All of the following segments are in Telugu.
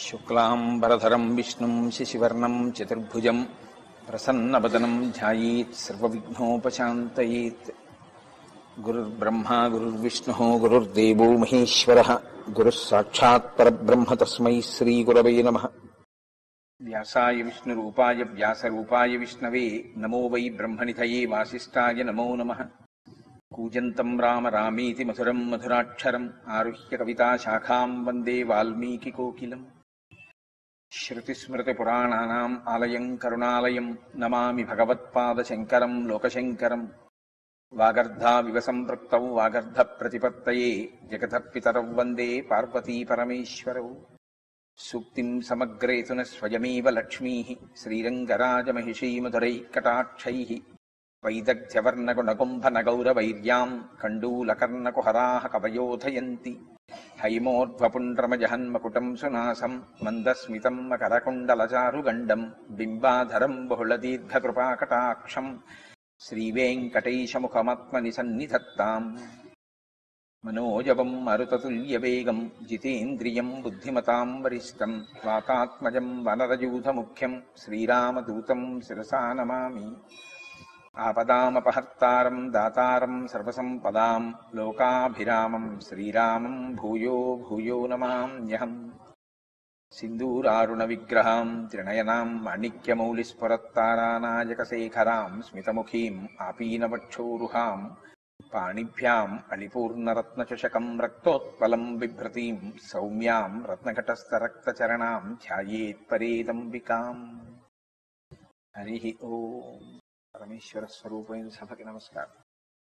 శుక్లాంబరధరం విష్ణుం శశివర్ణం చతుర్భుజం ప్రసన్నవదనం ధ్యాయేత్ సర్వవిఘ్నోపశాంతయేత్ గురుర్బ్రహ్మా గురుర్విష్ణుः గురుర్దేవో మహేశ్వరः గురుः సాక్షాత్ పరబ్రహ్మ తస్మై శ్రీగురవే నమः వ్యాసాయ విష్ణురూపాయ వ్యాసరూపాయ విష్ణవే నమో వై బ్రహ్మనిధయే వాసిష్ఠాయ నమో నమః కూజంతం రామ రామీతి మధురం మధురాక్షరం ఆరుహ్య కవితాశాఖాం వందే వాల్మీకికోకిలం శృతిస్మృతిపురాణానాम् ఆలయం కరుణాలయం నమామి భగవత్పాదశంకరం లోకశంకరం వాగర్ధావివ సంపృక్తౌ వాగర్ధ ప్రతిపత్తయే జగతః పితరౌ వందే పార్వతీపరమేశ్వరౌ సూక్తిం సమగ్రేతున స్వయమేవ లక్ష్మీः శ్రీరంగరాజమహిషీమధురైకటాక్షైः వైదగ్ధ్యవర్ణగుణగుంభనగౌరవైర్యాम् కण्डूलकर्णकुहराः कवयोधयन्ति हैमोर्ध्वपुण्ड्रमजहन्मकुटम् सुनासम् मन्दस्मितम् मकरकुण्डलचारुगण्डम् बिम्बाधरम् बहुलदीर्घकृपाकटाक्षम् श्रीवेङ्कटैशमुखमात्मनि सन्निधत्ताम् मनोजवम् मरुततुल्यवेगम् जितेन्द्रियम् बुद्धिमताम् वरिष्ठम् वातात्मजम् वनरयूथमुख्यम् श्रीरामदूतम् शिरसा नमामि आपदामपहर्तारम् दातारम् सर्वसम्पदाम् लोकाभिरामम् श्रीरामम् भूयो भूयो नमाम्यहम् सिन्दूरारुणविग्रहाम् त्रिणयनाम् माणिक्यमौलिस्फुरत्तारानायकशेखराम् स्मितमुखीम् आपीनवक्षोरुहाम् पाणिभ्याम् अलिपूर्णरत्नचषकम् रक्तोत्पलम् बिभ्रतीम् सौम्याम् रत्नघटस्थरक्तचरणाम् ध्यायेत्परेदम्बिकाम् हरिः ओम् పరమేశ్వర స్వరూపమైన సభకి నమస్కారం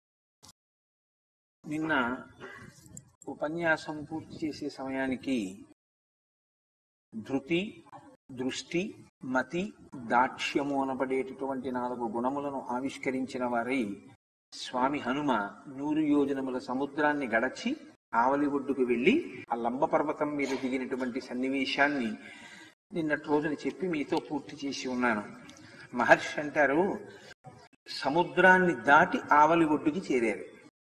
నిన్న ఉపన్యాసం పూర్తి చేసే సమయానికి ధృతి దృష్టి మతి దాక్ష్యము అనబడేటటువంటి నాలుగు గుణములను ఆవిష్కరించిన వారై స్వామి హనుమ నూరు యోజనముల సముద్రాన్ని గడచి ఆవలి ఒడ్డుకు వెళ్లి ఆ లంబ పర్వతం మీద దిగినటువంటి సన్నివేశాన్ని నిన్నటి రోజున చెప్పి మీతో పూర్తి చేసి ఉన్నాను మహర్షి అంటారు సముద్రాన్ని దాటి ఆవలి ఒడ్డుకి చేరారు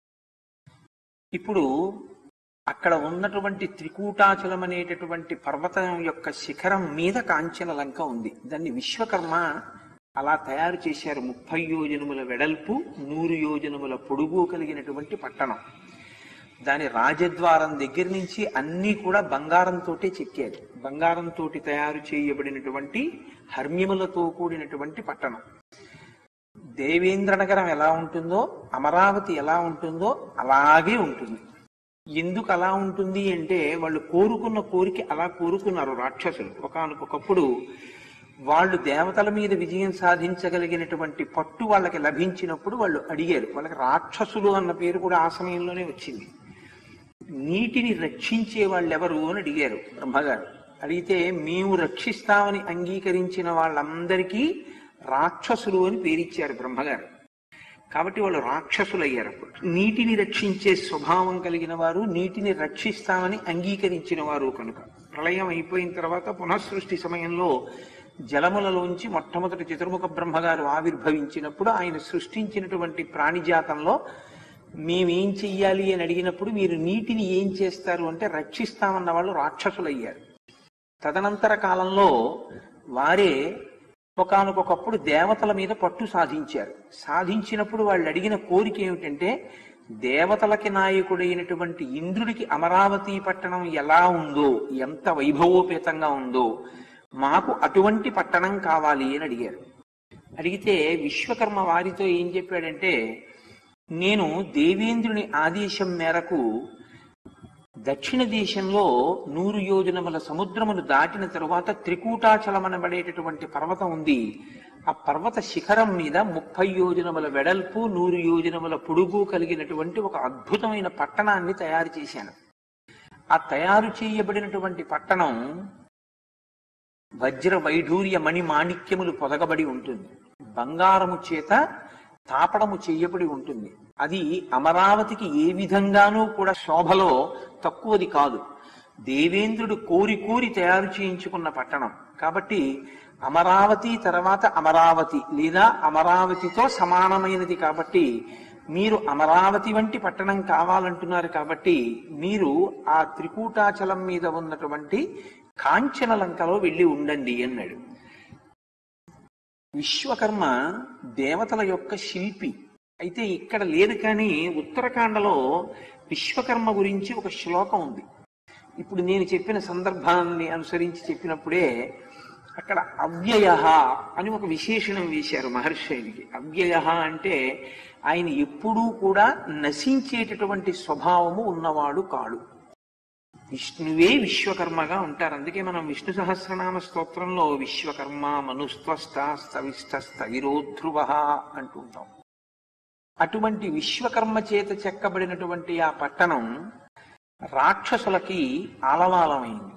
ఇప్పుడు అక్కడ ఉన్నటువంటి త్రికూటాచలం అనేటటువంటి పర్వతం యొక్క శిఖరం మీద కాంచన లంక ఉంది దాన్ని విశ్వకర్మ అలా తయారు చేశారు ముప్పై యోజనముల వెడల్పు నూరు యోజనముల పొడుగు కలిగినటువంటి పట్టణం దాని రాజద్వారం దగ్గర నుంచి అన్నీ కూడా బంగారంతోటే చెక్కారు బంగారంతో తయారు చేయబడినటువంటి హర్మ్యములతో కూడినటువంటి పట్టణం దేవేంద్ర నగరం ఎలా ఉంటుందో అమరావతి ఎలా ఉంటుందో అలాగే ఉంటుంది ఎందుకు అలా ఉంటుంది అంటే వాళ్ళు కోరుకున్న కోరిక అలా కోరుకున్నారు రాక్షసులు ఒకనకొకప్పుడు వాళ్ళు దేవతల మీద విజయం సాధించగలిగినటువంటి పట్టు వాళ్ళకి లభించినప్పుడు వాళ్ళు అడిగారు వాళ్ళకి రాక్షసులు అన్న పేరు కూడా ఆ సమయంలోనే వచ్చింది నీటిని రక్షించే వాళ్ళు ఎవరు అని అడిగారు బ్రహ్మగారు అడిగితే మేము రక్షిస్తామని అంగీకరించిన వాళ్ళందరికీ రాక్షసులు అని పేరిచ్చారు బ్రహ్మగారు కాబట్టి వాళ్ళు రాక్షసులు అయ్యారు అప్పుడు నీటిని రక్షించే స్వభావం కలిగిన వారు నీటిని రక్షిస్తామని అంగీకరించిన వారు కనుక ప్రళయం అయిపోయిన తర్వాత పునఃసృష్టి సమయంలో జలములలోంచి మొట్టమొదటి చతుర్ముఖ బ్రహ్మగారు ఆవిర్భవించినప్పుడు ఆయన సృష్టించినటువంటి ప్రాణిజాతంలో మేమేం చెయ్యాలి అని అడిగినప్పుడు మీరు నీటిని ఏం చేస్తారు అంటే రక్షిస్తామన్న వాళ్ళు రాక్షసులు అయ్యారు తదనంతర కాలంలో వారే ఒకనకొకప్పుడు దేవతల మీద పట్టు సాధించారు సాధించినప్పుడు వాళ్ళు అడిగిన కోరిక ఏమిటంటే దేవతలకి నాయకుడైనటువంటి ఇంద్రుడికి అమరావతి పట్టణం ఎలా ఉందో ఎంత వైభవోపేతంగా ఉందో మాకు అటువంటి పట్టణం కావాలి అని అడిగారు అడిగితే విశ్వకర్మ వారితో ఏం చెప్పాడంటే నేను దేవేంద్రుని ఆదేశం మేరకు దక్షిణ దేశంలో నూరు యోజనముల సముద్రమును దాటిన తరువాత త్రికూటాచలమనబడేటటువంటి పర్వతం ఉంది ఆ పర్వత శిఖరం మీద ముప్పై యోజనముల వెడల్పు నూరు యోజనముల పొడుగు కలిగినటువంటి ఒక అద్భుతమైన పట్టణాన్ని తయారు చేశాను ఆ తయారు చేయబడినటువంటి పట్టణం వజ్ర వైఢూర్య మణి మాణిక్యములు పొదగబడి ఉంటుంది బంగారము చేత తాపడము చేయబడి ఉంటుంది అది అమరావతికి ఏ విధంగానూ కూడా శోభలో తక్కువది కాదు దేవేంద్రుడు కోరి కోరి తయారు చేయించుకున్న పట్టణం కాబట్టి అమరావతి తర్వాత అమరావతి లేదా అమరావతితో సమానమైనది కాబట్టి మీరు అమరావతి వంటి పట్టణం కావాలంటున్నారు కాబట్టి మీరు ఆ త్రికూటాచలం మీద ఉన్నటువంటి కాంచన లంకలో వెళ్ళి ఉండండి అన్నాడు విశ్వకర్మ దేవతల యొక్క శిల్పి అయితే ఇక్కడ లేదు కానీ ఉత్తరాఖండలో విశ్వకర్మ గురించి ఒక శ్లోకం ఉంది ఇప్పుడు నేను చెప్పిన సందర్భాన్ని అనుసరించి చెప్పినప్పుడే అక్కడ అవ్యయ అని ఒక విశేషణం వేశారు మహర్షి ఆయనకి అవ్యయ అంటే ఆయన ఎప్పుడూ కూడా నశించేటటువంటి స్వభావము ఉన్నవాడు కాడు విష్ణువే విశ్వకర్మగా ఉంటారు అందుకే మనం విష్ణు సహస్రనామ స్తోత్రంలో విశ్వకర్మ మనుస్త్వస్త స్తవిష్ట స్థవిరోధ్రువ అంటుంటాం అటువంటి విశ్వకర్మ చేత చెక్కబడినటువంటి ఆ పట్టణం రాక్షసులకి ఆలవాలమైంది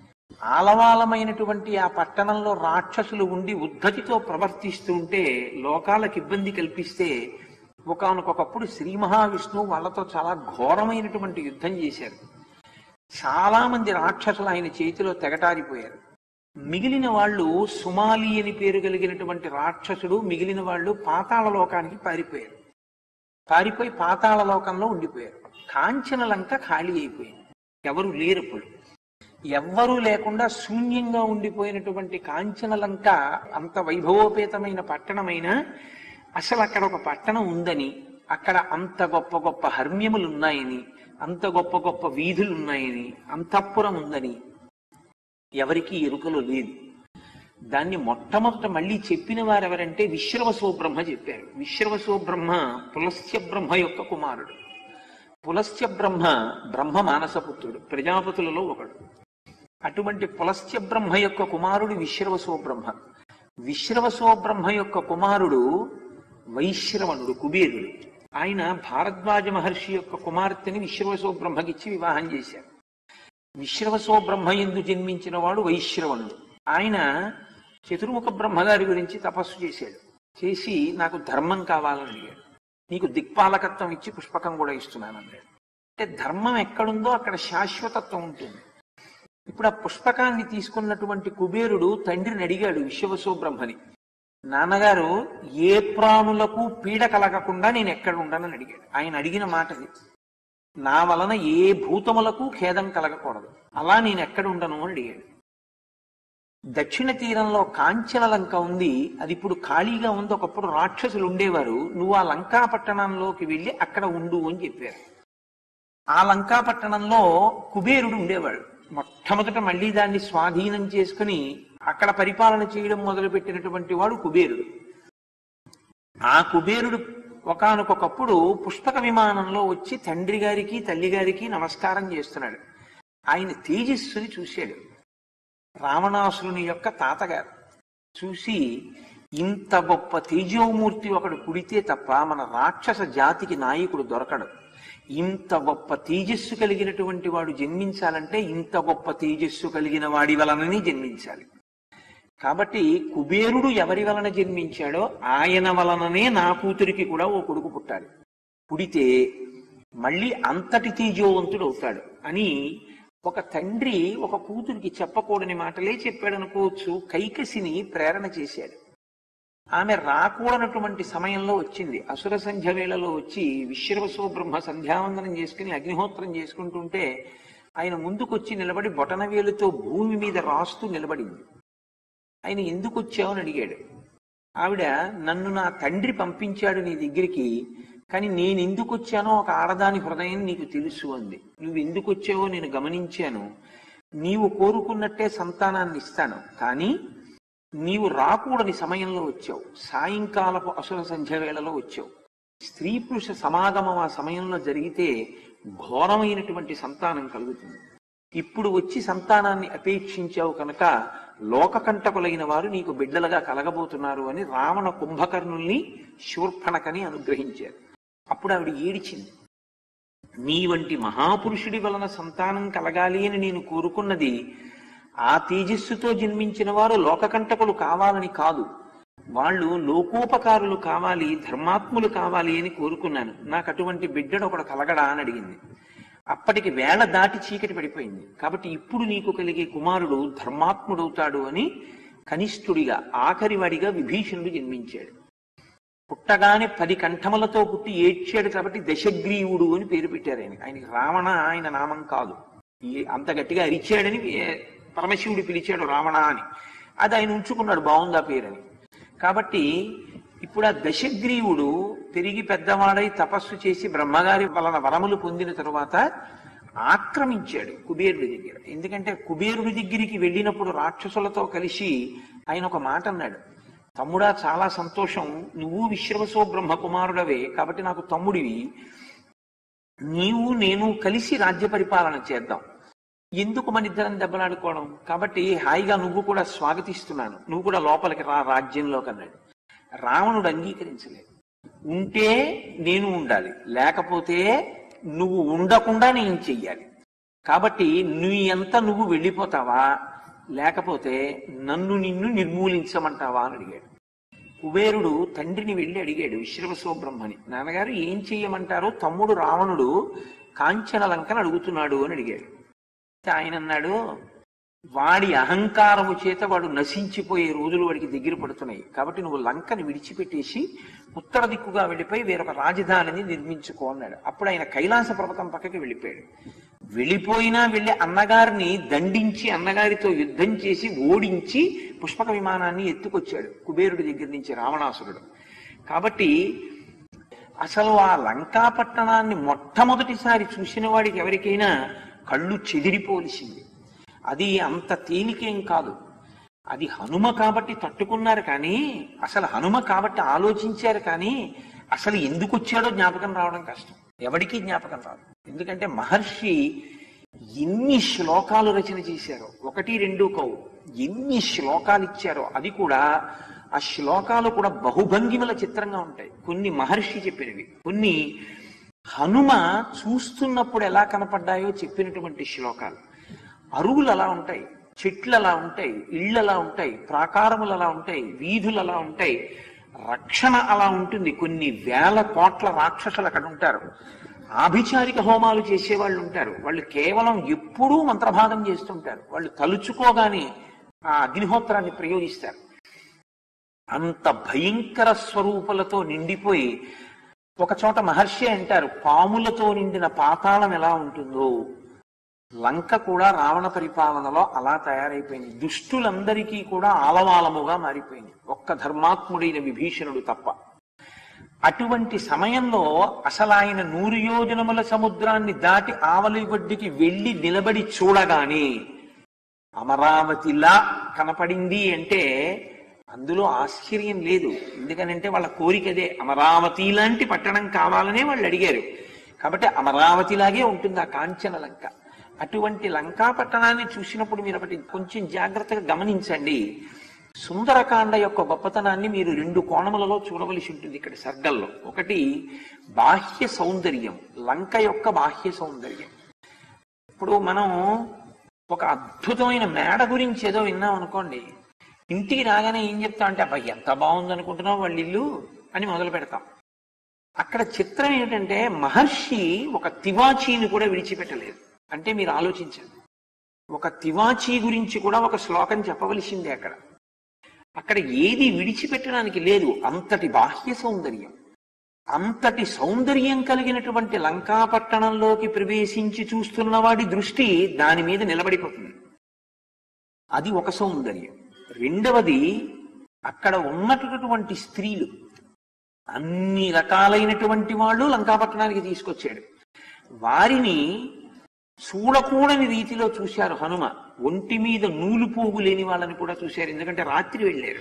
ఆలవాలమైనటువంటి ఆ పట్టణంలో రాక్షసులు ఉండి ఉద్ధతితో ప్రవర్తిస్తూ ఉంటే లోకాలకు ఇబ్బంది కల్పిస్తే ఒకనకొకప్పుడు శ్రీ మహావిష్ణువు వాళ్ళతో చాలా ఘోరమైనటువంటి యుద్ధం చేశారు చాలా మంది రాక్షసులు ఆయన చేతిలో తెగటారిపోయారు మిగిలిన వాళ్ళు సుమాలి అని పేరు కలిగినటువంటి రాక్షసుడు మిగిలిన వాళ్ళు పాతాళ లోకానికి పారిపోయారు పారిపోయి పాతాళ లోకంలో ఉండిపోయారు కాంచన లంక ఖాళీ అయిపోయింది ఎవరు లేరు ఇప్పుడు ఎవ్వరూ లేకుండా శూన్యంగా ఉండిపోయినటువంటి కాంచన లంక అంత వైభవోపేతమైన పట్టణమైన అసలు అక్కడ ఒక పట్టణం ఉందని అక్కడ అంత గొప్ప గొప్ప హర్మ్యములు ఉన్నాయని అంత గొప్ప గొప్ప వీధులు ఉన్నాయని అంతఃపురం ఉందని ఎవరికి ఎరుకలో లేదు దాన్ని మొట్టమొదట మళ్ళీ చెప్పిన వారు ఎవరంటే విశ్రవసో బ్రహ్మ చెప్పారు విశ్రవసో బ్రహ్మ పులస్త్య బ్రహ్మ యొక్క కుమారుడు పులస్త్య బ్రహ్మ బ్రహ్మ మానసపుత్రుడు ప్రజాపతులలో ఒకడు అటువంటి పులస్త్య బ్రహ్మ యొక్క కుమారుడు విశ్రవసో బ్రహ్మ విశ్రవసో బ్రహ్మ యొక్క కుమారుడు వైశ్రవణుడు కుబేరుడు ఆయన భారద్వాజ మహర్షి యొక్క కుమార్తెని విశ్రవసో బ్రహ్మకిచ్చి వివాహం చేశారు విశ్రవసో బ్రహ్మ ఎందు జన్మించిన వాడు వైశ్రవణుడు ఆయన చతుర్ముఖ బ్రహ్మగారి గురించి తపస్సు చేశాడు చేసి నాకు ధర్మం కావాలని అడిగాడు నీకు దిక్పాలకత్వం ఇచ్చి పుష్పకం కూడా ఇస్తున్నాను అన్నాడు అంటే ధర్మం ఎక్కడుందో అక్కడ శాశ్వతత్వం ఉంటుంది ఇప్పుడు ఆ పుష్పకాన్ని తీసుకున్నటువంటి కుబేరుడు తండ్రిని అడిగాడు విశ్వవసో బ్రహ్మని నాన్నగారు ఏ ప్రాణులకు పీడ కలగకుండా నేను ఎక్కడ ఉండనని అడిగాడు ఆయన అడిగిన మాట అది నా వలన ఏ భూతములకు ఖేదం కలగకూడదు అలా నేను ఎక్కడ ఉండను అని అడిగాడు దక్షిణ తీరంలో కాంచన లంక ఉంది అది ఇప్పుడు ఖాళీగా ఉంది ఒకప్పుడు రాక్షసులు ఉండేవారు నువ్వు ఆ లంకా పట్టణంలోకి వెళ్ళి అక్కడ ఉండు అని చెప్పారు ఆ లంకా పట్టణంలో కుబేరుడు ఉండేవాడు మొట్టమొదట మళ్ళీ దాన్ని స్వాధీనం చేసుకుని అక్కడ పరిపాలన చేయడం మొదలుపెట్టినటువంటి వాడు కుబేరుడు ఆ కుబేరుడు ఒకానొకప్పుడు పుష్పక విమానంలో వచ్చి తండ్రి గారికి తల్లి గారికి నమస్కారం చేస్తున్నాడు ఆయన తేజస్సుని చూశాడు రావణాసురుని యొక్క తాతగారు చూసి ఇంత గొప్ప తేజోమూర్తి ఒకడు పుడితే తప్ప మన రాక్షస జాతికి నాయకుడు దొరకడు ఇంత గొప్ప తేజస్సు కలిగినటువంటి వాడు జన్మించాలంటే ఇంత గొప్ప తేజస్సు కలిగిన వాడి వలనని జన్మించాలి కాబట్టి కుబేరుడు ఎవరి వలన జన్మించాడో ఆయన వలననే నా కూతురికి కూడా ఓ కొడుకు పుట్టాలి పుడితే మళ్ళీ అంతటి తేజోవంతుడు అవుతాడు అని ఒక తండ్రి ఒక కూతురికి చెప్పకూడని మాటలే చెప్పాడు అనుకోవచ్చు కైకసిని ప్రేరణ చేశాడు ఆమె రాకూడనటువంటి సమయంలో వచ్చింది అసుర సంధ్య వేళలో వచ్చి విశ్వవసో బ్రహ్మ సంధ్యావందనం చేసుకుని అగ్నిహోత్రం చేసుకుంటుంటే ఆయన ముందుకొచ్చి నిలబడి బొటనవేలుతో భూమి మీద రాస్తూ నిలబడింది ఆయన ఎందుకు వచ్చావు అని అడిగాడు ఆవిడ నన్ను నా తండ్రి పంపించాడు నీ దగ్గరికి కానీ నేను ఎందుకు వచ్చానో ఒక ఆడదాని హృదయం నీకు తెలుసు అంది నువ్వు ఎందుకు వచ్చావో నేను గమనించాను నీవు కోరుకున్నట్టే సంతానాన్ని ఇస్తాను కానీ నీవు రాకూడని సమయంలో వచ్చావు సాయంకాలపు అసుర సంధ్య వేళలో వచ్చావు స్త్రీ పురుష సమాగమం ఆ సమయంలో జరిగితే ఘోరమైనటువంటి సంతానం కలుగుతుంది ఇప్పుడు వచ్చి సంతానాన్ని అపేక్షించావు కనుక లోకకంటకులైన వారు నీకు బిడ్డలుగా కలగబోతున్నారు అని రావణ కుంభకర్ణుల్ని శూర్పణకని అనుగ్రహించారు అప్పుడు ఆవిడ ఏడిచింది నీ వంటి మహాపురుషుడి వలన సంతానం కలగాలి అని నేను కోరుకున్నది ఆ తేజస్సుతో జన్మించిన వారు లోకకంటకులు కావాలని కాదు వాళ్ళు లోకోపకారులు కావాలి ధర్మాత్ములు కావాలి అని కోరుకున్నాను నాకు అటువంటి బిడ్డడు ఒకడు కలగడా అని అడిగింది అప్పటికి వేళ దాటి చీకటి పడిపోయింది కాబట్టి ఇప్పుడు నీకు కలిగే కుమారుడు ధర్మాత్ముడవుతాడు అని కనిష్ఠుడిగా ఆఖరివాడిగా విభీషణుడు జన్మించాడు పుట్టగానే పది కంఠములతో పుట్టి ఏడ్చాడు కాబట్టి దశగ్రీవుడు అని పేరు పెట్టారు ఆయన ఆయనకి రావణ ఆయన నామం కాదు ఈ అంత గట్టిగా అరిచాడని ఏ- పరమశివుడు పిలిచాడు రావణ అని అది ఆయన ఉంచుకున్నాడు బాగుందా పేరని కాబట్టి ఇప్పుడు ఆ దశగ్రీవుడు తిరిగి పెద్దవాడై తపస్సు చేసి బ్రహ్మగారి వలన వరములు పొందిన తరువాత ఆక్రమించాడు కుబేరుడి దగ్గర ఎందుకంటే కుబేరుడి దగ్గరికి వెళ్ళినప్పుడు రాక్షసులతో కలిసి ఆయన ఒక మాట అన్నాడు తమ్ముడా చాలా సంతోషం నువ్వు విశ్రవసో బ్రహ్మ కుమారుడవే కాబట్టి నాకు తమ్ముడివి నీవు నేను కలిసి రాజ్య పరిపాలన చేద్దాం ఎందుకు మన ఇద్దరం దెబ్బలాడుకోవడం కాబట్టి హాయిగా నువ్వు కూడా స్వాగతిస్తున్నాను నువ్వు కూడా లోపలికి రా రాజ్యంలోకి అన్నాడు రావణుడు అంగీకరించలేదు ఉంటే నేను ఉండాలి లేకపోతే నువ్వు ఉండకుండా నేను చెయ్యాలి కాబట్టి నీ ఎంత నువ్వు వెళ్ళిపోతావా లేకపోతే నన్ను నిన్ను నిర్మూలించమంటావా అని అడిగాడు కుబేరుడు తండ్రిని వెళ్ళి అడిగాడు విశ్రవసో బ్రహ్మని నాన్నగారు ఏం చెయ్యమంటారో తమ్ముడు రావణుడు కాంచన లంకను అడుగుతున్నాడు అని అడిగాడు అయితే ఆయన అన్నాడు వాడి అహంకారము చేత వాడు నశించిపోయే రోజులు వాడికి దగ్గర పడుతున్నాయి కాబట్టి నువ్వు లంకని విడిచిపెట్టేసి ఉత్తర దిక్కుగా వెళ్ళిపోయి వేరొక రాజధానిని నిర్మించుకో అన్నాడు అప్పుడు ఆయన కైలాస పర్వతం పక్కకి వెళ్ళిపోయాడు వెళ్ళిపోయినా వెళ్ళి అన్నగారిని దండించి అన్నగారితో యుద్ధం చేసి ఓడించి పుష్పక విమానాన్ని ఎత్తుకొచ్చాడు కుబేరుడి దగ్గర నుంచి రావణాసురుడు కాబట్టి అసలు ఆ లంకా పట్టణాన్ని మొట్టమొదటిసారి చూసిన వాడికి ఎవరికైనా కళ్ళు చెదిరిపోలిసింది అది అంత తేలికేం కాదు అది హనుమ కాబట్టి తట్టుకున్నారు కానీ అసలు హనుమ కాబట్టి ఆలోచించారు కానీ అసలు ఎందుకు వచ్చాడో జ్ఞాపకం రావడం కష్టం ఎవడికి జ్ఞాపకం రాదు ఎందుకంటే మహర్షి ఎన్ని శ్లోకాలు రచన చేశారో ఒకటి రెండు కవు ఎన్ని శ్లోకాలు ఇచ్చారో అది కూడా ఆ శ్లోకాలు కూడా బహుభంగిమల చిత్రంగా ఉంటాయి కొన్ని మహర్షి చెప్పినవి కొన్ని హనుమ చూస్తున్నప్పుడు ఎలా కనపడ్డాయో చెప్పినటువంటి శ్లోకాలు అరువులు అలా ఉంటాయి చెట్లు అలా ఉంటాయి ఇళ్ళు అలా ఉంటాయి ప్రాకారములు అలా ఉంటాయి వీధులు అలా ఉంటాయి రక్షణ అలా ఉంటుంది కొన్ని వేల కోట్ల రాక్షసులు అక్కడ ఉంటారు ఆభిచారిక హోమాలు చేసేవాళ్ళు ఉంటారు వాళ్ళు కేవలం ఎప్పుడూ మంత్రభాగం చేస్తుంటారు వాళ్ళు తలుచుకోగానే ఆ అగ్నిహోత్రాన్ని ప్రయోగిస్తారు అంత భయంకర స్వరూపులతో నిండిపోయి ఒక చోట మహర్షి అంటారు పాములతో నిండిన పాతాళం ఎలా ఉంటుందో లంక కూడా రావణ పరిపాలనలో అలా తయారైపోయింది దుష్టులందరికీ కూడా ఆలవాలముగా మారిపోయింది ఒక్క ధర్మాత్ముడైన విభీషణుడు తప్ప అటువంటి సమయంలో అసలు ఆయన నూరు యోజనముల సముద్రాన్ని దాటి ఆవలి ఒడ్డుకి వెళ్ళి నిలబడి చూడగానే అమరావతిలా కనపడింది అంటే అందులో ఆశ్చర్యం లేదు ఎందుకనంటే వాళ్ళ కోరిక అదే అమరావతి లాంటి పట్టణం కావాలనే వాళ్ళు అడిగారు కాబట్టి అమరావతిలాగే ఉంటుంది ఆ కాంచన లంక అటువంటి లంకా పట్టణాన్ని చూసినప్పుడు మీరు ఒకటి కొంచెం జాగ్రత్తగా గమనించండి సుందరకాండ యొక్క గొప్పతనాన్ని మీరు రెండు కోణములలో చూడవలసి ఉంటుంది ఇక్కడ సర్గల్లో ఒకటి బాహ్య సౌందర్యం లంక యొక్క బాహ్య సౌందర్యం ఇప్పుడు మనం ఒక అద్భుతమైన మేడ గురించి ఏదో విన్నాం అనుకోండి ఇంటికి రాగానే ఏం చెప్తా అంటే అబ్బా ఎంత బాగుంది అనుకుంటున్నావు వాళ్ళ ఇల్లు అని మొదలు పెడతాం అక్కడ చిత్రం ఏమిటంటే మహర్షి ఒక తివాచీని కూడా విడిచిపెట్టలేదు అంటే మీరు ఆలోచించండి ఒక తివాచీ గురించి కూడా ఒక శ్లోకం చెప్పవలసిందే అక్కడ అక్కడ ఏది విడిచిపెట్టడానికి లేదు అంతటి బాహ్య సౌందర్యం అంతటి సౌందర్యం కలిగినటువంటి లంకాపట్టణంలోకి ప్రవేశించి చూస్తున్న వాడి దృష్టి దాని మీద నిలబడిపోతుంది అది ఒక సౌందర్యం రెండవది అక్కడ ఉన్నటువంటి స్త్రీలు అన్ని రకాలైనటువంటి వాళ్ళు లంకాపట్టణానికి తీసుకొచ్చాడు వారిని చూడకూడని రీతిలో చూశారు హనుమ ఒంటి మీద నూలు పోగు లేని వాళ్ళని కూడా చూశారు ఎందుకంటే రాత్రి వెళ్ళారు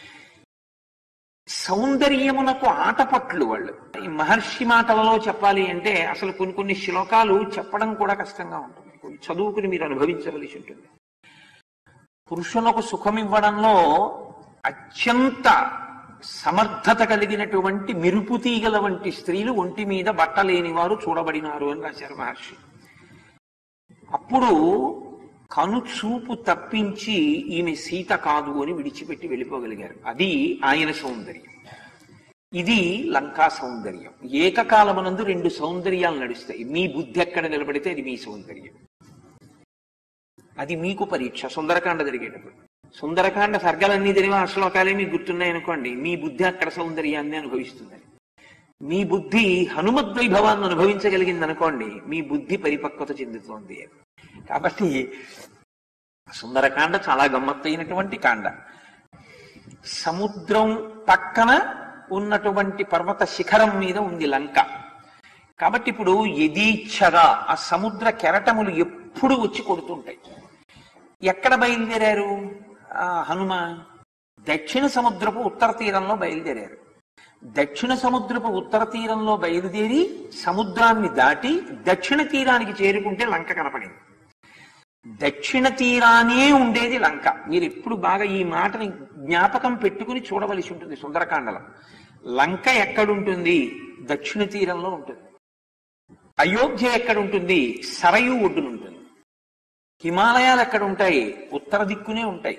సౌందర్యమునకు ఆటపట్లు వాళ్ళు ఈ మహర్షి మాటలలో చెప్పాలి అంటే అసలు కొన్ని కొన్ని శ్లోకాలు చెప్పడం కూడా కష్టంగా ఉంటుంది కొన్ని చదువుకుని మీరు అనుభవించవలసి ఉంటుంది పురుషులకు సుఖమివ్వడంలో అత్యంత సమర్థత కలిగినటువంటి మెరుపు తీగల వంటి స్త్రీలు ఒంటి మీద బట్టలేని వారు చూడబడినారు అని రాశారు మహర్షి అప్పుడు కనుచూపు తప్పించి ఈమె సీత కాదు అని విడిచిపెట్టి వెళ్ళిపోగలిగారు అది ఆయన సౌందర్యం ఇది లంకా సౌందర్యం ఏకకాలమునందు రెండు సౌందర్యాలు నడుస్తాయి మీ బుద్ధి ఎక్కడ నిలబడితే అది మీ సౌందర్యం అది మీకు పరీక్ష సుందరకాండ జరిగేటప్పుడు సుందరకాండ సర్గలన్నీ తెలివి ఆ శ్లోకాలే మీకు గుర్తున్నాయి అనుకోండి మీ బుద్ధి అక్కడ సౌందర్యాన్ని అనుభవిస్తుంది మీ బుద్ధి హనుమద్వైభవాన్ని అనుభవించగలిగింది అనుకోండి మీ బుద్ధి పరిపక్వత చెందుతోంది కాబట్టి సుందరకాండ చాలా గమ్మత్తైనటువంటి కాండ సముద్రం పక్కన ఉన్నటువంటి పర్వత శిఖరం మీద ఉంది లంక కాబట్టి ఇప్పుడు యదీచ్ఛగా ఆ సముద్ర కెరటములు ఎప్పుడు వచ్చి కొడుతుంటాయి ఎక్కడ బయలుదేరారు ఆ హనుమ దక్షిణ సముద్రపు ఉత్తర తీరంలో బయలుదేరారు దక్షిణ సముద్రపు ఉత్తర తీరంలో బయలుదేరి సముద్రాన్ని దాటి దక్షిణ తీరానికి చేరుకుంటే లంక కనపడింది దక్షిణ తీరానే ఉండేది లంక మీరు ఎప్పుడు బాగా ఈ మాటని జ్ఞాపకం పెట్టుకుని చూడవలసి ఉంటుంది సుందరకాండలో లంక ఎక్కడుంటుంది దక్షిణ తీరంలో ఉంటుంది అయోధ్య ఎక్కడ ఉంటుంది సరయు ఒడ్డున ఉంటుంది హిమాలయాలు ఎక్కడ ఉంటాయి ఉత్తర దిక్కునే ఉంటాయి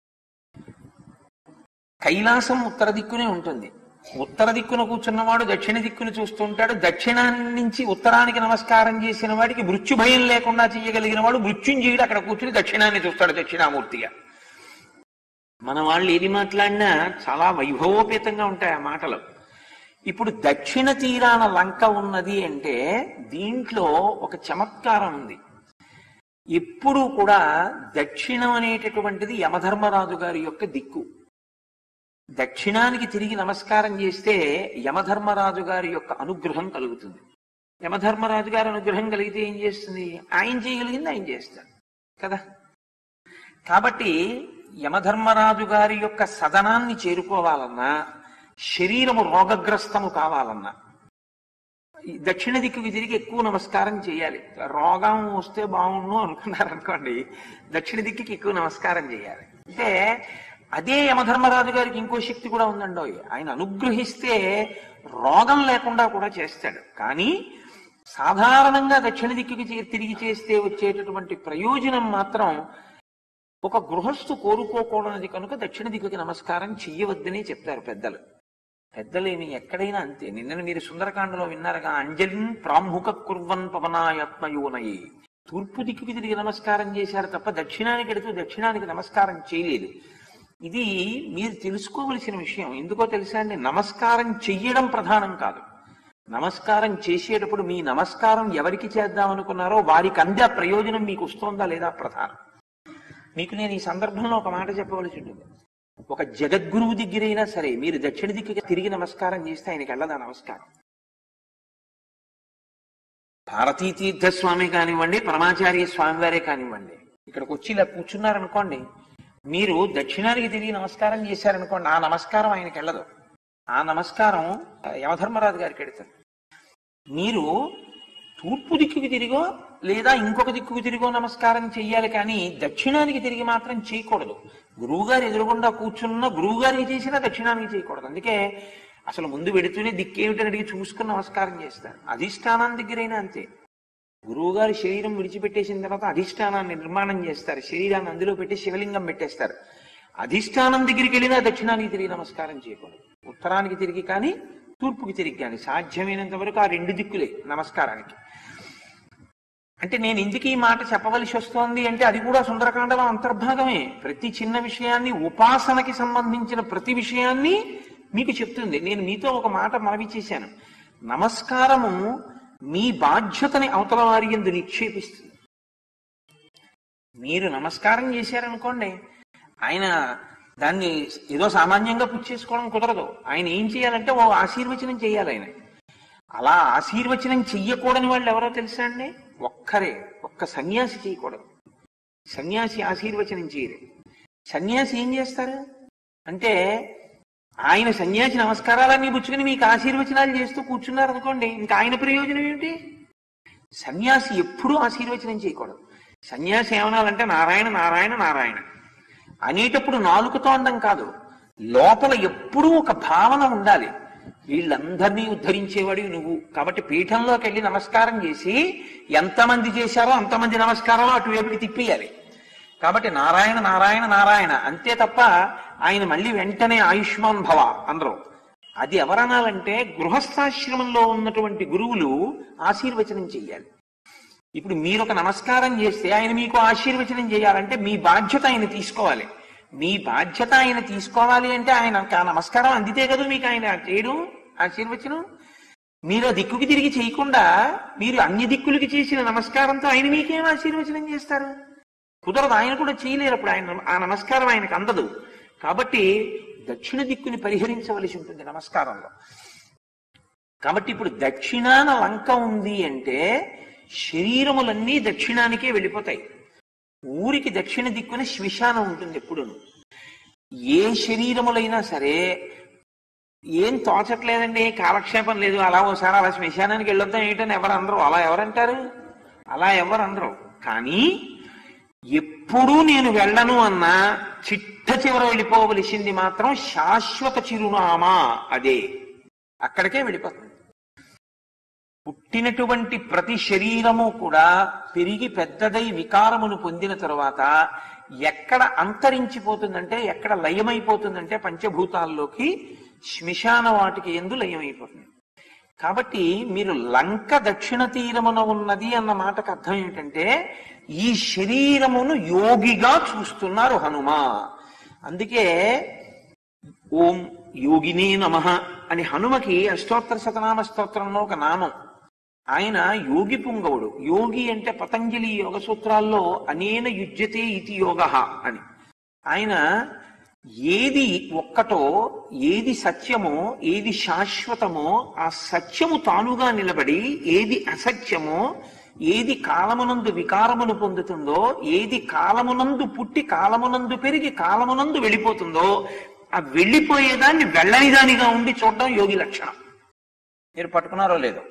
కైలాసం ఉత్తర దిక్కునే ఉంటుంది ఉత్తర దిక్కున కూర్చున్నవాడు దక్షిణ దిక్కును చూస్తుంటాడు దక్షిణాన్ని నుంచి ఉత్తరానికి నమస్కారం చేసిన వాడికి మృత్యు భయం లేకుండా చేయగలిగిన వాడు మృత్యుంజయుడు అక్కడ కూర్చుని దక్షిణాన్ని చూస్తాడు దక్షిణామూర్తిగా మన వాళ్ళు ఏది మాట్లాడినా చాలా వైభవోపేతంగా ఉంటాయి ఆ మాటలు ఇప్పుడు దక్షిణ తీరాన లంక ఉన్నది అంటే దీంట్లో ఒక చమత్కారం ఉంది ఎప్పుడూ కూడా దక్షిణం అనేటటువంటిది యమధర్మరాజు గారి యొక్క దిక్కు దక్షిణానికి తిరిగి నమస్కారం చేస్తే యమధర్మరాజు గారి యొక్క అనుగ్రహం కలుగుతుంది యమధర్మరాజు గారి అనుగ్రహం కలిగితే ఏం చేస్తుంది ఆయన చేయగలిగింది ఆయన చేస్తాడు కదా కాబట్టి యమధర్మరాజు గారి యొక్క సదనాన్ని చేరుకోవాలన్నా శరీరము రోగగ్రస్తము కావాలన్నా ఈ దక్షిణ దిక్కుకి తిరిగి ఎక్కువ నమస్కారం చేయాలి రోగం వస్తే బాగుండు అనుకున్నారనుకోండి దక్షిణ దిక్కుకి ఎక్కువ నమస్కారం చేయాలి అంటే అదే యమధర్మరాజు గారికి ఇంకో శక్తి కూడా ఉందండో ఆయన అనుగ్రహిస్తే రోగం లేకుండా కూడా చేస్తాడు కానీ సాధారణంగా దక్షిణ దిక్కుకి చే- తిరిగి చేస్తే వచ్చేటటువంటి ప్రయోజనం మాత్రం ఒక గృహస్థు కోరుకోకూడనిది కనుక దక్షిణ దిక్కుకి నమస్కారం చెయ్యవద్దని చెప్తారు పెద్దలు పెద్దలేమి ఎక్కడైనా అంతే నిన్న మీరు సుందరకాండలో విన్నారుగా అంజలిన్ ప్రాముఖ కుర్వన్ పవనాయత్మయోనయి తూర్పు దిక్కుకి తిరిగి నమస్కారం చేశారు తప్ప దక్షిణానికి ఎడుతూ దక్షిణానికి నమస్కారం చేయలేదు ఇది మీరు తెలుసుకోవలసిన విషయం ఎందుకో తెలుసా అండి నమస్కారం చెయ్యడం ప్రధానం కాదు నమస్కారం చేసేటప్పుడు మీ నమస్కారం ఎవరికి చేద్దాం అనుకున్నారో వారికి అందే ప్రయోజనం మీకు వస్తోందా లేదా ప్రధానం మీకు నేను ఈ సందర్భంలో ఒక మాట చెప్పవలసి ఉంటుంది ఒక జగద్గురువు దగ్గరైనా సరే మీరు దక్షిణ దిక్కుకి తిరిగి నమస్కారం చేస్తే ఆయనకి వెళ్ళదా నమస్కారం భారతీ తీర్థ స్వామి కానివ్వండి పరమాచార్య స్వామి వారే కానివ్వండి ఇక్కడికి వచ్చి ఇలా కూర్చున్నారనుకోండి మీరు దక్షిణానికి తిరిగి నమస్కారం చేశారనుకోండి ఆ నమస్కారం ఆయనకి వెళ్ళదు ఆ నమస్కారం యమధర్మరాజు గారికి వెడుతుంది మీరు తూర్పు దిక్కుకి తిరిగో లేదా ఇంకొక దిక్కుకు తిరిగో నమస్కారం చెయ్యాలి కానీ దక్షిణానికి తిరిగి మాత్రం చేయకూడదు గురువుగారు ఎదురుగుండా కూర్చున్న గురువుగారికి చేసినా దక్షిణానికి చేయకూడదు అందుకే అసలు ముందు వెడుతూనే దిక్కేమిటని అడిగి చూసుకుని నమస్కారం చేస్తారు అధిష్టానం దగ్గరైనా అంతే గురువుగారు శరీరం విడిచిపెట్టేసిన తర్వాత అధిష్టానాన్ని నిర్మాణం చేస్తారు శరీరాన్ని అందులో పెట్టి శివలింగం పెట్టేస్తారు అధిష్టానం దగ్గరికి వెళ్ళినా దక్షిణానికి తిరిగి నమస్కారం చేయకూడదు ఉత్తరానికి తిరిగి కానీ తూర్పుకి తిరిగి కానీ సాధ్యమైనంత వరకు ఆ రెండు దిక్కులే నమస్కారానికి అంటే నేను ఎందుకు ఈ మాట చెప్పవలసి వస్తోంది అంటే అది కూడా సుందరకాండలో అంతర్భాగమే ప్రతి చిన్న విషయాన్ని ఉపాసనకి సంబంధించిన ప్రతి విషయాన్ని మీకు చెప్తుంది నేను మీతో ఒక మాట మనవి చేశాను నమస్కారము మీ బాధ్యతని అవతల వారి ఎందు నిక్షేపిస్తుంది మీరు నమస్కారం చేశారనుకోండి ఆయన దాన్ని ఏదో సామాన్యంగా పుచ్చేసుకోవడం కుదరదు ఆయన ఏం చేయాలంటే ఓ ఆశీర్వచనం చేయాలి ఆయన అలా ఆశీర్వచనం చెయ్యకూడని వాళ్ళు ఎవరో తెలుసా అండి ఒక్కరే ఒక్క సన్యాసి చేయకూడదు సన్యాసి ఆశీర్వచనం చేయరు సన్యాసి ఏం చేస్తారు అంటే ఆయన సన్యాసి నమస్కారాలన్నీ పుచ్చుకుని మీకు ఆశీర్వచనాలు చేస్తూ కూర్చున్నారు అనుకోండి ఇంకా ఆయన ప్రయోజనం ఏమిటి సన్యాసి ఎప్పుడూ ఆశీర్వచనం చేయకూడదు సన్యాసి ఏమనాలంటే నారాయణ నారాయణ నారాయణ అనేటప్పుడు నాలుకతో అండం కాదు లోపల ఎప్పుడూ ఒక భావన ఉండాలి వీళ్ళందరినీ ఉద్ధరించేవాడివి నువ్వు కాబట్టి పీఠంలోకి వెళ్ళి నమస్కారం చేసి ఎంతమంది చేశారో అంతమంది నమస్కారాలు అటువైపుకి తిప్పేయాలి కాబట్టి నారాయణ నారాయణ నారాయణ అంతే తప్ప ఆయన మళ్ళీ వెంటనే ఆయుష్మాన్ భవ అనరు అది ఎవరనాలంటే గృహస్థాశ్రమంలో ఉన్నటువంటి గురువులు ఆశీర్వచనం చెయ్యాలి ఇప్పుడు మీరు ఒక నమస్కారం చేస్తే ఆయన మీకు ఆశీర్వచనం చేయాలంటే మీ బాధ్యత ఆయన తీసుకోవాలి మీ బాధ్యత ఆయన తీసుకోవాలి అంటే ఆయన ఆ నమస్కారం అందితే కదా మీకు ఆయన చేయడం ఆశీర్వచనం మీరు ఆ దిక్కుకి తిరిగి చేయకుండా మీరు అన్ని దిక్కులకి చేసిన నమస్కారంతో ఆయన మీకేం ఆశీర్వచనం చేస్తారు కుదరదు ఆయన కూడా చేయలేరు అప్పుడు ఆయన ఆ నమస్కారం ఆయనకు అందదు కాబట్టి దక్షిణ దిక్కుని పరిహరించవలసి ఉంటుంది నమస్కారంలో కాబట్టి ఇప్పుడు దక్షిణాన లంక ఉంది అంటే శరీరములన్నీ దక్షిణానికే వెళ్ళిపోతాయి ఊరికి దక్షిణ దిక్కున శ్మశానం ఉంటుంది ఎప్పుడును ఏ శరీరములైనా సరే ఏం తోచట్లేదండి కాలక్షేపం లేదు అలా ఓసారి అలా శ్మశానానికి వెళ్ళొద్దాం ఏంటని ఎవరు అందరూ అలా ఎవరంటారు అలా ఎవరు అందరూ కానీ ఎప్పుడూ నేను వెళ్ళను అన్నా చిట్ట చివర వెళ్ళిపోవలసింది మాత్రం శాశ్వత చిరునామా అదే అక్కడికే వెళ్ళిపోతుంది పుట్టినటువంటి ప్రతి శరీరము కూడా పెరిగి పెద్దదై వికారమును పొందిన తరువాత ఎక్కడ అంతరించిపోతుందంటే ఎక్కడ లయమైపోతుందంటే పంచభూతాల్లోకి శ్మశాన వాటికి ఎందు లయమైపోతుంది కాబట్టి మీరు లంక దక్షిణ తీరమున ఉన్నది అన్న మాటకు అర్థం ఏమిటంటే ఈ శరీరమును యోగిగా చూస్తున్నారు హనుమ అందుకే ఓం యోగినే నమ అని హనుమకి అష్టోత్తర శతనామ స్తోత్రంలో ఒక నామం ఆయన యోగి పుంగవుడు యోగి అంటే పతంజలి యోగ సూత్రాల్లో అనేన యుజ్యతే ఇతి యోగ అని ఆయన ఏది ఒక్కటో ఏది సత్యమో ఏది శాశ్వతమో ఆ సత్యము తానుగా నిలబడి ఏది అసత్యమో ఏది కాలమునందు వికారమును పొందుతుందో ఏది కాలమునందు పుట్టి కాలమునందు పెరిగి కాలమునందు వెళ్ళిపోతుందో ఆ వెళ్ళిపోయేదాన్ని వెళ్ళని దానిగా ఉండి చూడడం యోగి లక్షణం మీరు పట్టుకున్నారో లేదో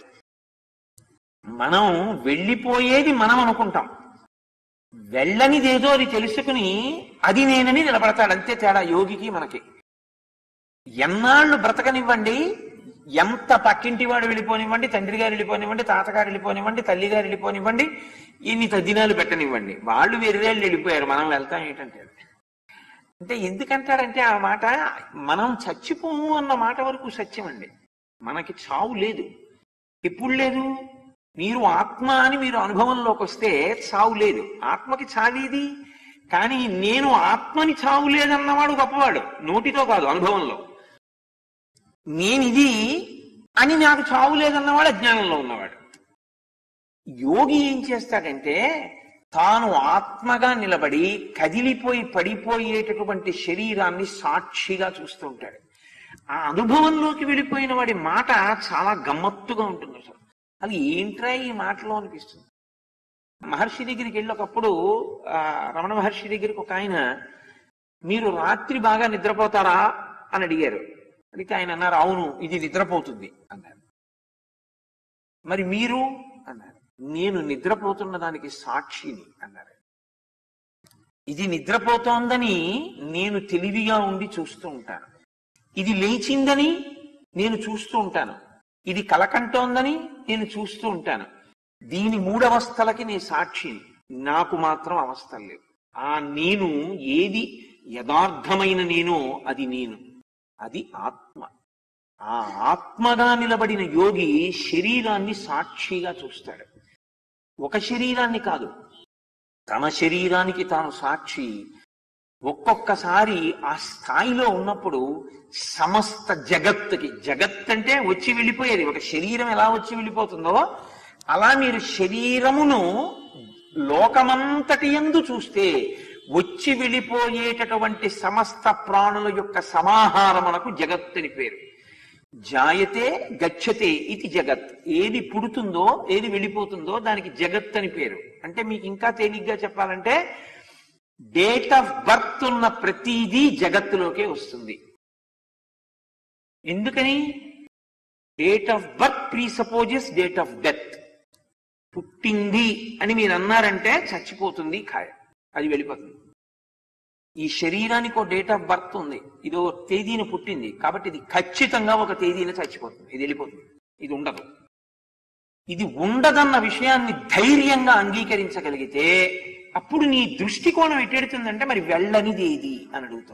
మనం వెళ్ళిపోయేది మనం అనుకుంటాం వెళ్ళనిదేదో అది తెలుసుకుని అది నేనని నిలబడతాడు అంతే తేడా యోగికి మనకి ఎన్నాళ్ళు బ్రతకనివ్వండి ఎంత పక్కింటి వాడు వెళ్ళిపోనివ్వండి తండ్రి గారు వెళ్ళిపోనివ్వండి తాతగారు వెళ్ళిపోనివ్వండి తల్లి గారు వెళ్ళిపోనివ్వండి ఇన్ని తద్దినాలు పెట్టనివ్వండి వాళ్ళు వెర్రేళ్ళు వెళ్ళిపోయారు మనం వెళ్తాం ఏంటంటే అంటే ఎందుకంటాడంటే ఆ మాట మనం చచ్చిపోము అన్న మాట వరకు సత్యం అండి మనకి చావు లేదు ఎప్పుడు లేదు మీరు ఆత్మ అని మీరు అనుభవంలోకి వస్తే చావు లేదు ఆత్మకి చావేది కానీ నేను ఆత్మని చావు లేదన్నవాడు గొప్పవాడు నోటితో కాదు అనుభవంలో నేనిది అని నాకు చావు లేదన్నవాడు అజ్ఞానంలో ఉన్నవాడు యోగి ఏం చేస్తాడంటే తాను ఆత్మగా నిలబడి కదిలిపోయి పడిపోయేటటువంటి శరీరాన్ని సాక్షిగా చూస్తూ ఉంటాడు ఆ అనుభవంలోకి వెళ్ళిపోయిన వాడి మాట చాలా గమ్మత్తుగా ఉంటుంది అసలు అది ఏంట్రా ఈ మాటలో అనిపిస్తుంది మహర్షి దగ్గరికి వెళ్ళి ఒకప్పుడు ఆ, రమణ మహర్షి దగ్గరికి ఒక ఆయన మీరు రాత్రి బాగా నిద్రపోతారా అని అడిగారు అడిగితే ఆయన అన్నారు అవును ఇది నిద్రపోతుంది అన్నారు మరి మీరు అన్నారు నేను నిద్రపోతున్న దానికి సాక్షిని అన్నారు ఇది నిద్రపోతోందని నేను తెలివిగా ఉండి చూస్తూ ఉంటాను ఇది లేచిందని నేను చూస్తూ ఉంటాను ఇది కలకంటోందని నేను చూస్తూ ఉంటాను దీని మూడవస్థలకి నేను సాక్షిని నాకు మాత్రం అవస్థలు లేవు ఆ నేను ఏది యథార్థమైన నేనో అది నేను అది ఆత్మ ఆ ఆత్మగా నిలబడిన యోగి శరీరాన్ని సాక్షిగా చూస్తాడు ఒక శరీరాన్ని కాదు తన శరీరానికి తాను సాక్షి ఒక్కొక్కసారి ఆ స్థాయిలో ఉన్నప్పుడు సమస్త జగత్తుకి జగత్ అంటే వచ్చి వెళ్ళిపోయేది ఒక శరీరం ఎలా వచ్చి వెళ్ళిపోతుందో అలా మీరు శరీరమును లోకమంతటి ఎందు చూస్తే వచ్చి వెళ్ళిపోయేటటువంటి సమస్త ప్రాణుల యొక్క సమాహారమునకు జగత్ అని పేరు జాయతే గచ్చతే ఇది జగత్ ఏది పుడుతుందో ఏది వెళ్ళిపోతుందో దానికి జగత్ అని పేరు అంటే మీకు ఇంకా తేలిగ్గా చెప్పాలంటే డేట్ ఆఫ్ బర్త్ ఉన్న ప్రతిదీ జగత్తులోకే వస్తుంది ఎందుకని date of birth presupposes date of death పుట్టింది అని మీరు అన్నారంటే చచ్చిపోతుంది ఖాయ అది వెళ్ళిపోతుంది ఈ శరీరానికి ఒక డేట్ ఆఫ్ బర్త్ ఉంది ఇది ఒక తేదీని పుట్టింది కాబట్టి ఇది ఖచ్చితంగా ఒక తేదీని చచ్చిపోతుంది ఇది వెళ్ళిపోతుంది ఇది ఉండదు ఇది ఉండదన్న విషయాన్ని ధైర్యంగా అంగీకరించగలిగితే అప్పుడు నీ దృష్టికోణం ఎట్టెడుతుందంటే మరి వెళ్ళనిది ఏది అని అడుగుతావు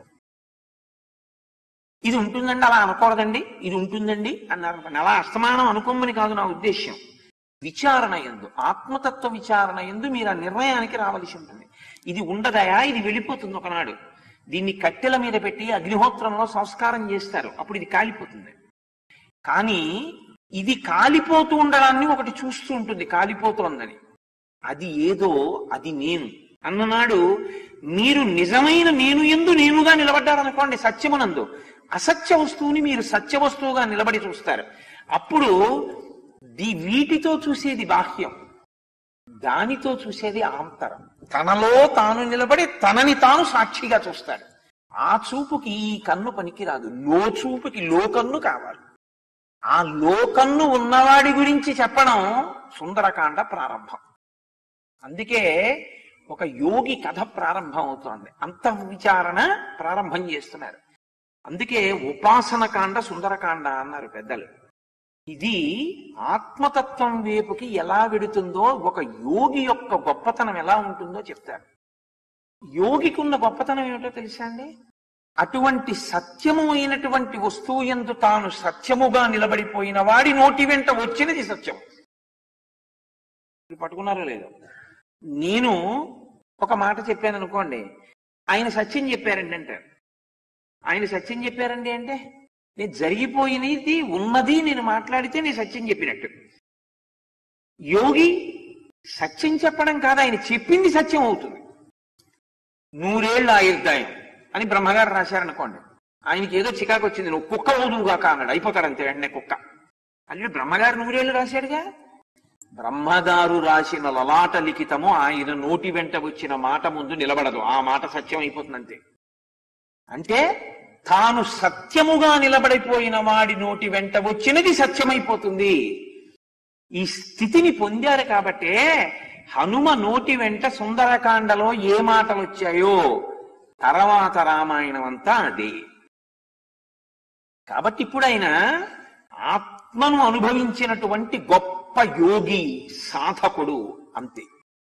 ఇది ఉంటుందండి అలా అనకూడదండి ఇది ఉంటుందండి అన్నారు అనుకోండి. అలా అస్తమానం అనుకోమని కాదు నా ఉద్దేశ్యం విచారణ ఎందు ఆత్మతత్వ విచారణ ఎందు మీరు ఆ నిర్ణయానికి రావలసి ఉంటుంది ఇది ఉండదయా ఇది వెళ్ళిపోతుంది ఒకనాడు దీన్ని కట్టెల మీద పెట్టి అగ్నిహోత్రంలో సంస్కారం చేస్తారు అప్పుడు ఇది కాలిపోతుంది కానీ ఇది కాలిపోతూ ఉండడాన్ని ఒకటి చూస్తూ ఉంటుంది కాలిపోతోందని అది ఏదో అది నేను అన్ననాడు మీరు నిజమైన నేను ఎందు నేనుగా నిలబడ్డారనుకోండి సత్యమునందు అసత్య వస్తువుని మీరు సత్య వస్తువుగా నిలబడి చూస్తారు అప్పుడు ది వీటితో చూసేది బాహ్యం దానితో చూసేది ఆంతరం తనలో తాను నిలబడి తనని తాను సాక్షిగా చూస్తాడు ఆ చూపుకి ఈ కన్ను పనికిరాదు లో చూపుకి లో కన్ను కావాలి ఆ లోకన్ను ఉన్నవాడి గురించి చెప్పడం సుందరకాండ ప్రారంభం అందుకే ఒక యోగి కథ ప్రారంభం అవుతోంది అంత విచారణ ప్రారంభం చేస్తున్నారు అందుకే ఉపాసన కాండ సుందరకాండ అన్నారు పెద్దలు ఇది ఆత్మతత్వం వైపుకి ఎలా వెడుతుందో ఒక యోగి యొక్క గొప్పతనం ఎలా ఉంటుందో చెప్తారు యోగికి ఉన్న గొప్పతనం ఏమిటో తెలుసా అండి అటువంటి సత్యము అయినటువంటి వస్తువు ఎందు తాను సత్యముగా నిలబడిపోయిన వాడి నోటి వెంట వచ్చినది సత్యం మీరు పట్టుకున్నారో లేదో నేను ఒక మాట చెప్పాను అనుకోండి ఆయన సత్యం చెప్పారండి అంటారు ఆయన సత్యం చెప్పారండి అంటే నేను జరిగిపోయినది ఉన్నది నేను మాట్లాడితే నేను సత్యం చెప్పినట్టు యోగి సత్యం చెప్పడం కాదు ఆయన చెప్పింది సత్యం అవుతుంది నూరేళ్ళు ఆయుర్దాయం అని బ్రహ్మగారు రాశారనుకోండి ఆయనకి ఏదో చికాకు వచ్చింది నువ్వు కుక్క ఊదువుగాక అన్నాడు అయిపోతాడు అంతే వెంటనే కుక్క అంటే బ్రహ్మగారు నూరేళ్ళు రాశాడుగా బ్రహ్మగారు రాసిన లలాట లిఖితము ఆయన నోటి వెంట వచ్చిన మాట ముందు నిలబడదు ఆ మాట సత్యం అయిపోతుంది అంతే అంటే తాను సత్యముగా నిలబడిపోయిన వాడి నోటి వెంట వచ్చినది సత్యమైపోతుంది ఈ స్థితిని పొందారు కాబట్టే హనుమ నోటి వెంట సుందరకాండలో ఏ మాటలు వచ్చాయో తర్వాత రామాయణం అంతా అదే కాబట్టి ఇప్పుడు ఆయన ఆత్మను అనుభవించినటువంటి గొప్ప యోగి సాధకుడు అంతే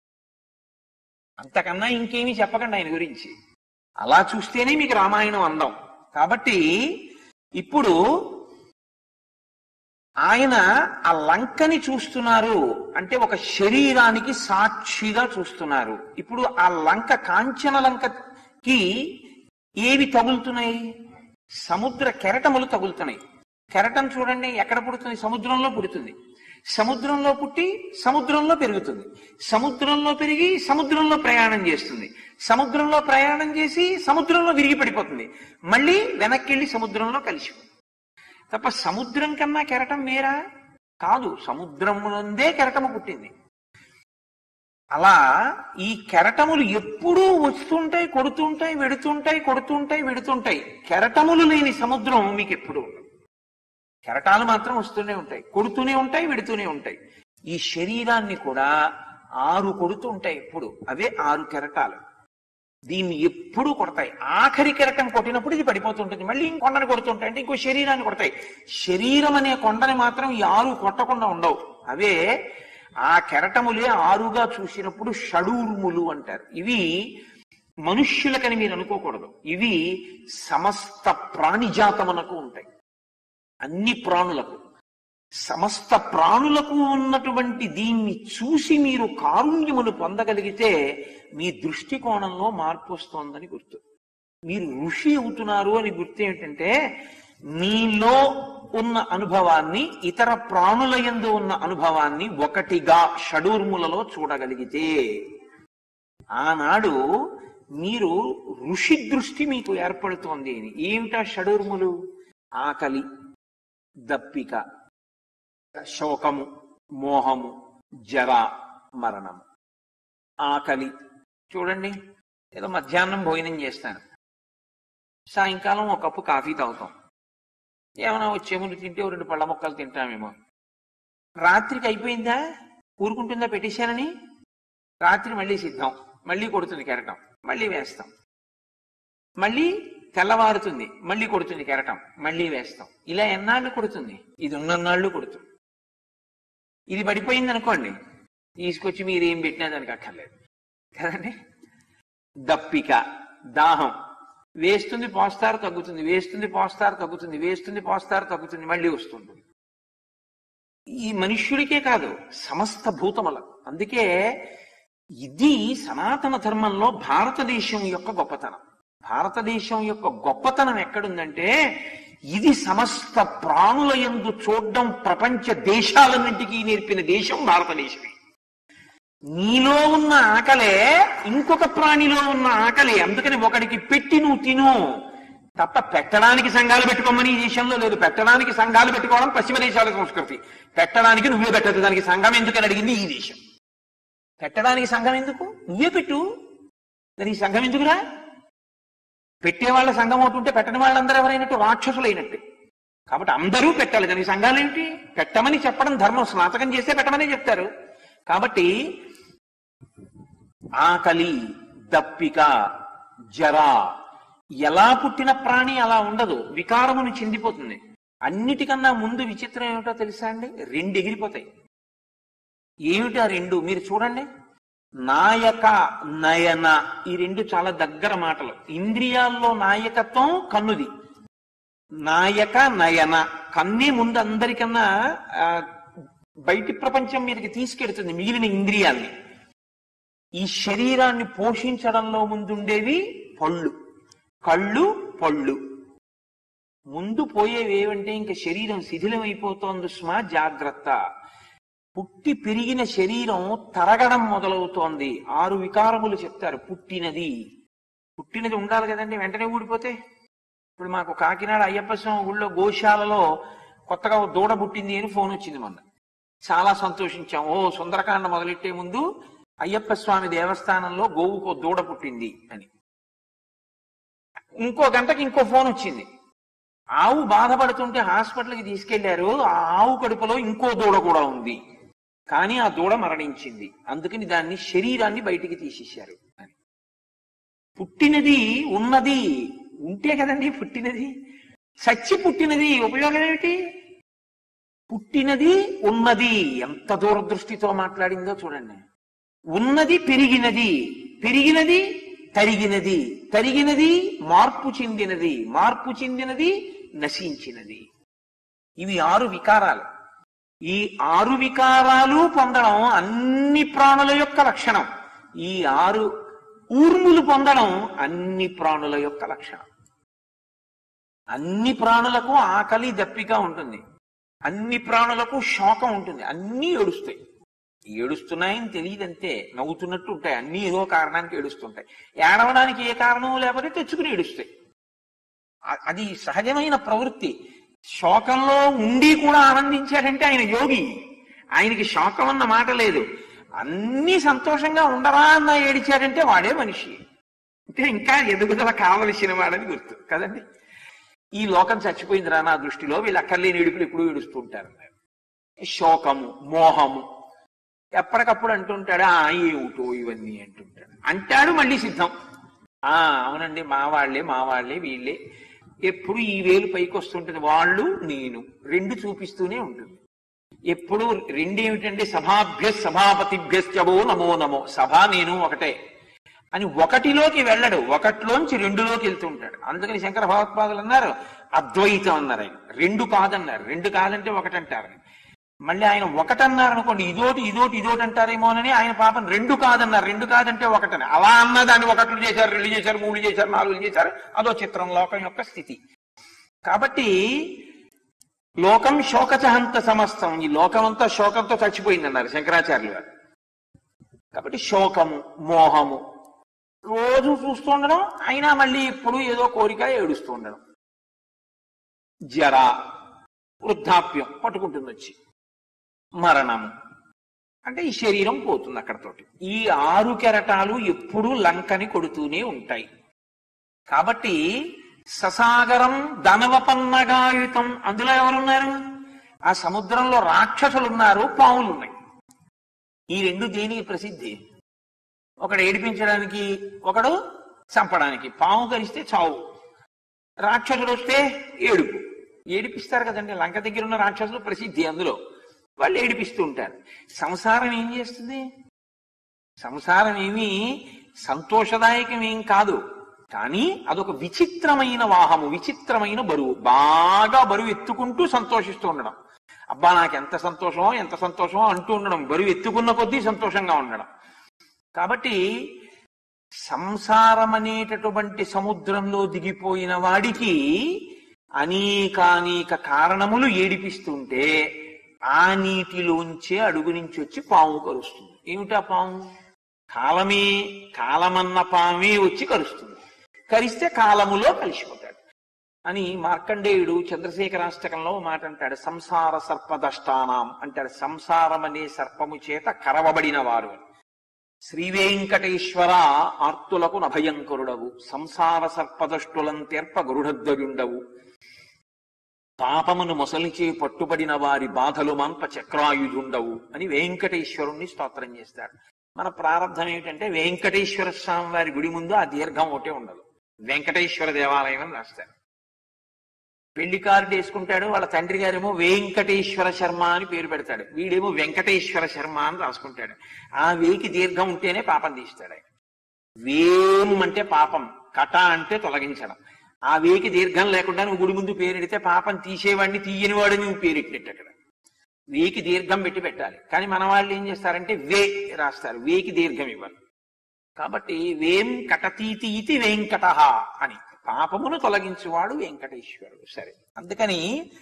అంతకన్నా ఇంకేమీ చెప్పకండి ఆయన గురించి అలా చూస్తేనే మీకు రామాయణం అందం కాబట్టి ఇప్పుడు ఆయన ఆ లంకని చూస్తున్నారు అంటే ఒక శరీరానికి సాక్షిగా చూస్తున్నారు ఇప్పుడు ఆ లంక కాంచన లంకకి ఏవి తగులుతున్నాయి సముద్ర కెరటములు తగులుతున్నాయి కెరటం చూడండి ఎక్కడ పుడుతుంది సముద్రంలో పుడుతుంది సముద్రంలో పుట్టి సముద్రంలో పెరుగుతుంది సముద్రంలో పెరిగి సముద్రంలో ప్రయాణం చేస్తుంది సముద్రంలో ప్రయాణం చేసి సముద్రంలో విరిగి పడిపోతుంది మళ్ళీ వెనక్కి వెళ్ళి సముద్రంలో కలిసిపోతుంది తప్ప సముద్రం కన్నా కెరటం వేరా కాదు సముద్రమునందే కెరటము పుట్టింది అలా ఈ కెరటములు ఎప్పుడూ వస్తుంటాయి కొడుతుంటాయి వెడుతుంటాయి కొడుతుంటాయి వెడుతుంటాయి కెరటములు లేని సముద్రం మీకు ఎప్పుడు ఉండదు కెరటాలు మాత్రం వస్తూనే ఉంటాయి కొడుతూనే ఉంటాయి వెడుతూనే ఉంటాయి ఈ శరీరాన్ని కూడా ఆరు కొడుతూ ఉంటాయి ఎప్పుడు అవే ఆరు కెరటాలు దీన్ని ఎప్పుడూ కొడతాయి ఆఖరి కెరటం కొట్టినప్పుడు ఇది పడిపోతుంటుంది మళ్ళీ ఇంకో కొండని కొడుతుంటాయి అంటే ఇంకో శరీరాన్ని కొడతాయి శరీరం అనే కొండని మాత్రం ఈ ఆరు కొట్టకుండా ఉండవు అవే ఆ కెరటములే ఆరుగా చూసినప్పుడు షడూర్ములు అంటారు ఇవి మనుష్యులకని మీరు అనుకోకూడదు ఇవి సమస్త ప్రాణిజాతమునకు ఉంటాయి అన్ని ప్రాణులకు సమస్త ప్రాణులకు ఉన్నటువంటి దీన్ని చూసి మీరు కారుణ్యమును పొందగలిగితే మీ దృష్టికోణంలో మార్పు వస్తోందని గుర్తు మీరు ఋషి అవుతున్నారు అని గుర్తు ఏమిటంటే మీలో ఉన్న అనుభవాన్ని ఇతర ప్రాణుల యందు ఉన్న అనుభవాన్ని ఒకటిగా షడూర్ములలో చూడగలిగితే ఆనాడు మీరు ఋషి దృష్టి మీకు ఏర్పడుతోంది అని ఏమిటా షడూర్ములు ఆకలి దప్పిక శోకము మోహము జర మరణము ఆకలి చూడండి ఏదో మధ్యాహ్నం భోజనం చేస్తాను సాయంకాలం ఒక కప్పు కాఫీ తాగుతాం ఏమైనా వచ్చే ముందు తింటే ఓ రెండు పళ్ళ మొక్కలు తింటామేమో రాత్రికి అయిపోయిందా ఊరుకుంటుందా పెట్టేశానని రాత్రి మళ్ళీ సిద్ధం మళ్ళీ కొడుతుంది కెరటం మళ్ళీ వేస్తాం మళ్ళీ తెల్లవారుతుంది మళ్ళీ కొడుతుంది కెరటం మళ్ళీ వేస్తాం ఇలా ఎన్నాళ్ళు కొడుతుంది ఇది ఉన్నన్నాళ్ళు కొడుతుంది ఇది పడిపోయింది అనుకోండి తీసుకొచ్చి మీరు ఏం పెట్టినా దానికి అక్కర్లేదు కదండి దప్పిక దాహం వేస్తుంది పోస్తారు తగ్గుతుంది వేస్తుంది పోస్తారు తగ్గుతుంది వేస్తుంది పోస్తారు తగ్గుతుంది మళ్ళీ వస్తుంది ఈ మనుష్యుడికే కాదు సమస్త భూతములకు అందుకే ఇది సనాతన ధర్మంలో భారతదేశం యొక్క గొప్పతనం భారతదేశం యొక్క గొప్పతనం ఎక్కడుందంటే ఇది సమస్త ప్రాణుల యందు చూడడం ప్రపంచ దేశాలన్నింటికీ నేర్పిన దేశం భారతదేశమే నీలో ఉన్న ఆకలే ఇంకొక ప్రాణిలో ఉన్న ఆకలే అందుకని ఒకడికి పెట్టి నువ్వు తిను తప్ప పెట్టడానికి సంఘాలు పెట్టుకోమని ఈ దేశంలో లేదు పెట్టడానికి సంఘాలు పెట్టుకోవడం పశ్చిమ దేశాల సంస్కృతి పెట్టడానికి నువ్వే పెట్టదు దానికి సంఘం ఎందుకని అడిగింది ఈ దేశం పెట్టడానికి సంఘం ఎందుకు నువ్వే పెట్టు దానికి సంఘం ఎందుకురా పెట్టే వాళ్ళ సంఘం అవుతుంటే పెట్టని వాళ్ళందరూ ఎవరైనట్టు రాక్షసులైనట్టు కాబట్టి అందరూ పెట్టాలి దానికి సంఘాలు ఏంటి పెట్టమని చెప్పడం ధర్మం స్నాతకం చేస్తే పెట్టమని చెప్తారు కాబట్టి ఆకలి దప్పిక జర ఎలా పుట్టిన ప్రాణి అలా ఉండదు వికారమును చెందిపోతుంది అన్నిటికన్నా ముందు విచిత్రం ఏమిటో తెలుసా అండి రెండు ఎగిరిపోతాయి ఏమిటి ఆ రెండు మీరు చూడండి నాయక నయన ఈ రెండు చాలా దగ్గర మాటలు ఇంద్రియాల్లో నాయకత్వం కన్నుది నాయక నయన కన్నే ముందు అందరికన్నా ఆ, బయటి ప్రపంచం మీదకి తీసుకెడుతుంది మిగిలిన ఇంద్రియాల్ని ఈ శరీరాన్ని పోషించడంలో ముందుండేవి పళ్ళు కళ్ళు పళ్ళు ముందు పోయేవి ఏవంటే ఇంకా శరీరం శిథిలమైపోతోంది స్మా జాగ్రత్త పుట్టి పెరిగిన శరీరం తరగడం మొదలవుతోంది ఆరు వికారములు చెప్తారు పుట్టినది పుట్టినది ఉండాలి కదండి వెంటనే ఊడిపోతే ఇప్పుడు మాకు కాకినాడ అయ్యప్ప స్వామి గుళ్ళో గోశాలలో కొత్తగా ఓ దూడ పుట్టింది అని ఫోన్ వచ్చింది మొన్న చాలా సంతోషించాం ఓ సుందరకాండ మొదలెట్టే ముందు అయ్యప్ప స్వామి దేవస్థానంలో గోవుకో దూడ పుట్టింది అని ఇంకో గంటకి ఇంకో ఫోన్ వచ్చింది ఆవు బాధపడుతుంటే హాస్పిటల్కి తీసుకెళ్లారు ఆ ఆవు కడుపులో ఇంకో దూడ కూడా ఉంది కానీ ఆ దూడ మరణించింది అందుకని దాన్ని శరీరాన్ని బయటికి తీసేశారు అని పుట్టినది ఉన్నది ఉంటే కదండి పుట్టినది చచ్చి పుట్టినది ఉపయోగం ఏమిటి పుట్టినది ఉన్నది ఎంత దూరదృష్టితో మాట్లాడిందో చూడండి ఉన్నది పెరిగినది పెరిగినది తరిగినది తరిగినది మార్పు చెందినది మార్పు చెందినది నశించినది ఇవి ఆరు వికారాలు ఈ ఆరు వికారాలు పొందడం అన్ని ప్రాణుల యొక్క లక్షణం ఈ ఆరు ఊర్ములు పొందడం అన్ని ప్రాణుల యొక్క లక్షణం అన్ని ప్రాణులకు ఆకలి దప్పిక ఉంటుంది అన్ని ప్రాణులకు శోకం ఉంటుంది అన్నీ ఏడుస్తాయి ఏడుస్తున్నాయని తెలియదంతే నవ్వుతున్నట్టు ఉంటాయి అన్ని ఏదో కారణానికి ఏడుస్తుంటాయి ఏడవడానికి ఏ కారణం లేకపోతే తెచ్చుకుని ఏడుస్తాయి అ- అది సహజమైన ప్రవృత్తి శోకంలో ఉండి కూడా ఆనందించాడంటే ఆయన యోగి ఆయనకి శోకం అన్న మాట లేదు అన్ని సంతోషంగా ఉండరా అన్న ఏడిచాడంటే వాడే మనిషి అంటే ఇంకా ఎదుగుదల కావలసిన వాడని గుర్తు కదండి ఈ లోకం చచ్చిపోయిందిరా నా దృష్టిలో వీళ్ళు అక్కర్లేని ఏడుపులు ఎప్పుడు ఏడుస్తుంటారు శోకము మోహము ఎప్పటికప్పుడు అంటుంటాడు ఆ ఏమిటో ఇవన్నీ అంటుంటాడు అంటాడు మళ్ళీ సిద్ధం ఆ అవునండి మా వాళ్ళే మా వాళ్ళే వీళ్ళే ఎప్పుడు ఈ వేలు పైకి వస్తుంటుంది వాళ్ళు నేను రెండు చూపిస్తూనే ఉంటుంది ఎప్పుడు రెండేమిటంటే సభాభ్య సభాపతిభ్యశ్చవో నమో నమో సభ నేను ఒకటే అని ఒకటిలోకి వెళ్ళడు ఒకటిలోంచి రెండులోకి వెళ్తుంటాడు అందుకని శంకర భగవత్పాదులు అన్నారు అద్వైతం అన్నారు ఆయన రెండు కాదన్నారు రెండు కాదంటే ఒకటంటారు మళ్ళీ ఆయన ఒకటన్నారు అనుకోండి ఇదోటి ఇదోటి ఇదోటి అంటారేమోనని ఆయన పాపం రెండు కాదన్నారు రెండు కాదంటే ఒకటని అలా అన్న దాన్ని ఒకట్లు చేశారు రెండు చేశారు మూడు చేశారు నాలుగు చేశారు అదో చిత్రం లోకం యొక్క స్థితి కాబట్టి లోకం శోకచహంత సమస్తం ఈ లోకమంతా శోకంతో చచ్చిపోయింది అన్నారు శంకరాచార్యులు గారు కాబట్టి శోకము మోహము రోజు చూస్తూ ఉండడం అయినా మళ్ళీ ఇప్పుడు ఏదో కోరిక ఏడుస్తూ ఉండడం జర వృద్ధాప్యం పట్టుకుంటుంది వచ్చి మరణము అంటే ఈ శరీరం పోతుంది అక్కడతోటి ఈ ఆరు కెరటాలు ఎప్పుడూ లంకని కొడుతూనే ఉంటాయి కాబట్టి ససాగరం ధనవపన్నగాయుతం అందులో ఎవరున్నారు ఆ సముద్రంలో రాక్షసులు ఉన్నారు పావులు ఉన్నాయి ఈ రెండు దేనికి ప్రసిద్ధి ఒకడు ఏడిపించడానికి ఒకడు చంపడానికి పాము కరిస్తే చావు రాక్షసుడు వస్తే ఏడుపు ఏడిపిస్తారు కదండి లంక దగ్గర ఉన్న రాక్షసులు ప్రసిద్ధి అందులో వాళ్ళు ఏడిపిస్తూ ఉంటారు సంసారం ఏం చేస్తుంది సంసారం ఏమీ సంతోషదాయకం ఏం కాదు కానీ అదొక విచిత్రమైన వాహము విచిత్రమైన బరువు బాగా బరువు ఎత్తుకుంటూ సంతోషిస్తూ ఉండడం అబ్బా నాకు ఎంత సంతోషమో ఎంత సంతోషమో అంటూ ఉండడం బరువు ఎత్తుకున్న కొద్దీ సంతోషంగా ఉండడం కాబట్టి సంసారం అనేటటువంటి సముద్రంలో దిగిపోయిన వాడికి అనేకానేక కారణములు ఏడిపిస్తుంటే ఆ నీటిలోంచే అడుగు నుంచి వచ్చి పాము కరుస్తుంది ఏమిటా పాము కాలమే కాలమన్న పామే వచ్చి కరుస్తుంది కరిస్తే కాలములో కలిసిపోతాడు అని మార్కండేయుడు చంద్రశేఖరాష్టకంలో ఓ మాట అంటాడు సంసార సర్పదష్టానాం అంటాడు సంసారం అనే సర్పము చేత కరవబడిన వారు అని. శ్రీ వెంకటేశ్వర ఆర్తులకు నభయంకరుడవు సంసార సర్పదష్టులం తెర్ప గరుడధ్వజుండవు పాపమును మొసలిచే పట్టుబడిన వారి బాధలు మంప చక్రాయుధుండవు అని వెంకటేశ్వరుణ్ణి స్తోత్రం చేస్తాడు మన ప్రారంభం ఏమిటంటే వెంకటేశ్వర స్వామి వారి గుడి ముందు ఆ దీర్ఘం ఒకటే ఉండదు వెంకటేశ్వర దేవాలయం అని రాస్తారు పెళ్లి కార్డు వేసుకుంటాడు వాళ్ళ తండ్రి గారేమో వెంకటేశ్వర శర్మ అని పేరు పెడతాడు వీడేమో వెంకటేశ్వర శర్మ అని రాసుకుంటాడు ఆ వేకి దీర్ఘం ఉంటేనే పాపం తీస్తాడు ఆయన వేం అంటే పాపం కట అంటే తొలగించడం ఆ వేకి దీర్ఘం లేకుండా నువ్వు గుడి ముందు పేరెడితే పాపం తీసేవాడిని తీయని వాడిని నువ్వు పేరెట్టినట్టు అక్కడ వేకి దీర్ఘం పెట్టి పెట్టాలి కానీ మన వాళ్ళు ఏం చేస్తారంటే వే రాస్తారు వేకి దీర్ఘం ఇవ్వాలి కాబట్టి వేం కటతీతి ఇతి వెంకట అని పాపమును తొలగించువాడు వెంకటేశ్వరుడు సరే అందుకని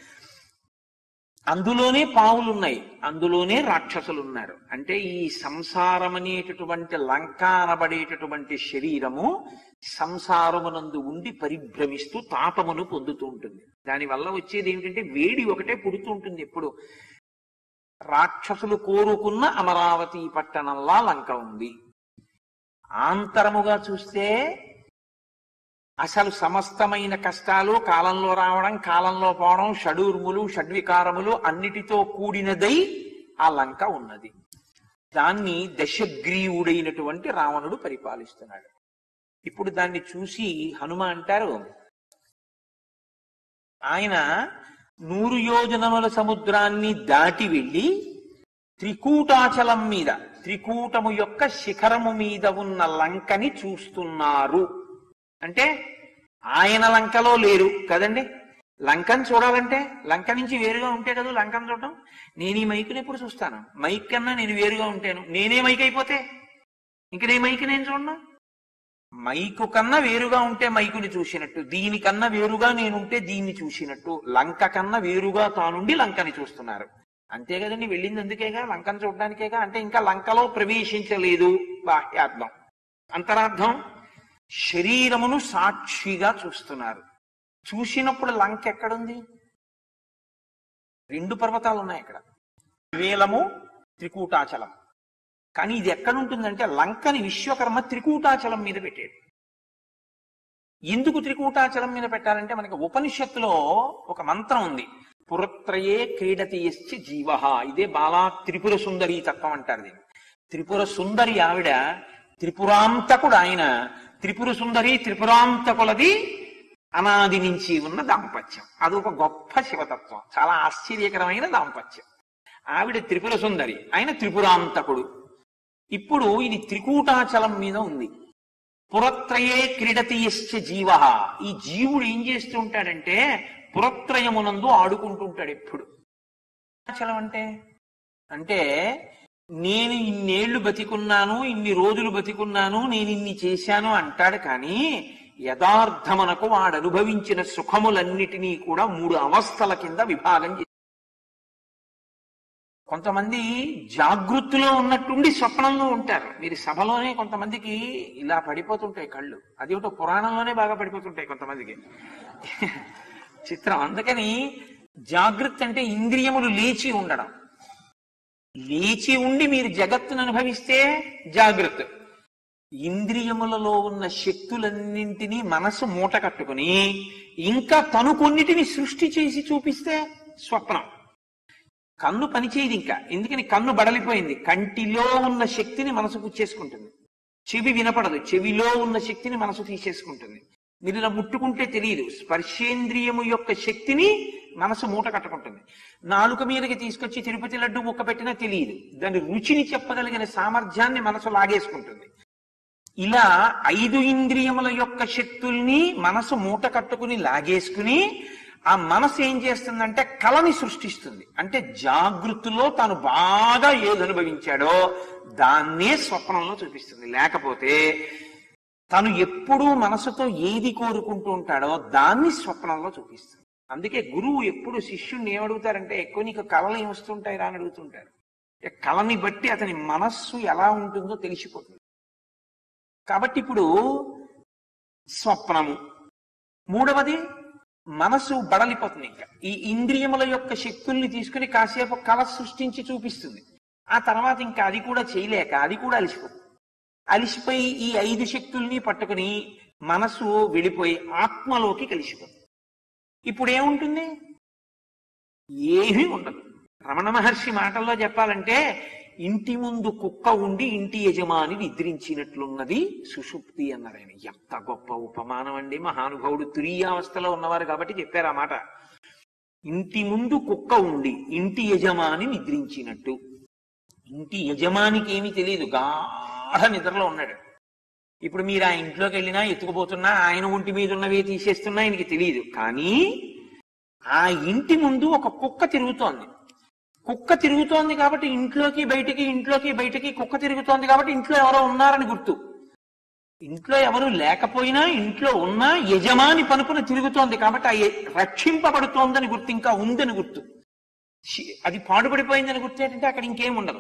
అందులోనే పావులు ఉన్నాయి అందులోనే రాక్షసులు ఉన్నారు అంటే ఈ సంసారం అనేటటువంటి లంక అనబడేటటువంటి శరీరము సంసారమునందు ఉండి పరిభ్రమిస్తూ తాపమును పొందుతూ ఉంటుంది దానివల్ల వచ్చేది ఏమిటంటే వేడి ఒకటే పుడుతూ ఉంటుంది ఎప్పుడు రాక్షసులు కోరుకున్న అమరావతి పట్టణంలా లంక ఉంది ఆంతరముగా చూస్తే అసలు సమస్తమైన కష్టాలు కాలంలో రావడం కాలంలో పోవడం షడూర్ములు షడ్వికారములు అన్నిటితో కూడినదై ఆ లంక ఉన్నది దాన్ని దశగ్రీవుడైనటువంటి రావణుడు పరిపాలిస్తున్నాడు ఇప్పుడు దాన్ని చూసి హనుమ అంటారు ఆయన నూరు యోజనముల సముద్రాన్ని దాటి వెళ్ళి త్రికూటాచలం మీద త్రికూటము యొక్క శిఖరము మీద ఉన్న లంకని చూస్తున్నారు అంటే ఆయన లంకలో లేరు కదండి లంకను చూడాలంటే లంక నుంచి వేరుగా ఉంటే కదా లంకను చూడటం నేను ఈ మైకుని ఎప్పుడు చూస్తాను మైక్ కన్నా నేను వేరుగా ఉంటాను నేనే మైక్ అయిపోతే ఇంక నే మైక్ నేను చూడను మైకు కన్నా వేరుగా ఉంటే మైకుని చూసినట్టు దీనికన్నా వేరుగా నేనుంటే దీన్ని చూసినట్టు లంక కన్నా వేరుగా తానుండి లంకని చూస్తున్నారు అంతే కదండి వెళ్ళింది అందుకేగా లంకను చూడడానికేగా అంటే ఇంకా లంకలో ప్రవేశించలేదు బాహ్యార్థం అంతరార్థం శరీరమును సాక్షిగా చూస్తున్నారు చూసినప్పుడు లంక ఎక్కడుంది రెండు పర్వతాలు ఉన్నాయి అక్కడ వేలము త్రికూటాచలం కానీ ఇది ఎక్కడుంటుందంటే లంకని విశ్వకర్మ త్రికూటాచలం మీద పెట్టాడు ఎందుకు త్రికూటాచలం మీద పెట్టాలంటే మనకి ఉపనిషత్తులో ఒక మంత్రం ఉంది పురత్రయే క్రీడతి యశ్చి జీవ ఇదే బాలా త్రిపుర సుందరి తత్వం అంటారు దీన్ని త్రిపుర సుందరి ఆవిడ త్రిపురాంతకుడు ఆయన త్రిపుర సుందరి త్రిపురాంతకులది అనాది నుంచి ఉన్న దాంపత్యం అది ఒక గొప్ప శివతత్వం చాలా ఆశ్చర్యకరమైన దాంపత్యం ఆవిడ త్రిపుర సుందరి ఆయన త్రిపురాంతకుడు ఇప్పుడు ఇది త్రికూటాచలం మీద ఉంది పురత్రయే క్రీడతి యశ్చ జీవ ఈ జీవుడు ఏం చేస్తూ ఉంటాడంటే పురత్రయమునందు ఆడుకుంటుంటాడు ఎప్పుడు చలం అంటే అంటే నేను ఇన్నేళ్లు బతికున్నాను ఇన్ని రోజులు బతికున్నాను నేను ఇన్ని చేశాను అంటాడు కానీ యథార్థమనకు వాడు అనుభవించిన సుఖములన్నిటినీ కూడా మూడు అవస్థల కింద విభాగం చేశాడు కొంతమంది జాగృతిలో ఉన్నట్టుండి స్వప్నంలో ఉంటారు మీరు సభలోనే కొంతమందికి ఇలా పడిపోతుంటాయి కళ్ళు అదేమిటో పురాణంలోనే బాగా పడిపోతుంటాయి కొంతమందికి చిత్రం అందుకని జాగృతి అంటే ఇంద్రియములు లేచి ఉండడం లేచి ఉండి మీరు జగత్తును అనుభవిస్తే జాగృత్ ఇంద్రియములలో ఉన్న శక్తులన్నింటినీ మనసు మూట కట్టుకుని ఇంకా తను కొన్నిటిని సృష్టి చేసి చూపిస్తే స్వప్నం కన్ను పనిచేయదు ఇంకా ఎందుకని కన్ను బడలిపోయింది కంటిలో ఉన్న శక్తిని మనసు పుచ్చేసుకుంటుంది చెవి వినపడదు చెవిలో ఉన్న శక్తిని మనసు తీసేసుకుంటుంది మీరు ఇలా ముట్టుకుంటే తెలియదు స్పర్శేంద్రియము యొక్క శక్తిని మనసు మూట కట్టుకుంటుంది నాలుక మీదకి తీసుకొచ్చి తిరుపతి లడ్డు ముక్క పెట్టినా తెలియదు దాని రుచిని చెప్పగలిగిన సామర్థ్యాన్ని మనసు లాగేసుకుంటుంది ఇలా ఐదు ఇంద్రియముల యొక్క శక్తుల్ని మనసు మూట కట్టుకుని లాగేసుకుని ఆ మనసు ఏం చేస్తుందంటే కళని సృష్టిస్తుంది అంటే జాగృతిలో తాను బాగా ఏది అనుభవించాడో దాన్నే స్వప్నంలో చూపిస్తుంది లేకపోతే తను ఎప్పుడూ మనసుతో ఏది కోరుకుంటూ ఉంటాడో దాన్ని స్వప్నంలో చూపిస్తుంది అందుకే గురువు ఎప్పుడు శిష్యుణ్ణి ఏమడుగుతారంటే ఎక్కువ నీకు కళలు ఏమొస్తుంటాయి రా అని అడుగుతుంటారు అంటే కళని బట్టి అతని మనస్సు ఎలా ఉంటుందో తెలిసిపోతుంది కాబట్టి ఇప్పుడు స్వప్నము మూడవది మనసు బడలిపోతుంది ఇంకా ఈ ఇంద్రియముల యొక్క శక్తుల్ని తీసుకుని కాసేపు కళ సృష్టించి చూపిస్తుంది ఆ తర్వాత ఇంకా అది కూడా చేయలేక అది కూడా అలిసిపోతుంది అలిసిపోయి ఈ ఐదు శక్తుల్ని పట్టుకుని మనసు వెళ్ళిపోయి ఆత్మలోకి కలిసిపోతుంది ఇప్పుడు ఏముంటుంది ఏమీ ఉండదు రమణ మహర్షి మాటల్లో చెప్పాలంటే ఇంటి ముందు కుక్క ఉండి ఇంటి యజమాని నిద్రించినట్లున్నది సుషుప్తి అన్నారు ఆయన ఎంత గొప్ప ఉపమానం అండి మహానుభావుడు తురీయావస్థలో ఉన్నవారు కాబట్టి చెప్పారు ఆ మాట ఇంటి ముందు కుక్క ఉండి ఇంటి యజమాని నిద్రించినట్టు ఇంటి యజమానికి ఏమీ తెలియదు గాఢ నిద్రలో ఉన్నాడు ఇప్పుడు మీరు ఆ ఇంట్లోకి వెళ్ళినా ఎత్తుకుపోతున్నా ఆయన ఒంటి మీద ఉన్నవి తీసేస్తున్నా ఆయనకి తెలియదు కానీ ఆ ఇంటి ముందు ఒక కుక్క తిరుగుతోంది కుక్క తిరుగుతోంది కాబట్టి ఇంట్లోకి బయటికి ఇంట్లోకి బయటికి కుక్క తిరుగుతోంది కాబట్టి ఇంట్లో ఎవరో ఉన్నారని గుర్తు ఇంట్లో ఎవరు లేకపోయినా ఇంట్లో ఉన్నా యజమాని పనుపున తిరుగుతోంది కాబట్టి ఆ య- రక్షింపబడుతోందని గుర్తు ఇంకా ఉందని గుర్తు శి- అది పాడుపడిపోయిందని గుర్తు ఏంటంటే అక్కడ ఇంకేం ఉండదు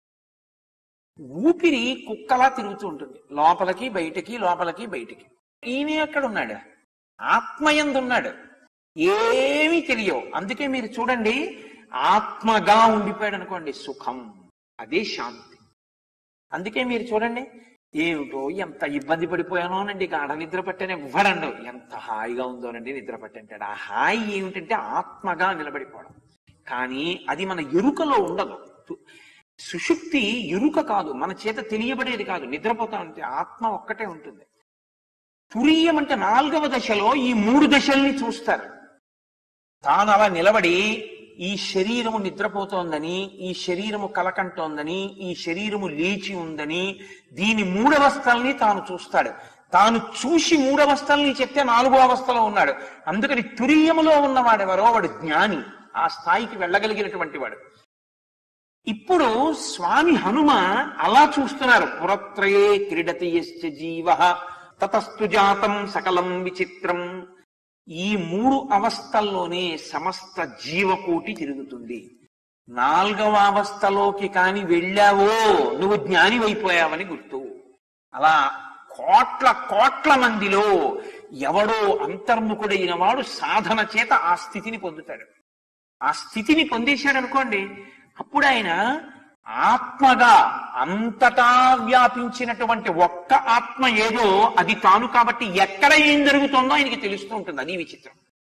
ఊపిరి కుక్కలా తిరుగుతూ ఉంటుంది లోపలికి బయటికి లోపలికి బయటికి ఈయన ఎక్కడ ఉన్నాడు ఆత్మయందు ఉన్నాడు ఏమీ తెలియవు అందుకే మీరు చూడండి ఆత్మగా ఉండిపోయాడు అనుకోండి సుఖం అదే శాంతి అందుకే మీరు చూడండి ఏమిటో ఎంత ఇబ్బంది పడిపోయానోనండి గాఢ నిద్ర పట్టాను ఎవ్వరండు ఎంత హాయిగా ఉందోనండి నిద్ర పట్టంటాడు ఆ హాయి ఏమిటంటే ఆత్మగా నిలబడిపోవడం కానీ అది మన ఎరుకలో ఉండదు సుషుప్తి ఎరుక కాదు మన చేత తెలియబడేది కాదు నిద్రపోతామంటే ఆత్మ ఒక్కటే ఉంటుంది తురీయం అంటే నాలుగవ దశలో ఈ మూడు దశల్ని చూస్తారు తాను అలా నిలబడి ఈ శరీరము నిద్రపోతోందని ఈ శరీరము కలకంటోందని ఈ శరీరము లేచి ఉందని దీని మూడవస్థల్ని తాను చూస్తాడు తాను చూసి మూడవస్థల్ని చెప్తే నాలుగో అవస్థలో ఉన్నాడు అందుకని తురీయములో ఉన్నవాడెవరో వాడు జ్ఞాని ఆ స్థాయికి వెళ్ళగలిగినటువంటి వాడు ఇప్పుడు స్వామి హనుమ అలా చూస్తున్నారు పురత్రయే క్రీడతి యశ్చ జీవ తతస్తు జాతం సకలం విచిత్రం ఈ మూడు అవస్థల్లోనే సమస్త జీవకోటి తిరుగుతుంది నాలుగవ అవస్థలోకి కాని వెళ్ళావో నువ్వు జ్ఞానివైపోయావని గుర్తు అలా కోట్ల కోట్ల మందిలో ఎవడో అంతర్ముఖుడైన వాడు సాధన చేత ఆ స్థితిని పొందుతాడు ఆ స్థితిని పొందేశాడు అనుకోండి అప్పుడు ఆయన ఆత్మగా అంతటా వ్యాపించినటువంటి ఒక్క ఆత్మ ఏదో అది తాను కాబట్టి ఎక్కడ ఏం జరుగుతుందో ఆయనకి తెలుస్తూ ఉంటుంది అది విచిత్రం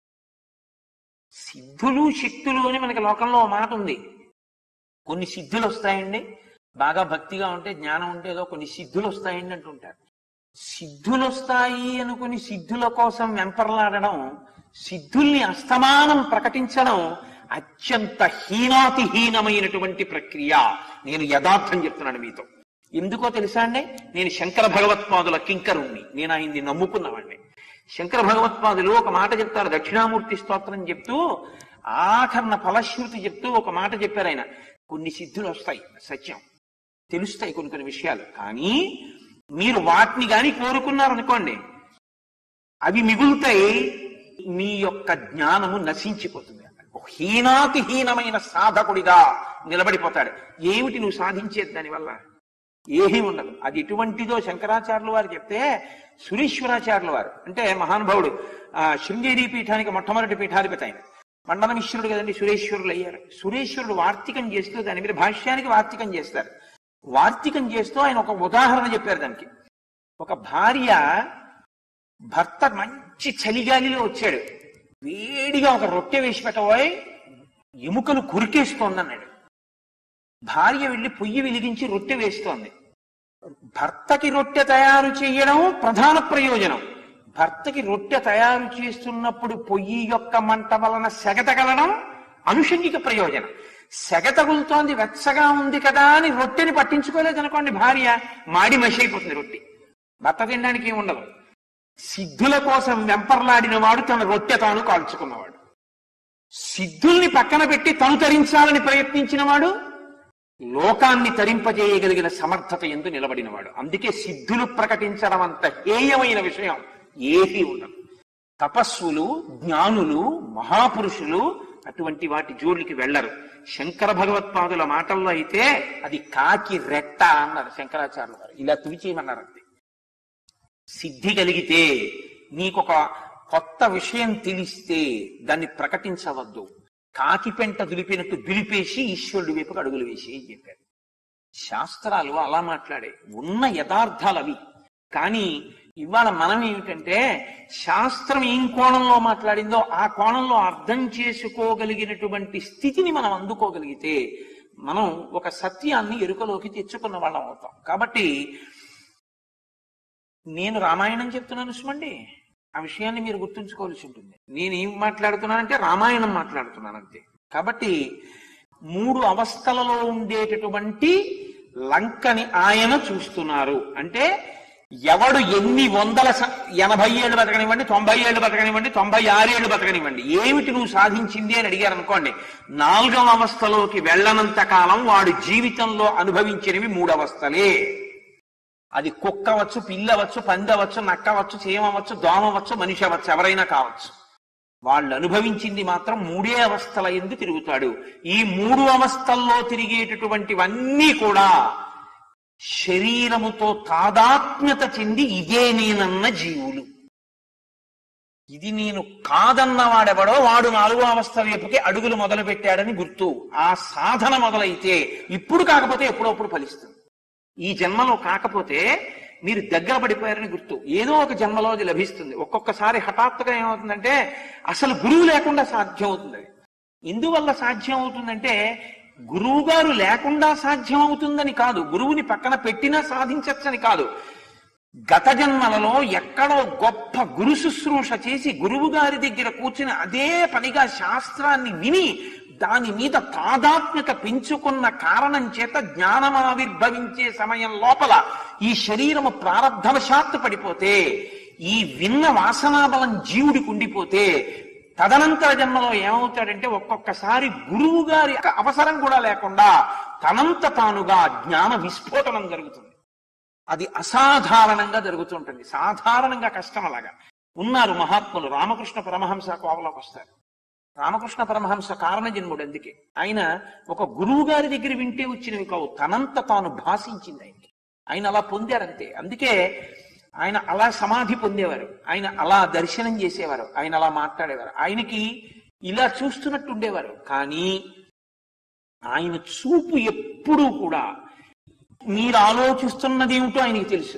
సిద్ధులు శక్తులు అని మనకి లోకంలో ఓ మాట ఉంది కొన్ని సిద్ధులు వస్తాయండి బాగా భక్తిగా ఉంటే జ్ఞానం ఉంటే ఏదో కొన్ని సిద్ధులు వస్తాయండి అంటుంటారు సిద్ధులు వస్తాయి అనుకుని సిద్ధుల కోసం వెంపర్లాడడం సిద్ధుల్ని అస్తమానం ప్రకటించడం అత్యంత హీనాతిహీనమైనటువంటి ప్రక్రియ నేను యథార్థం చెప్తున్నాను మీతో ఎందుకో తెలుసా అండి నేను శంకర భగవత్పాదుల కింకరుణ్ణి నేను ఆయన్ని నమ్ముకున్నవాడిని శంకర భగవత్పాదులు ఒక మాట చెప్తారు దక్షిణామూర్తి స్తోత్రం చెప్తూ ఆఖరణ ఫలశ్రుతి చెప్తూ ఒక మాట చెప్పారు ఆయన కొన్ని సిద్ధులు వస్తాయి సత్యం తెలుస్తాయి కొన్ని కొన్ని విషయాలు కానీ మీరు వాటిని గాని కోరుకున్నారనుకోండి అవి మిగులుతాయి మీ యొక్క జ్ఞానము నశించిపోతుంది హీనాతి హీనమైన సాధకుడిగా నిలబడిపోతాడు ఏమిటి నువ్వు సాధించేది దానివల్ల ఏమీ ఉండదు అది ఎటువంటిదో శంకరాచార్యుల వారు చెప్తే సురేశ్వరాచార్యుల వారు అంటే మహానుభావుడు ఆ శృంగేరి పీఠానికి మొట్టమొదటి పీఠాధిపతి ఆయన మండల మిశ్రుడు కదండి సురేశ్వరులు అయ్యారు సురేశ్వరుడు వార్తికం చేస్తూ దాని మీద భాష్యానికి వార్తికం చేస్తారు వార్తికం చేస్తూ ఆయన ఒక ఉదాహరణ చెప్పారు దానికి ఒక భార్య భర్త మంచి చలిగాలిలో వచ్చాడు వేడిగా ఒక రొట్టె వేసి పెట్టబోయి ఎముకలు కురికేస్తోందన్నాడు భార్య వెళ్ళి పొయ్యి వెలిగించి రొట్టె వేస్తోంది భర్తకి రొట్టె తయారు చేయడం ప్రధాన ప్రయోజనం భర్తకి రొట్టె తయారు చేస్తున్నప్పుడు పొయ్యి యొక్క మంట వలన సెగ తగలడం అనుషంగిక ప్రయోజనం సెగ తగులుతోంది వెచ్చగా ఉంది కదా అని రొట్టెని పట్టించుకోలేదు అనుకోండి భార్య మాడి మషి అయిపోతుంది రొట్టె భర్త తినడానికి ఏమి ఉండదు సిద్ధుల కోసం వెంపర్లాడిన వాడు తన రొట్టె తాను కాల్చుకున్నవాడు సిద్ధుల్ని పక్కన పెట్టి తను తరించాలని ప్రయత్నించిన వాడు లోకాన్ని తరింపజేయగలిగిన సమర్థత ఎందు నిలబడినవాడు అందుకే సిద్ధులు ప్రకటించడం అంత హేయమైన విషయం ఏదీ ఉండదు తపస్సులు జ్ఞానులు మహాపురుషులు అటువంటి వాటి జోలికి వెళ్ళరు శంకర భగవత్పాదుల మాటల్లో అయితే అది కాకి రెట్ట అన్నారు శంకరాచార్యులు గారు ఇలా తుడిచేయమన్నారు అంతే సిద్ధి కలిగితే నీకొక కొత్త విషయం తెలిస్తే దాన్ని ప్రకటించవద్దు కాకి పెంట దులిపినట్టు దులిపేసి ఈశ్వరుడి వైపుకు అడుగులు వేసి అని చెప్పారు శాస్త్రాలు అలా మాట్లాడే ఉన్న యథార్థాలు అవి కానీ ఇవాళ మనం ఏమిటంటే శాస్త్రం ఏం కోణంలో మాట్లాడిందో ఆ కోణంలో అర్థం చేసుకోగలిగినటువంటి స్థితిని మనం అందుకోగలిగితే మనం ఒక సత్యాన్ని ఎరుకలోకి తెచ్చుకున్న వాళ్ళం అవుతాం కాబట్టి నేను రామాయణం చెప్తున్నాను సుమండి ఆ విషయాన్ని మీరు గుర్తుంచుకోవాల్సి ఉంటుంది నేను ఏం మాట్లాడుతున్నానంటే రామాయణం మాట్లాడుతున్నాను అంతే కాబట్టి మూడు అవస్థలలో ఉండేటటువంటి లంకని ఆయన చూస్తున్నారు అంటే ఎవడు ఎన్ని వందల స- ఎనభై ఏళ్ళు బతకనివ్వండి తొంభై ఏళ్ళు బతకనివ్వండి తొంభై ఆరేళ్లు బతకనివ్వండి ఏమిటి నువ్వు సాధించింది అని అడిగారు అనుకోండి నాలుగవ అవస్థలోకి వెళ్ళనంత కాలం వాడు జీవితంలో అనుభవించినవి మూడు అవస్థలే అది కుక్క అవచ్చు పిల్ల అవచ్చు పంది అవచ్చు నక్క అవచ్చు చీమ అవచ్చు దోమ అవచ్చు మనిషి అవచ్చు ఎవరైనా కావచ్చు వాళ్ళు అనుభవించింది మాత్రం మూడే అవస్థల ఎందు తిరుగుతాడు ఈ మూడు అవస్థల్లో తిరిగేటటువంటివన్నీ కూడా శరీరముతో తాదాత్మ్యత చెంది ఇదే నేనన్న జీవులు ఇది నేను కాదన్న వాడెవడో వాడు నాలుగో అవస్థ వైపుకి అడుగులు మొదలు పెట్టాడని గుర్తు ఆ సాధన మొదలైతే ఇప్పుడు కాకపోతే ఎప్పుడప్పుడు ఫలిస్తుంది ఈ జన్మలో కాకపోతే మీరు దగ్గర పడిపోయారని గుర్తు ఏదో ఒక జన్మలో అది లభిస్తుంది ఒక్కొక్కసారి హఠాత్తుగా ఏమవుతుందంటే అసలు గురువు లేకుండా సాధ్యం అవుతుంది అది. ఎందువల్ల సాధ్యం అవుతుందంటే గురువు గారు లేకుండా సాధ్యం అవుతుందని కాదు గురువుని పక్కన పెట్టినా సాధించచ్చని కాదు గత జన్మలలో ఎక్కడో గొప్ప గురు శుశ్రూష చేసి గురువు గారి దగ్గర కూర్చుని అదే పనిగా శాస్త్రాన్ని విని దాని మీద తాదాత్మ్యత పెంచుకున్న కారణం చేత జ్ఞానం ఆవిర్భవించే సమయం లోపల ఈ శరీరము ప్రారంధవశాత్తు పడిపోతే ఈ విన్న వాసనాబలం జీవుడికి ఉండిపోతే తదనంతర జన్మలో ఏమవుతాడంటే ఒక్కొక్కసారి గురువు గారి అవసరం కూడా లేకుండా తనంత తానుగా జ్ఞాన విస్ఫోటనం జరుగుతుంది అది అసాధారణంగా జరుగుతుంటుంది సాధారణంగా కష్టం అలాగా ఉన్నారు మహాత్ములు రామకృష్ణ పరమహంస కోవలోకి వస్తారు రామకృష్ణ పరమహంస కారణ జన్ముడు అందుకే ఆయన ఒక గురువు గారి దగ్గర వింటే వచ్చినవి కావు తనంత తాను భాషించింది ఆయనకి ఆయన అలా పొందారంతే అందుకే ఆయన అలా సమాధి పొందేవారు ఆయన అలా దర్శనం చేసేవారు ఆయన అలా మాట్లాడేవారు ఆయనకి ఇలా చూస్తున్నట్టు ఉండేవారు కానీ ఆయన చూపు ఎప్పుడూ కూడా మీరు ఆలోచిస్తున్నది ఏమిటో ఆయనకి తెలుసు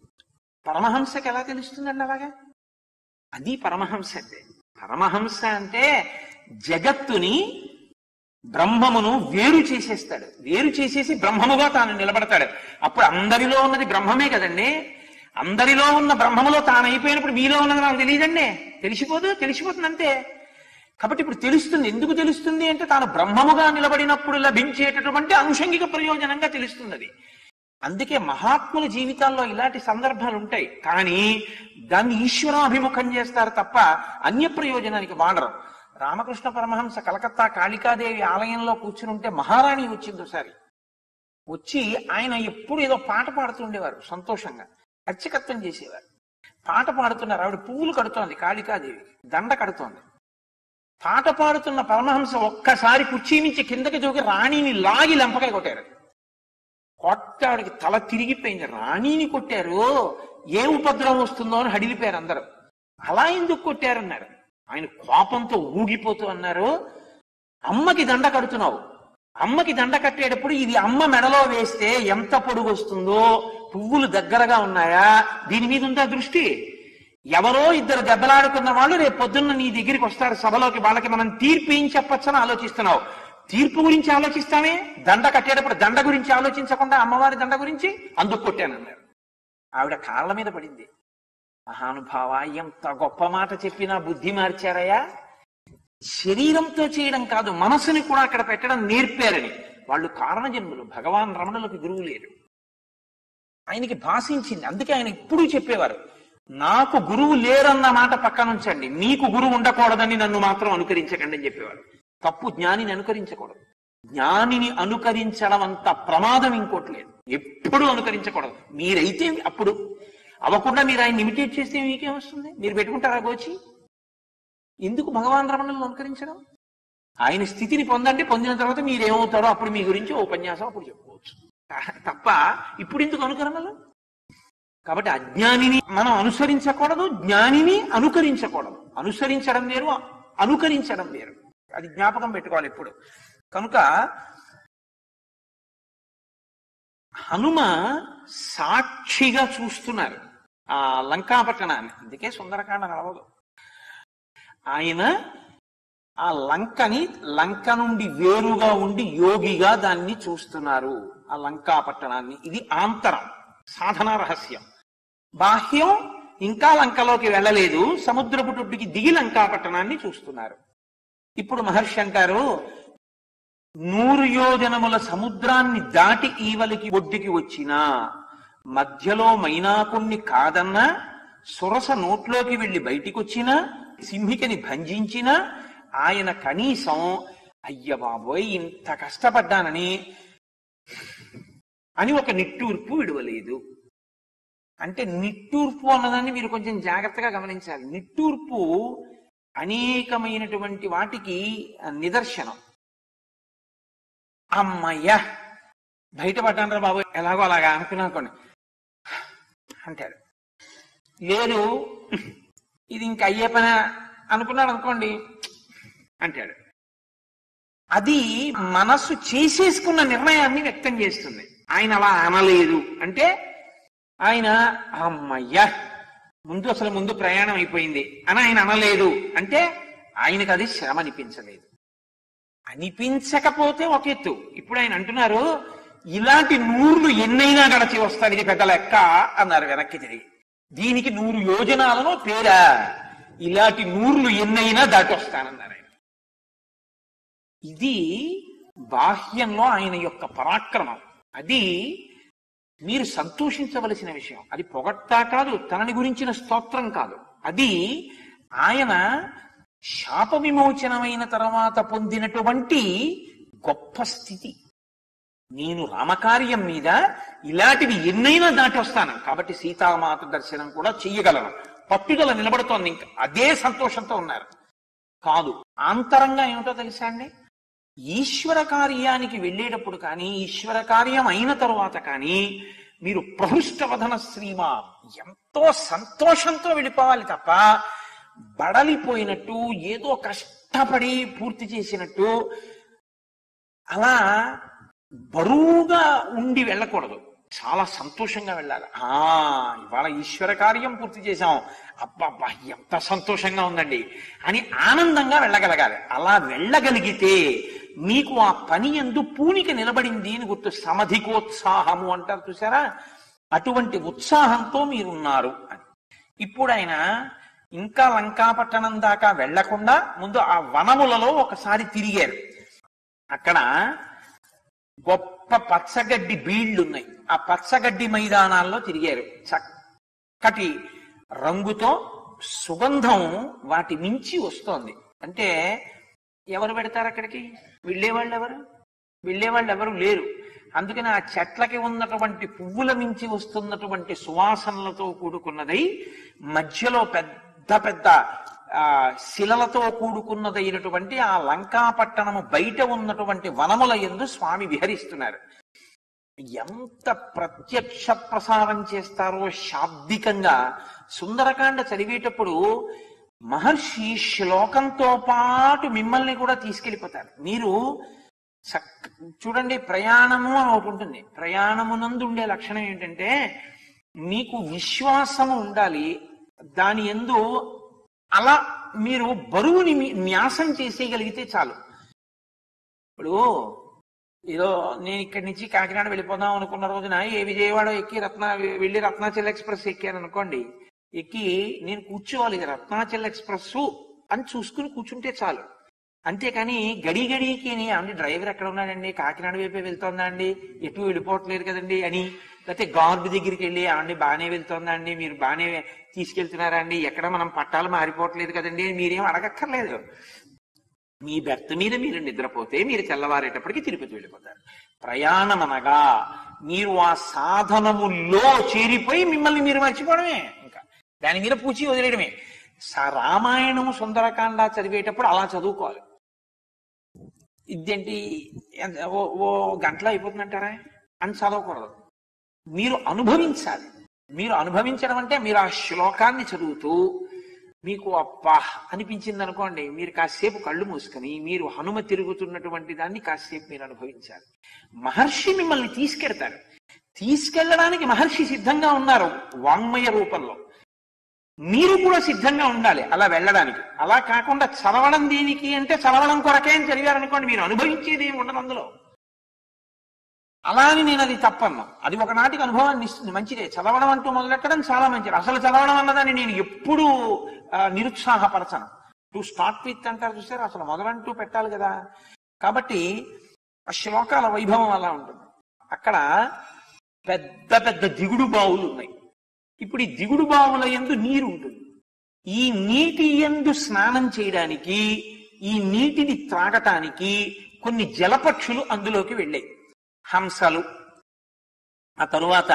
పరమహంసకి ఎలా తెలుస్తుందండి అలాగా అది పరమహంస అంటే పరమహంస అంటే జగత్తుని బ్రహ్మమును వేరు చేసేస్తాడు వేరు చేసేసి బ్రహ్మముగా తాను నిలబడతాడు అప్పుడు అందరిలో ఉన్నది బ్రహ్మమే కదండి అందరిలో ఉన్న బ్రహ్మములో తాను అయిపోయినప్పుడు మీలో ఉన్నది నాకు తెలియదండి తెలిసిపోదు తెలిసిపోతుంది అంతే కాబట్టి ఇప్పుడు తెలుస్తుంది ఎందుకు తెలుస్తుంది అంటే తాను బ్రహ్మముగా నిలబడినప్పుడు లభించేటటువంటి అనుషంగిక ప్రయోజనంగా తెలుస్తుంది అది అందుకే మహాత్ముల జీవితాల్లో ఇలాంటి సందర్భాలు ఉంటాయి కానీ దాన్ని ఈశ్వరాభిముఖం చేస్తారు తప్ప అన్య ప్రయోజనానికి వాడరు రామకృష్ణ పరమహంస కలకత్తా కాళికాదేవి ఆలయంలో కూర్చుని ఉంటే మహారాణి వచ్చింది ఒకసారి వచ్చి ఆయన ఎప్పుడు ఏదో పాట పాడుతుండేవారు సంతోషంగా అర్చకత్వం చేసేవారు పాట పాడుతున్నారు ఆవిడ పువ్వులు కడుతోంది కాళికాదేవి దండ కడుతోంది పాట పాడుతున్న పరమహంస ఒక్కసారి కుర్చీ నుంచి కిందకి దూకి రాణిని లాగి లెంపకాయ కొట్టారు కొట్టాడికి తల తిరిగిపోయింది రాణిని కొట్టారు ఏ ఉపద్రవం వస్తుందో అని హడిలిపోయారు అందరూ అలా ఎందుకు కొట్టారన్నారు ఆయన కోపంతో ఊగిపోతూ అన్నారు అమ్మకి దండ కడుతున్నావు అమ్మకి దండ కట్టేటప్పుడు ఇది అమ్మ మెడలో వేస్తే ఎంత పొడుగు వస్తుందో పువ్వులు దగ్గరగా ఉన్నాయా దీని మీద ఉందా దృష్టి ఎవరో ఇద్దరు దెబ్బలాడుకున్న వాళ్ళు రేపు పొద్దున్న నీ దగ్గరికి వస్తారు సభలోకి వాళ్ళకి మనం తీర్పు ఏం చెప్పొచ్చని ఆలోచిస్తున్నావు తీర్పు గురించి ఆలోచిస్తామే దండ కట్టేటప్పుడు దండ గురించి ఆలోచించకుండా అమ్మవారి దండ గురించి అందుకు కొట్టానన్నారు ఆవిడ కాళ్ళ మీద పడింది మహానుభావ ఎంత గొప్ప మాట చెప్పినా బుద్ధి మార్చారయ్యా శరీరంతో చేయడం కాదు మనసుని కూడా అక్కడ పెట్టడం నేర్పారని వాళ్ళు కారణజన్ములు భగవాన్ రమణులకు గురువు లేరు ఆయనకి భాషించింది అందుకే ఆయన ఎప్పుడూ చెప్పేవారు నాకు గురువు లేరన్న మాట పక్కన ఉంచండి మీకు గురువు ఉండకూడదని నన్ను మాత్రం అనుకరించకండి అని చెప్పేవారు తప్పు జ్ఞానిని అనుకరించకూడదు జ్ఞానిని అనుకరించడం అంత ప్రమాదం ఇంకోటి లేదు ఎప్పుడూ అనుకరించకూడదు మీరైతే అప్పుడు అవ్వకుండా మీరు ఆయన ఇమిటేట్ చేస్తే మీకేం వస్తుంది మీరు పెట్టుకుంటారా గోచి ఎందుకు భగవాన్ రమణులను అనుకరించడం ఆయన స్థితిని పొందండి పొందిన తర్వాత మీరేమవుతారో అప్పుడు మీ గురించి ఓ ఉపన్యాసం అప్పుడు చెప్పుకోవచ్చు తప్ప ఇప్పుడు ఎందుకు అనుకరణలు కాబట్టి అజ్ఞానిని మనం అనుసరించకూడదు జ్ఞానిని అనుకరించకూడదు అనుసరించడం వేరు అనుకరించడం వేరు అది జ్ఞాపకం పెట్టుకోవాలి ఎప్పుడు కనుక హనుమ సాక్షిగా చూస్తున్నారు ఆ లంకాపట్టణాన్ని అందుకే సుందరకాండ నడవదు ఆయన ఆ లంకని లంక నుండి వేరుగా ఉండి యోగిగా దాన్ని చూస్తున్నారు ఆ లంకా పట్టణాన్ని ఇది ఆంతరం సాధన రహస్యం బాహ్యం ఇంకా లంకలోకి వెళ్ళలేదు సముద్రపు టొడ్డుకి దిగి లంకా పట్టణాన్ని చూస్తున్నారు ఇప్పుడు మహర్షి అంటారు నూరు యోజనముల సముద్రాన్ని దాటి ఈవలికి ఒడ్డుకి వచ్చినా మధ్యలో మైనాకుణ్ణి కాదన్నా సురస నోట్లోకి వెళ్లి బయటికి వచ్చినా సింహికని భంజించినా ఆయన కనీసం అయ్య బాబోయ్ ఇంత కష్టపడ్డానని అని ఒక నిట్టూర్పు విడవలేదు అంటే నిట్టూర్పు అన్నదాన్ని మీరు కొంచెం జాగ్రత్తగా గమనించాలి నిట్టూర్పు అనేకమైనటువంటి వాటికి నిదర్శనం అమ్మయ్య బయటపడ్డానరా బాబు ఎలాగో అలాగా అనుకున్నానుకోండి అంటాడు లేదు ఇది ఇంక అయ్యే పని అనుకున్నాడు అనుకోండి అంటాడు అది మనస్సు చేసేసుకున్న నిర్ణయాన్ని వ్యక్తం చేస్తుంది ఆయన అలా అనలేదు అంటే ఆయన అమ్మయ్యా ముందు అసలు ముందు ప్రయాణం అయిపోయింది అని ఆయన అనలేదు అంటే ఆయనకు అది శ్రమ అనిపించలేదు అనిపించకపోతే ఒక ఎత్తు ఇప్పుడు ఆయన అంటున్నారు ఇలాంటి నూర్లు ఎన్నైనా గడచి వస్తాను ఇది పెద్ద లెక్క అన్నారు వెనక్కి తిరిగి దీనికి నూరు యోజనాలను పేరా ఇలాంటి నూర్లు ఎన్నైనా దాటి వస్తానన్నారు ఆయన ఇది బాహ్యంలో ఆయన యొక్క పరాక్రమం అది మీరు సంతోషించవలసిన విషయం అది పొగట్టా కాదు తనని గురించిన స్తోత్రం కాదు అది ఆయన శాప విమోచనమైన తర్వాత పొందినటువంటి గొప్ప స్థితి నేను రామకార్యం మీద ఇలాంటివి ఎన్నైనా దాటి వస్తాను కాబట్టి సీతామాత దర్శనం కూడా చెయ్యగలను పట్టుదల నిలబడుతోంది ఇంకా అదే సంతోషంతో ఉన్నారు కాదు ఆంతరంగా ఏమిటో తెలుసా అండి ఈశ్వర కార్యానికి వెళ్ళేటప్పుడు కానీ ఈశ్వర కార్యం అయిన తరువాత కానీ మీరు ప్రహృష్టవధన శ్రీమా ఎంతో సంతోషంతో వెళ్ళిపోవాలి తప్ప బడలిపోయినట్టు ఏదో కష్టపడి పూర్తి చేసినట్టు అలా బరువుగా ఉండి వెళ్ళకూడదు చాలా సంతోషంగా వెళ్ళాలి ఆ ఇవాళ ఈశ్వర కార్యం పూర్తి చేశాం అబ్బబ్బా ఎంత సంతోషంగా ఉందండి అని ఆనందంగా వెళ్ళగలగాలి అలా వెళ్ళగలిగితే మీకు ఆ పని ఎందు పూనిక నిలబడింది అని గుర్తు సమధికోత్సాహము అంటారు చూసారా అటువంటి ఉత్సాహంతో మీరున్నారు అని ఇప్పుడు ఆయన ఇంకా లంకాపట్టణం దాకా వెళ్లకుండా ముందు ఆ వనములలో ఒకసారి తిరిగారు అక్కడ గొప్ప పచ్చగడ్డి బీళ్లు ఉన్నాయి ఆ పచ్చగడ్డి మైదానాల్లో తిరిగారు చక్కటి రంగుతో సుగంధం వాటి మించి వస్తోంది అంటే ఎవరు పెడతారు అక్కడికి వెళ్ళేవాళ్ళు ఎవరు వెళ్ళేవాళ్ళు ఎవరు లేరు అందుకని ఆ చెట్లకి ఉన్నటువంటి పువ్వుల మించి వస్తున్నటువంటి సువాసనలతో కూడుకున్నదై మధ్యలో పెద్ద పెద్ద ఆ శిలలతో కూడుకున్నదైనటువంటి ఆ లంకాపట్టణము బయట ఉన్నటువంటి వనముల ఎందు స్వామి విహరిస్తున్నారు ఎంత ప్రత్యక్ష ప్రసారం చేస్తారో శాబ్దికంగా సుందరకాండ చదివేటప్పుడు మహర్షి శ్లోకంతో పాటు మిమ్మల్ని కూడా తీసుకెళ్లిపోతారు మీరు చక్క చూడండి ప్రయాణము అని ఒకటి ఉంటుంది ప్రయాణమునందు ఉండే లక్షణం ఏంటంటే మీకు విశ్వాసము ఉండాలి దాని ఎందు అలా మీరు బరువుని మీ- న్యాసం చేసేయగలిగితే చాలు ఇప్పుడు ఏదో నేను ఇక్కడి నుంచి కాకినాడ వెళ్ళిపోదాం అనుకున్న రోజున ఏ విజయవాడ ఎక్కి రత్న వెళ్ళి రత్నాచల్ ఎక్స్ప్రెస్ ఎక్కాను అనుకోండి ఎక్కి నేను కూర్చోవాలి ఇది రత్నాచల్ ఎక్స్ప్రెస్ అని చూసుకుని కూర్చుంటే చాలు అంతేకాని గడి గడికి అంటే డ్రైవర్ ఎక్కడ ఉన్నాడండి కాకినాడ వైపే వెళ్తోందా అండి ఎటు వెళ్ళిపోవట్లేదు కదండి అని లేకపోతే గార్డు దగ్గరికి వెళ్ళి అండి బాగానే వెళ్తోందా అండి మీరు బాగానే తీసుకెళ్తున్నారా అండి ఎక్కడ మనం పట్టాలు మారిపోవట్లేదు కదండి అని మీరేం అడగక్కర్లేదు మీ బెర్త్ మీద మీరు నిద్రపోతే మీరు తెల్లవారేటప్పటికి తిరుపతి వెళ్ళిపోతారు ప్రయాణం అనగా మీరు ఆ సాధనములో చేరిపోయి మిమ్మల్ని మీరు మర్చిపోవడమే ఇంకా దాని మీద పూచి వదిలేయడమే స- రామాయణము సుందరకాండ చదివేటప్పుడు అలా చదువుకోవాలి ఇదేంటి ఎంత- ఓ ఓ గంటలో అయిపోతుందంటారా అని చదవకూడదు మీరు అనుభవించాలి మీరు అనుభవించడం అంటే మీరు ఆ శ్లోకాన్ని చదువుతూ మీకు అబ్బా అనిపించింది అనుకోండి మీరు కాసేపు కళ్ళు మూసుకొని మీరు హనుమ తిరుగుతున్నటువంటి దాన్ని కాసేపు మీరు అనుభవించాలి మహర్షి మిమ్మల్ని తీసుకెడతారు తీసుకెళ్ళడానికి మహర్షి సిద్ధంగా ఉన్నారు వాంగ్మయ రూపంలో మీరు కూడా సిద్ధంగా ఉండాలి అలా వెళ్ళడానికి అలా కాకుండా చదవడం దేనికి అంటే చదవడం కొరకే అని చదివారనుకోండి మీరు అనుభవించేది ఏమి ఉండదు అందులో అలా అని నేను అది తప్పన్నా అది ఒకనాటికి అనుభవాన్ని ఇస్తుంది మంచిదే చదవడం అంటూ మొదలెట్టడం చాలా మంచిది అసలు చదవడం అన్నదాన్ని నేను ఎప్పుడూ ఆ, నిరుత్సాహపరచను టు స్టార్ట్ విత్ అంటారు చూసారు అసలు మొదలంటూ పెట్టాలి కదా కాబట్టి ఆ శ్లోకాల వైభవం అలా ఉంటుంది అక్కడ పెద్ద పెద్ద దిగుడు బావులు ఉన్నాయి ఇప్పుడు ఈ దిగుడు బావుల ఎందు నీరు ఉంటుంది ఈ నీటి ఎందు స్నానం చేయడానికి ఈ నీటిని త్రాగటానికి కొన్ని జలపక్షులు అందులోకి వెళ్ళాయి హంసలు ఆ తరువాత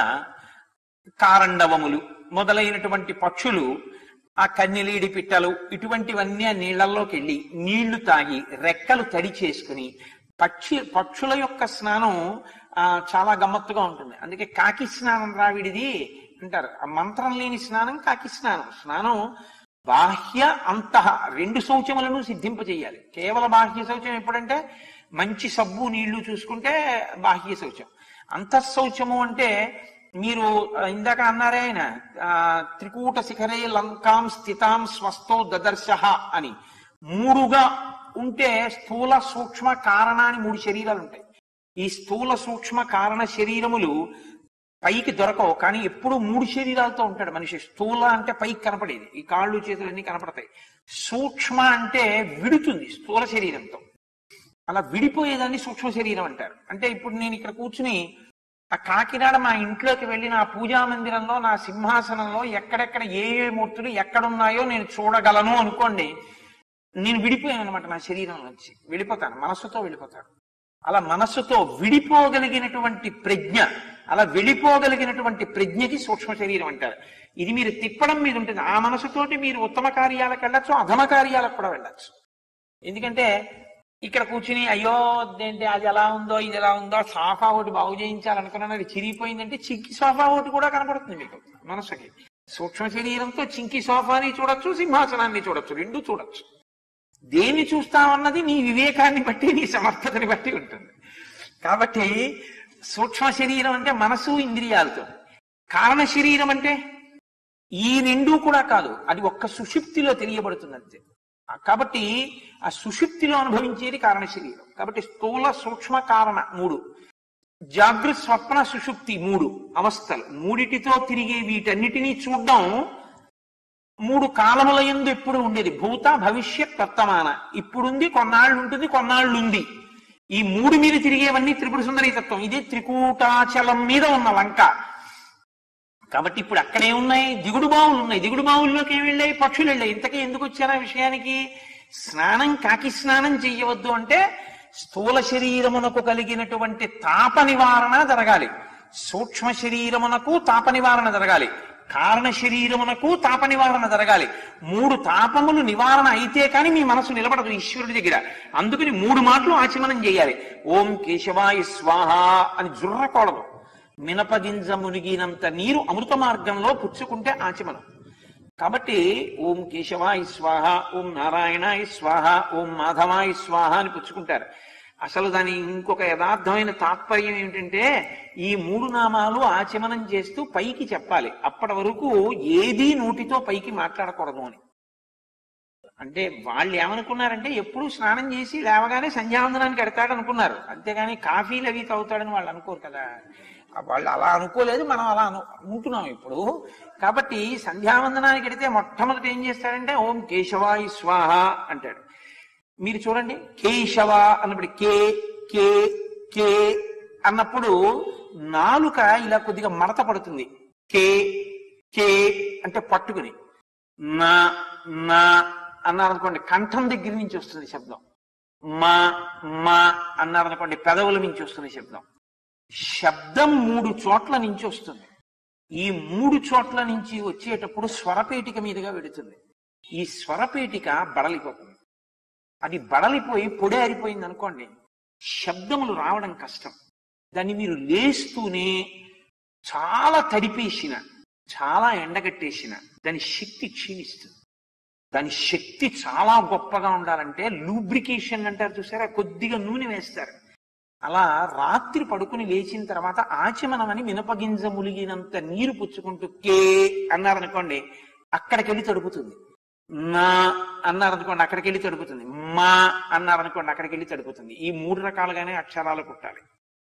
కారండవములు మొదలైనటువంటి పక్షులు ఆ కన్నెలీడి పిట్టలు ఇటువంటివన్నీ ఆ నీళ్లలోకి వెళ్ళి నీళ్లు తాగి రెక్కలు తడి చేసుకుని పక్షి పక్షుల యొక్క స్నానం ఆ చాలా గమ్మత్తుగా ఉంటుంది అందుకే కాకి స్నానం రావిడిది అంటారు ఆ మంత్రం లేని స్నానం కాకి స్నానం స్నానం బాహ్య అంతః రెండు శౌచములను సిద్ధింపజేయాలి కేవల బాహ్య శౌచం ఎప్పుడంటే మంచి సబ్బు నీళ్లు చూసుకుంటే బాహ్య శౌచం అంతఃశౌచము అంటే మీరు ఆ, ఇందాక అన్నారే ఆయన ఆ, త్రికూట శిఖరే లంకాం స్థితాం స్వస్థో దదర్శ అని మూడుగా ఉంటే స్థూల సూక్ష్మ కారణ అని మూడు శరీరాలు ఉంటాయి ఈ స్థూల సూక్ష్మ కారణ శరీరములు పైకి దొరకవు కానీ ఎప్పుడు మూడు శరీరాలతో ఉంటాడు మనిషి స్థూల అంటే పైకి కనపడేది ఈ కాళ్ళు చేతులు అన్ని కనపడతాయి సూక్ష్మ అంటే విడుతుంది స్థూల శరీరంతో అలా విడిపోయేదాన్ని సూక్ష్మ శరీరం అంటారు అంటే ఇప్పుడు నేను ఇక్కడ కూర్చుని ఆ కాకినాడ మా ఇంట్లోకి వెళ్ళి నా పూజా మందిరంలో నా సింహాసనంలో ఎక్కడెక్కడ ఏ ఏ మూర్తులు ఎక్కడున్నాయో నేను చూడగలను అనుకోండి నేను విడిపోయాను అనమాట నా శరీరం నుంచి వెళ్ళిపోతాను మనస్సుతో వెళ్ళిపోతాను అలా మనస్సుతో విడిపోగలిగినటువంటి ప్రజ్ఞ అలా వెళ్ళిపోగలిగినటువంటి ప్రజ్ఞకి సూక్ష్మ శరీరం అంటారు ఇది మీరు తిప్పడం మీద ఉంటుంది ఆ మనసుతోటి మీరు ఉత్తమ కార్యాలకు వెళ్ళచ్చు అధమ కార్యాలకు కూడా వెళ్ళచ్చు ఎందుకంటే ఇక్కడ కూర్చుని అయ్యో ఏంటి అది ఎలా ఉందో ఇది ఎలా ఉందో సోఫా ఒకటి బాగు చేయించాలనుకున్నాను అది చిరిగిపోయిందంటే చింకి సోఫా ఒకటి కూడా కనపడుతుంది మీకు మనసుకి సూక్ష్మ శరీరంతో చింకి సోఫాని చూడొచ్చు సింహాసనాన్ని చూడొచ్చు రెండు చూడొచ్చు దేన్ని చూస్తామన్నది నీ వివేకాన్ని బట్టి నీ సమర్థతని బట్టి ఉంటుంది కాబట్టి సూక్ష్మ శరీరం అంటే మనసు ఇంద్రియాలతో కారణ శరీరం అంటే ఈ రెండూ కూడా కాదు అది ఒక్క సుషుప్తిలో తెలియబడుతుంది అంతే కాబట్టి ఆ సుషుప్తిలో అనుభవించేది కారణ శరీరం కాబట్టి స్థూల సూక్ష్మ కారణ మూడు జాగృత్ స్వప్న సుషుప్తి మూడు అవస్థలు మూడిటితో తిరిగే వీటన్నిటినీ చూడడం మూడు కాలముల ఎందు ఎప్పుడు ఉండేది భూత భవిష్యత్ వర్తమాన ఇప్పుడుంది కొన్నాళ్ళు ఉంటుంది కొన్నాళ్ళు ఉంది ఈ మూడు మీద తిరిగేవన్నీ త్రిపుర సుందరి తత్వం ఇది త్రికూటాచలం మీద ఉన్న లంక కాబట్టి ఇప్పుడు అక్కడే ఉన్నాయి దిగుడు బావులు ఉన్నాయి దిగుడు బావుల్లోకి ఏమి వెళ్ళాయి పక్షులు వెళ్ళాయి ఇంతకీ ఎందుకు వచ్చారు ఆ విషయానికి స్నానం కాకి స్నానం చెయ్యవద్దు అంటే స్థూల శరీరమునకు కలిగినటువంటి తాప నివారణ జరగాలి సూక్ష్మ శరీరమునకు తాప నివారణ జరగాలి కారణ శరీరమునకు తాప నివారణ జరగాలి మూడు తాపములు నివారణ అయితే కానీ మీ మనసు నిలబడదు ఈశ్వరుడి దగ్గర అందుకని మూడు మాటలు ఆచమనం చేయాలి ఓం కేశవాయ స్వాహ అని జుర్రకూడదు మినపగింజ మునిగినంత నీరు అమృత మార్గంలో పుచ్చుకుంటే ఆచమనం కాబట్టి ఓం కేశవాయ స్వాహ ఓం నారాయణాయ స్వాహ ఓం మాధవాయ స్వాహ అని పుచ్చుకుంటారు అసలు దాని ఇంకొక యథార్థమైన తాత్పర్యం ఏమిటంటే ఈ మూడు నామాలు ఆచమనం చేస్తూ పైకి చెప్పాలి అప్పటి వరకు ఏదీ నోటితో పైకి మాట్లాడకూడదు అని అంటే వాళ్ళు ఏమనుకున్నారంటే ఎప్పుడు స్నానం చేసి లేవగానే సంధ్యావందనానికి ఎడతాడు అనుకున్నారు అంతేగాని కాఫీలు అవి తాగుతాడని వాళ్ళు అనుకోరు కదా వాళ్ళు అలా అనుకోలేదు మనం అలా అను అనుకుంటున్నాం ఇప్పుడు కాబట్టి సంధ్యావందనానికి ఎడితే మొట్టమొదటి ఏం చేస్తాడంటే ఓం కేశవాయ స్వాహ అంటాడు మీరు చూడండి కేశవ అన్నప్పుడు కే కే కే అన్నప్పుడు నాలుక ఇలా కొద్దిగా మడత పడుతుంది కే కే అంటే పట్టుకుని నా నా అన్నారనుకోండి కంఠం దగ్గర నుంచి వస్తుంది శబ్దం మా మా అన్నారనుకోండి పెదవుల నుంచి వస్తుంది శబ్దం శబ్దం మూడు చోట్ల నుంచి వస్తుంది ఈ మూడు చోట్ల నుంచి వచ్చేటప్పుడు స్వరపేటిక మీదుగా వెడుతుంది ఈ స్వరపేటిక బడలిపోతుంది అది బడలిపోయి పొడి ఆరిపోయింది అనుకోండి శబ్దములు రావడం కష్టం దాన్ని మీరు లేస్తూనే చాలా తడిపేసిన చాలా ఎండగట్టేసిన దాని శక్తి క్షీణిస్తుంది దాని శక్తి చాలా గొప్పగా ఉండాలంటే లూబ్రికేషన్ అంటారు చూసారా కొద్దిగా నూనె వేస్తారు అలా రాత్రి పడుకుని లేచిన తర్వాత ఆచమనమని మినపగింజ ములిగినంత నీరు పుచ్చుకుంటూ కే అన్నారనుకోండి అక్కడికి వెళ్ళి తడుపుతుంది నా అన్నారనుకోండి అక్కడికి వెళ్ళి తడుపుతుంది మా అన్నారనుకోండి అక్కడికి వెళ్ళి తడుపుతుంది ఈ మూడు రకాలుగానే అక్షరాలు పుట్టాలి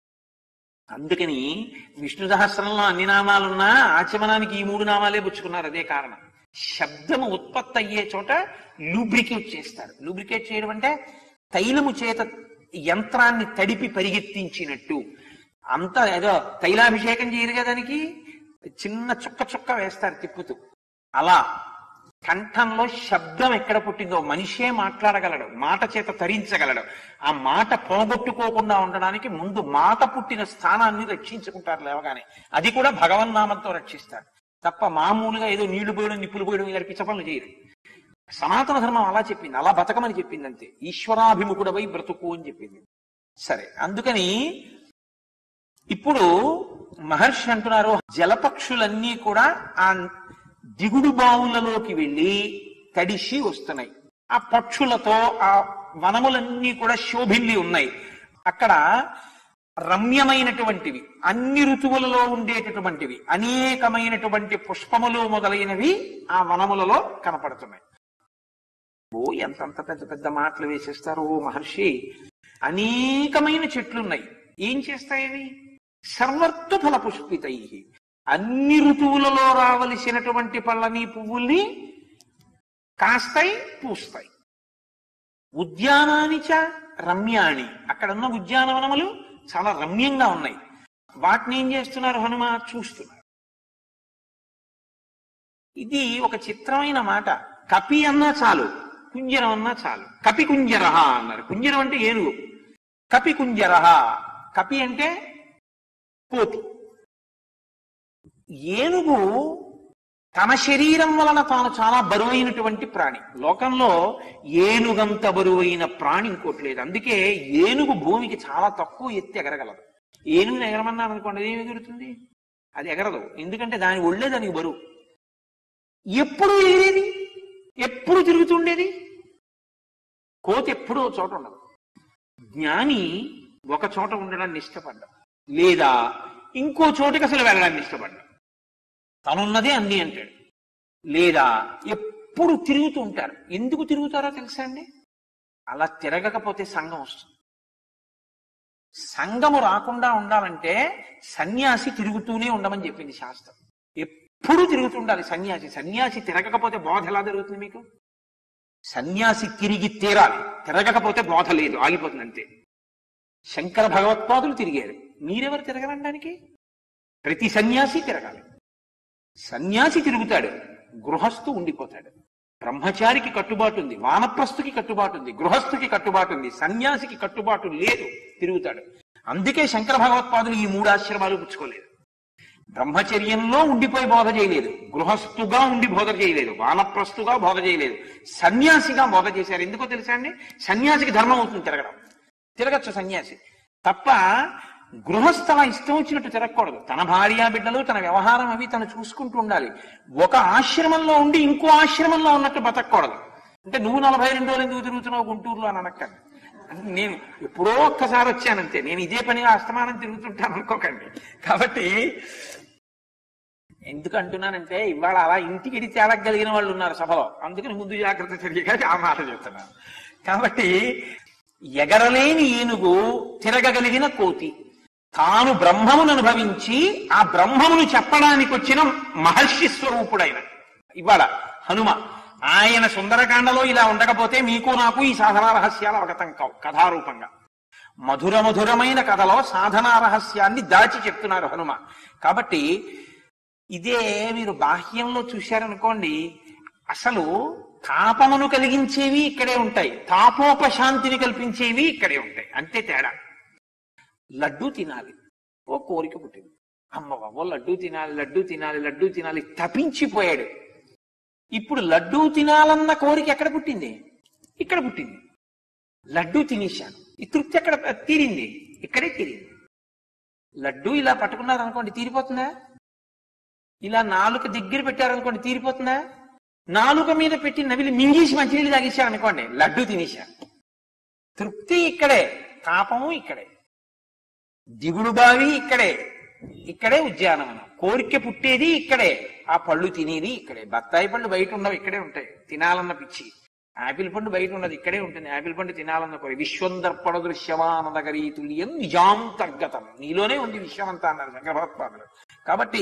అందుకని విష్ణు సహస్రంలో అన్ని నామాలున్నా ఆచమనానికి ఈ మూడు నామాలే పుచ్చుకున్నారు అదే కారణం శబ్దము ఉత్పత్తి అయ్యే చోట లూబ్రికేట్ చేస్తారు లూబ్రికేట్ చేయడం అంటే తైలము చేత యంత్రాన్ని తడిపి పరిగెత్తించినట్టు అంత ఏదో తైలాభిషేకం చేయరు కదా దానికి చిన్న చుక్క చుక్క వేస్తారు తిప్పుతూ అలా కంఠంలో శబ్దం ఎక్కడ పుట్టిందో మనిషే మాట్లాడగలడు మాట చేత తరించగలడు ఆ మాట పోగొట్టుకోకుండా ఉండడానికి ముందు మాట పుట్టిన స్థానాన్ని రక్షించుకుంటారు లేవగానే అది కూడా భగవన్నామంతో రక్షిస్తారు తప్ప మామూలుగా ఏదో నీళ్లు పోయడం నిప్పులు పోయడం ఇలా పిచ్చ పనులు చేయరు సనాతన ధర్మం అలా చెప్పింది అలా బతకమని చెప్పింది అంతే ఈశ్వరాభిముఖుడవై బ్రతుకు అని చెప్పింది సరే అందుకని ఇప్పుడు మహర్షి అంటున్నారు జలపక్షులన్నీ కూడా ఆ దిగుడు బావులలోకి వెళ్ళి తడిసి వస్తున్నాయి ఆ పక్షులతో ఆ వనములన్నీ కూడా శోభిల్లి ఉన్నాయి అక్కడ రమ్యమైనటువంటివి అన్ని ఋతువులలో ఉండేటటువంటివి అనేకమైనటువంటి పుష్పములు మొదలైనవి ఆ వనములలో కనపడుతున్నాయి ఓ ఎంతంత పెద్ద పెద్ద మాటలు వేసేస్తారు ఓ మహర్షి అనేకమైన చెట్లున్నాయి ఏం చేస్తాయి అవి సర్వత్వ ఫల పుష్పితై అన్ని ఋతువులలో రావలసినటువంటి పళ్ళని పువ్వుల్ని కాస్తాయి పూస్తాయి ఉద్యానాని చ రమ్యాణి అక్కడ ఉన్న ఉద్యానవనములు చాలా రమ్యంగా ఉన్నాయి వాటిని ఏం చేస్తున్నారు హనుమ చూస్తున్నారు ఇది ఒక చిత్రమైన మాట కపి అన్నా చాలు కుంజరం అన్నా చాలు కపి కుంజరహ అన్నారు కుంజరం అంటే ఏనుగు కపి కుంజరహ కపి అంటే కోతి ఏనుగు తన శరీరం వలన తాను చాలా బరువైనటువంటి ప్రాణి లోకంలో ఏనుగంత బరువైన ప్రాణి ఇంకోటి లేదు అందుకే ఏనుగు భూమికి చాలా తక్కువ ఎత్తి ఎగరగలదు ఏనుగుని ఎగరమన్నారు అనుకోండి అది ఏమి ఎగురుతుంది అది ఎగరదు ఎందుకంటే దాని ఒళ్ళే దానికి బరువు ఎప్పుడు ఎగిరేది ఎప్పుడు తిరుగుతుండేది కోతి ఎప్పుడూ ఒక చోట ఉండదు జ్ఞాని ఒక చోట ఉండడాన్ని ఇష్టపడ్డా లేదా ఇంకో చోటుకి అసలు వెళ్ళడాన్ని ఇష్టపడ్డా తనున్నదే అన్ని అంటాడు లేదా ఎప్పుడు తిరుగుతూ ఉంటారు ఎందుకు తిరుగుతారో తెలుసా అండి అలా తిరగకపోతే సంఘం వస్తుంది సంఘము రాకుండా ఉండాలంటే సన్యాసి తిరుగుతూనే ఉండమని చెప్పింది శాస్త్రం ఎప్పుడు తిరుగుతుండాలి సన్యాసి సన్యాసి తిరగకపోతే బోధ ఎలా జరుగుతుంది మీకు సన్యాసి తిరిగి తీరాలి తిరగకపోతే బోధ లేదు ఆగిపోతుంది అంతే శంకర భగవత్పాదులు తిరిగారు మీరెవరు తిరగలడానికి ప్రతి సన్యాసి తిరగాలి సన్యాసి తిరుగుతాడు గృహస్థు ఉండిపోతాడు బ్రహ్మచారికి కట్టుబాటు ఉంది వానప్రస్థుకి కట్టుబాటు ఉంది గృహస్థుకి కట్టుబాటు ఉంది సన్యాసికి కట్టుబాటు లేదు తిరుగుతాడు అందుకే శంకర భగవత్పాదులు ఈ మూడు ఆశ్రమాలు పుచ్చుకోలేదు బ్రహ్మచర్యంలో ఉండిపోయి బోధ చేయలేదు గృహస్థుగా ఉండి బోధ చేయలేదు వానప్రస్థుగా బోధ చేయలేదు సన్యాసిగా బోధ చేశారు ఎందుకో తెలుసా అండి సన్యాసికి ధర్మం అవుతుంది తిరగడం తిరగచ్చు సన్యాసి తప్ప గృహస్థల ఇష్టం వచ్చినట్టు తిరగకూడదు తన భార్య బిడ్డలు తన వ్యవహారం అవి తను చూసుకుంటూ ఉండాలి ఒక ఆశ్రమంలో ఉండి ఇంకో ఆశ్రమంలో ఉన్నట్టు బతకూడదు అంటే నువ్వు నలభై రెండు రోజులు ఎందుకు తిరుగుతున్నావు గుంటూరులో అని అనక్కర్లేదు అంటే నేను ఎప్పుడో ఒక్కసారి వచ్చానంతే నేను ఇదే పనిగా అస్తమానం తిరుగుతుంటాను అనుకోకండి కాబట్టి ఎందుకు అంటున్నానంటే ఇవాళ అలా ఇంటికి తేలగలిగిన వాళ్ళు ఉన్నారు సభలో అందుకని ముందు జాగ్రత్త చర్యగా ఆ మాట చెప్తున్నాను కాబట్టి ఎగరలేని ఏనుగు తిరగగలిగిన కోతి తాను బ్రహ్మమును అనుభవించి ఆ బ్రహ్మమును చెప్పడానికి వచ్చిన మహర్షి స్వరూపుడైన ఇవాళ హనుమ ఆయన సుందరకాండలో ఇలా ఉండకపోతే మీకు నాకు ఈ సాధనా రహస్యాలు అవగతం కావు కథారూపంగా మధుర మధురమైన కథలో సాధనా రహస్యాన్ని దాచి చెప్తున్నారు హనుమ కాబట్టి ఇదే మీరు బాహ్యంలో చూశారనుకోండి అసలు తాపమును కలిగించేవి ఇక్కడే ఉంటాయి తాపోపశాంతిని కల్పించేవి ఇక్కడే ఉంటాయి అంతే తేడా లడ్డూ తినాలి ఓ కోరిక పుట్టింది అమ్మ బాబో లడ్డూ తినాలి లడ్డూ తినాలి లడ్డూ తినాలి తపించిపోయాడు ఇప్పుడు లడ్డూ తినాలన్న కోరిక ఎక్కడ పుట్టింది ఇక్కడ పుట్టింది లడ్డూ తినేశాను ఈ తృప్తి ఎక్కడ తీరింది ఇక్కడే తీరింది లడ్డూ ఇలా పట్టుకున్నారనుకోండి తీరిపోతుందా ఇలా నాలుక దగ్గర పెట్టారనుకోండి తీరిపోతుందా నాలుక మీద పెట్టి నవిలి మింగేసి మంచినీళ్ళు తాగేశారు అనుకోండి లడ్డూ తినేశారు తృప్తి ఇక్కడే తాపము ఇక్కడే దిగుడు బావి ఇక్కడే ఇక్కడే ఉద్యానవనం కోరిక పుట్టేది ఇక్కడే ఆ పళ్ళు తినేది ఇక్కడే బత్తాయి పళ్ళు బయట ఉండవు ఇక్కడే ఉంటాయి తినాలన్న పిచ్చి ఆపిల్ పండు బయట ఉన్నది ఇక్కడే ఉంటుంది ఆపిల్ పండు తినాలన్న కోరి విశ్వందర్పణ దృశ్యమానదగరీ తుల్యం నిజాంతర్గతం నీలోనే ఉంది విశ్వమంతా అన్నారు శంకరభగవత్పాదులు కాబట్టి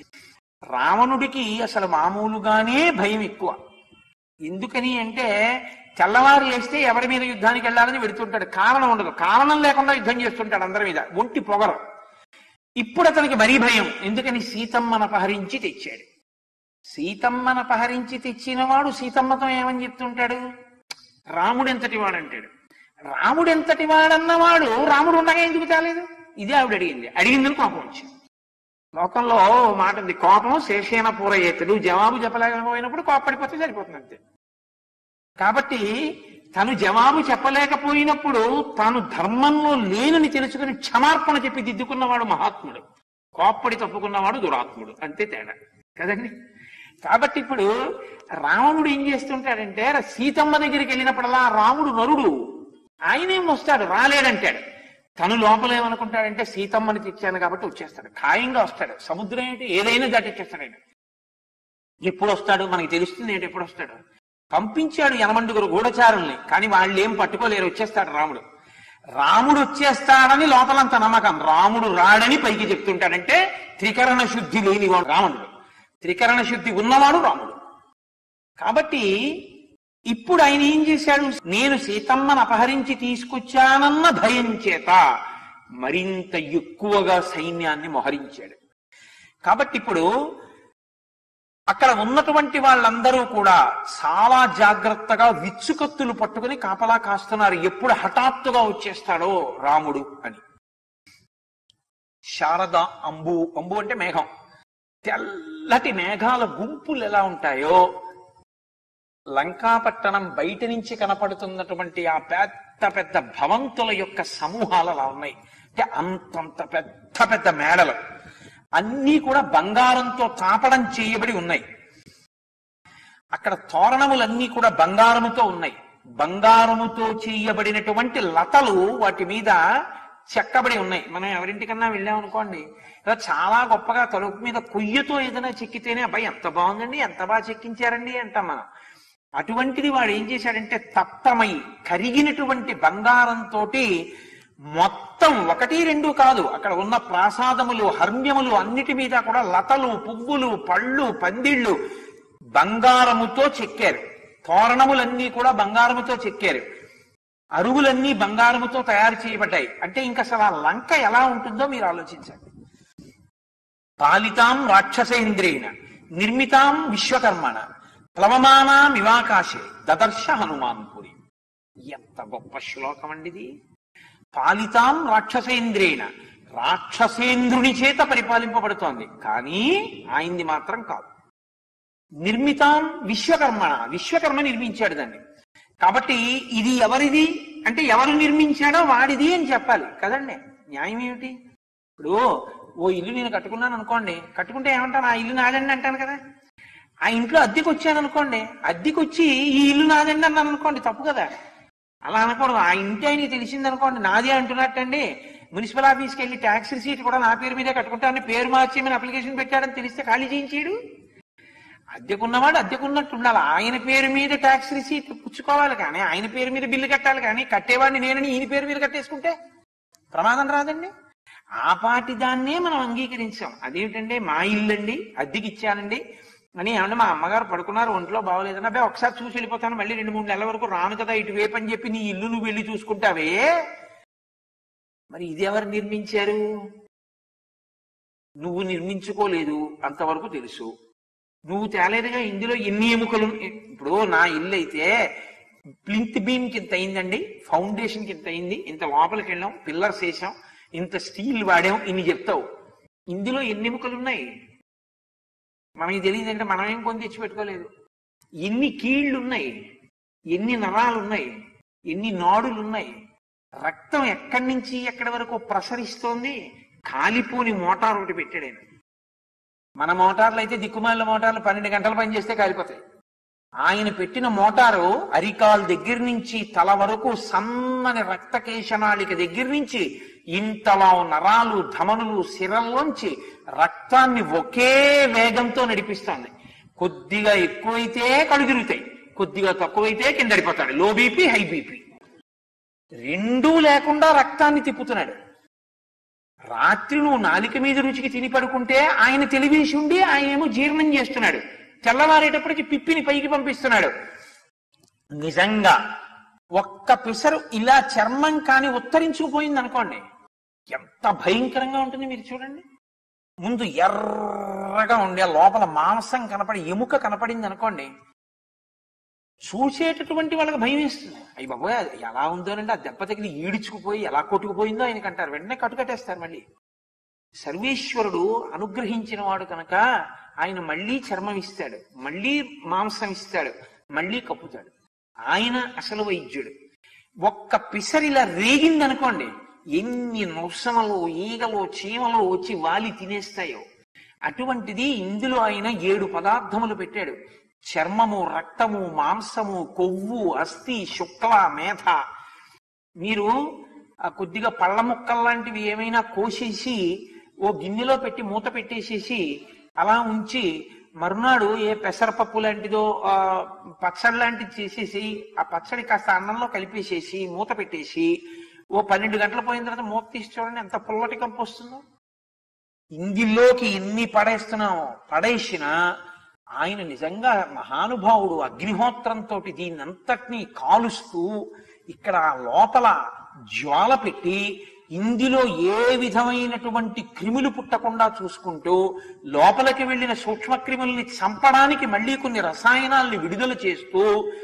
రావణుడికి అసలు మామూలుగానే భయం ఎక్కువ ఎందుకని అంటే తెల్లవారు లేస్తే ఎవరి మీద యుద్ధానికి వెళ్ళాలని వెడుతుంటాడు కారణం ఉండదు కారణం లేకుండా యుద్ధం చేస్తుంటాడు అందరి మీద ఒంటి పొగరు ఇప్పుడు అతనికి మరీ భయం ఎందుకని సీతమ్మను అపహరించి తెచ్చాడు సీతమ్మను అపహరించి తెచ్చిన వాడు సీతమ్మతో ఏమని చెప్తుంటాడు రాముడు ఎంతటి వాడంటాడు రాముడు ఎంతటి వాడన్నవాడు రాముడు ఉండగా ఎందుకు తేలేదు ఇదే ఆవిడ అడిగింది అడిగిందని కోపం వచ్చింది లోకంలో ఓ మాట ఉంది కోపం శేషేన పూరయేతుడు జవాబు చెప్పలేకపోయినప్పుడు కోపడిపోతే సరిపోతుంది అంతే కాబట్టి తను జవాబు చెప్పలేకపోయినప్పుడు తాను ధర్మంలో లేనని తెలుసుకుని క్షమార్పణ చెప్పి దిద్దుకున్నవాడు మహాత్ముడు కోప్పడి తప్పుకున్నవాడు దురాత్ముడు అంతే తేడా కదండి కాబట్టి ఇప్పుడు రావణుడు ఏం చేస్తుంటాడంటే సీతమ్మ దగ్గరికి వెళ్ళినప్పుడల్లా రాముడు నరుడు ఆయనేం వస్తాడు రాలేడంటాడు తను లోపల ఏమనుకుంటాడంటే సీతమ్మని తెచ్చాను కాబట్టి వచ్చేస్తాడు ఖాయంగా వస్తాడు సముద్రం ఏంటి ఏదైనా దాటిచ్చేస్తాడు ఆయన ఎప్పుడు వస్తాడు మనకి తెలుస్తుంది ఏంటి ఎప్పుడు వస్తాడు పంపించాడు యనమండుగురు గూఢచారుల్ని కానీ వాళ్ళు ఏం పట్టుకోలేరు వచ్చేస్తాడు రాముడు రాముడు వచ్చేస్తాడని లోపలంత నమ్మకం రాముడు రాడని పైకి చెప్తుంటాడంటే త్రికరణ శుద్ధి లేనివాడు రావణుడు త్రికరణ శుద్ధి ఉన్నవాడు రాముడు కాబట్టి ఇప్పుడు ఆయన ఏం చేశాడు నేను సీతమ్మను అపహరించి తీసుకొచ్చానన్న భయం చేత మరింత ఎక్కువగా సైన్యాన్ని మోహరించాడు కాబట్టి ఇప్పుడు అక్కడ ఉన్నటువంటి వాళ్ళందరూ కూడా చాలా జాగ్రత్తగా విచ్చుకత్తులు పట్టుకుని కాపలా కాస్తున్నారు ఎప్పుడు హఠాత్తుగా వచ్చేస్తాడో రాముడు అని శారద అంబు అంబు అంటే మేఘం తెల్లటి మేఘాల గుంపులు ఎలా ఉంటాయో లంకాపట్టణం బయట నుంచి కనపడుతున్నటువంటి ఆ పెద్ద పెద్ద భవంతుల యొక్క సమూహాలు అలా ఉన్నాయి అంటే అంతంత పెద్ద పెద్ద మేడలు అన్నీ కూడా బంగారంతో తాపడం చేయబడి ఉన్నాయి అక్కడ తోరణములన్నీ కూడా బంగారముతో ఉన్నాయి బంగారముతో చేయబడినటువంటి లతలు వాటి మీద చెక్కబడి ఉన్నాయి మనం ఎవరింటికన్నా వెళ్ళామనుకోండి ఇలా చాలా గొప్పగా తలుపు మీద కొయ్యతో ఏదైనా చెక్కితేనే అబ్బాయి ఎంత బాగుందండి ఎంత బాగా చెక్కించారండి అంటాం మనం అటువంటిది వాడు ఏం చేశాడంటే తప్తమై కరిగినటువంటి బంగారంతో మొత్తం ఒకటి రెండు కాదు అక్కడ ఉన్న ప్రాసాదములు హర్మ్యములు అన్నిటి మీద కూడా లతలు పువ్వులు పళ్ళు పందిళ్ళు బంగారముతో చెక్కారు తోరణములన్నీ కూడా బంగారముతో చెక్కారు అరుగులన్నీ బంగారముతో తయారు చేయబడ్డాయి అంటే ఇంక అసలు ఆ లంక ఎలా ఉంటుందో మీరు ఆలోచించండి పాలితాం రాక్షసేంద్రేణ నిర్మితాం విశ్వకర్మణ ప్లవమానామివాకాశే దదర్శ హనుమాన్పురి ఎంత గొప్ప శ్లోకం అండి ఇది పాలితాం రాక్షసేంద్రేణ రాక్షసేంద్రుని చేత పరిపాలింపబడుతోంది కానీ ఆయనది మాత్రం కాదు నిర్మితాం విశ్వకర్మణ విశ్వకర్మ నిర్మించాడు దాన్ని కాబట్టి ఇది ఎవరిది అంటే ఎవరు నిర్మించాడో వాడిది అని చెప్పాలి కదండి న్యాయం ఏమిటి ఇప్పుడు ఓ ఇల్లు నేను కట్టుకున్నాను అనుకోండి కట్టుకుంటే ఏమంటాను ఆ ఇల్లు నాదండి అంటాను కదా ఆ ఇంట్లో అద్దెకి వచ్చాను అనుకోండి అద్దెకి వచ్చి ఈ ఇల్లు నాదండి అన్నాను అనుకోండి తప్పు కదా అలా అనకూడదు ఆ ఇంటి ఆయనకి తెలిసింది అనుకోండి నాదే అంటున్నట్టండి మున్సిపల్ ఆఫీస్కి వెళ్ళి ట్యాక్స్ రిసీట్ కూడా నా పేరు మీదే కట్టుకుంటానని పేరు మార్చేయమని అప్లికేషన్ పెట్టాడని తెలిస్తే ఖాళీ చేయించాడు అద్దెకున్నవాడు అద్దెకున్నట్టు ఉండాలి ఆయన పేరు మీద ట్యాక్స్ రిసీట్ పుచ్చుకోవాలి కానీ ఆయన పేరు మీద బిల్లు కట్టాలి కానీ కట్టేవాడిని నేనని ఈయన పేరు మీద కట్టేసుకుంటే ప్రమాదం రాదండి ఆ పాటి దాన్నే మనం అంగీకరించాం అదేమిటంటే మా ఇల్లండి అద్దెకి ఇచ్చానండి అని ఏమన్నా మా అమ్మగారు పడుకున్నారు ఒంట్లో బాగోలేదని అబ్బాయి ఒకసారి చూసి వెళ్ళిపోతాను మళ్ళీ రెండు మూడు నెలల వరకు రాను కదా ఇటువైపు అని చెప్పి నీ ఇల్లు నువ్వు వెళ్ళి చూసుకుంటావే మరి ఇది ఎవరు నిర్మించారు నువ్వు నిర్మించుకోలేదు అంతవరకు తెలుసు నువ్వు తేలేదుగా ఇందులో ఎన్ని ఎముకలు ఇప్పుడు ఇప్పుడు నా ఇల్లు అయితే ప్లింత్ బీమ్ కి ఇంత అయిందండి ఫౌండేషన్ కి ఇంత అయింది ఇంత లోపలికి వెళ్ళాం పిల్లర్స్ వేసాం ఇంత స్టీల్ వాడాం ఇన్ని చెప్తావు ఇందులో ఎన్ని ఎముకలు ఉన్నాయి మనకి తెలియదంటే మనం ఏం కొని తెచ్చి పెట్టుకోలేదు ఎన్ని కీళ్లు ఉన్నాయి ఎన్ని నరాలు ఉన్నాయి ఎన్ని నాడులు ఉన్నాయి రక్తం ఎక్కడి నుంచి ఎక్కడి వరకు ప్రసరిస్తోంది కాలిపోని మోటార్ ఒకటి పెట్టాడు ఆయన మన మోటార్లు అయితే దిక్కుమాల మోటార్లు పన్నెండు గంటలు పనిచేస్తే కాలిపోతాయి ఆయన పెట్టిన మోటారు అరికాల్ దగ్గర నుంచి తల వరకు సన్నని రక్తకేశనాళిక దగ్గర నుంచి ఇంతలా నరాలు ధమనులు సిరల్లోంచి రక్తాన్ని ఒకే వేగంతో నడిపిస్తోంది కొద్దిగా ఎక్కువైతే కళ్ళు తిరుగుతాయి కొద్దిగా తక్కువైతే కిందడిపోతాడు లో బీపీ హై బీపీ రెండూ లేకుండా రక్తాన్ని తిప్పుతున్నాడు రాత్రి నువ్వు నాలిక మీద రుచికి తిని పడుకుంటే ఆయన తెలివేసి ఉండి ఆయన ఏమో జీర్ణం చేస్తున్నాడు తెల్లవారేటప్పటికి పిప్పిని పైకి పంపిస్తున్నాడు నిజంగా ఒక్క పిసరు ఇలా చర్మం కాని ఉత్తరించుకుపోయింది అనుకోండి ఎంత భయంకరంగా ఉంటుంది మీరు చూడండి ముందు ఎర్రగా ఉండే లోపల మాంసం కనపడి ఎముక కనపడింది అనుకోండి చూసేటటువంటి వాళ్ళకి భయం వేస్తుంది అయ్యి బాబోయ్ అది ఎలా ఉందోనండి ఆ దెబ్బ తగిలి ఈడ్చుకుపోయి ఎలా కొట్టుకుపోయిందో ఆయనకి అంటారు వెంటనే కట్టుకట్టేస్తారు మళ్ళీ సర్వేశ్వరుడు అనుగ్రహించిన వాడు కనుక ఆయన మళ్ళీ చర్మం ఇస్తాడు మళ్ళీ మాంసం ఇస్తాడు మళ్ళీ కప్పుతాడు ఆయన అసలు వైద్యుడు ఒక్క పిసరిలా రేగిందనుకోండి ఎన్ని నొసమలు ఈగలు చీమలు వచ్చి వాలి తినేస్తాయో అటువంటిది ఇందులో ఆయన ఏడు పదార్థములు పెట్టాడు చర్మము రక్తము మాంసము కొవ్వు అస్థి శుక్ల మేధ మీరు ఆ కొద్దిగా పళ్ళ ముక్కలు లాంటివి ఏమైనా కోసేసి ఓ గిన్నెలో పెట్టి మూత పెట్టేసేసి అలా ఉంచి మరునాడు ఏ పెసరపప్పు లాంటిదో ఆ, పచ్చడి లాంటిది చేసేసి ఆ పచ్చడి కాస్త అన్నంలో కలిపేసేసి మూత పెట్టేసి ఓ పన్నెండు గంటలు పోయిన తర్వాత మూత తీసి చూడండి ఎంత పుల్లటి కంపు వస్తుందో ఇంగిల్లోకి ఎన్ని పడేస్తున్నామో పడేసినా ఆయన నిజంగా మహానుభావుడు అగ్నిహోత్రంతో దీన్నంతటినీ కాలుస్తూ ఇక్కడ ఆ లోపల జ్వాల పెట్టి ఇందులో ఏ విధమైనటువంటి క్రిములు పుట్టకుండా చూసుకుంటూ లోపలికి వెళ్ళిన సూక్ష్మ క్రిముల్ని చంపడానికి మళ్ళీ కొన్ని రసాయనాల్ని విడుదల చేస్తూ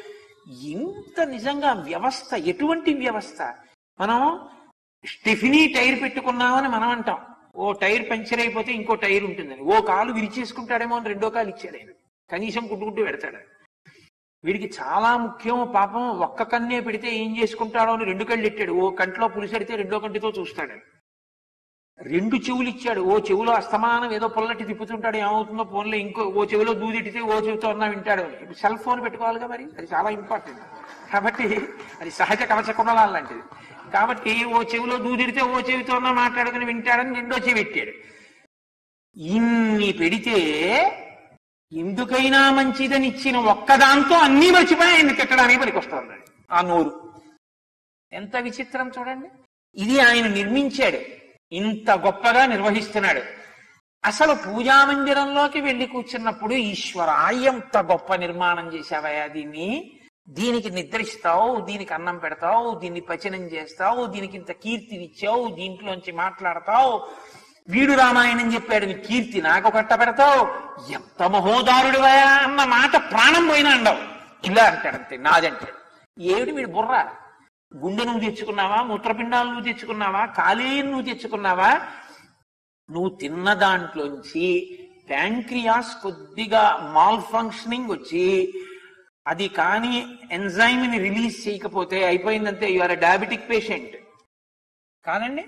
ఇంత నిజంగా వ్యవస్థ ఎటువంటి వ్యవస్థ మనం స్టెఫినీ టైర్ పెట్టుకున్నామని మనం అంటాం ఓ టైర్ పంచర్ అయిపోతే ఇంకో టైర్ ఉంటుందని ఓ కాలు విరిచేసుకుంటాడేమో అని రెండో కాలు ఇచ్చాడు ఆయన కనీసం కుట్టుకుంటూ పెడతాడు వీడికి చాలా ముఖ్యం పాపం ఒక్క కన్నే పెడితే ఏం చేసుకుంటాడో అని రెండు కళ్ళు ఎట్టాడు ఓ కంట్లో పులిసెడితే రెండో కంటితో చూస్తాడు రెండు చెవులు ఇచ్చాడు ఓ చెవులో అస్తమానం ఏదో పొల్లటి తిప్పుతుంటాడు ఏమవుతుందో ఫోన్లో ఇంకో ఓ చెవిలో దూదిటితే ఓ చెవితో అన్నా వింటాడు ఇప్పుడు సెల్ ఫోన్ పెట్టుకోవాలిగా మరి అది చాలా ఇంపార్టెంట్ కాబట్టి అది సహజ కవచ కుండలాలు లాంటిది కాబట్టి ఓ చెవిలో దూదిడితే ఓ చెవితో అన్నా మాట్లాడుకుని వింటాడని రెండో చెవి పెట్టాడు ఇన్ని పెడితే ఎందుకైనా మంచిదని ఇచ్చిన ఒక్కదాంతో అన్నీ మర్చిపోయి ఆయన తిట్టడానికి పనికొస్తుంది ఆ నోరు ఎంత విచిత్రం చూడండి ఇది ఆయన నిర్మించాడు ఇంత గొప్పగా నిర్వహిస్తున్నాడు అసలు పూజా మందిరంలోకి వెళ్లి కూర్చున్నప్పుడు ఈశ్వర ఎంత గొప్ప నిర్మాణం చేశావయ్యా దీన్ని దీనికి నిద్రిస్తావు దీనికి అన్నం పెడతావు దీన్ని పచనం చేస్తావు దీనికి ఇంత కీర్తినిచ్చావు దీంట్లోంచి మాట్లాడతావు వీడు రామాయణం చెప్పాడు నీ కీర్తి నాకు కట్ట పెడతావు ఎంత మహోదారుడివయా అన్న మాట ప్రాణం పోయినా అండవు ఇలా అంటాడు అంతే నాదంటాడు ఏమిటి వీడు బుర్ర గుండె నువ్వు తెచ్చుకున్నావా మూత్రపిండాలు నువ్వు తెచ్చుకున్నావా కాలేయం నువ్వు తెచ్చుకున్నావా నువ్వు తిన్న దాంట్లోంచి ప్యాంక్రియాస్ కొద్దిగా మాల్ ఫంక్షనింగ్ వచ్చి అది కానీ ఎంజైమ్ ని రిలీజ్ చేయకపోతే అయిపోయిందంటే యు ఆర్ డయాబెటిక్ పేషెంట్ కాదండి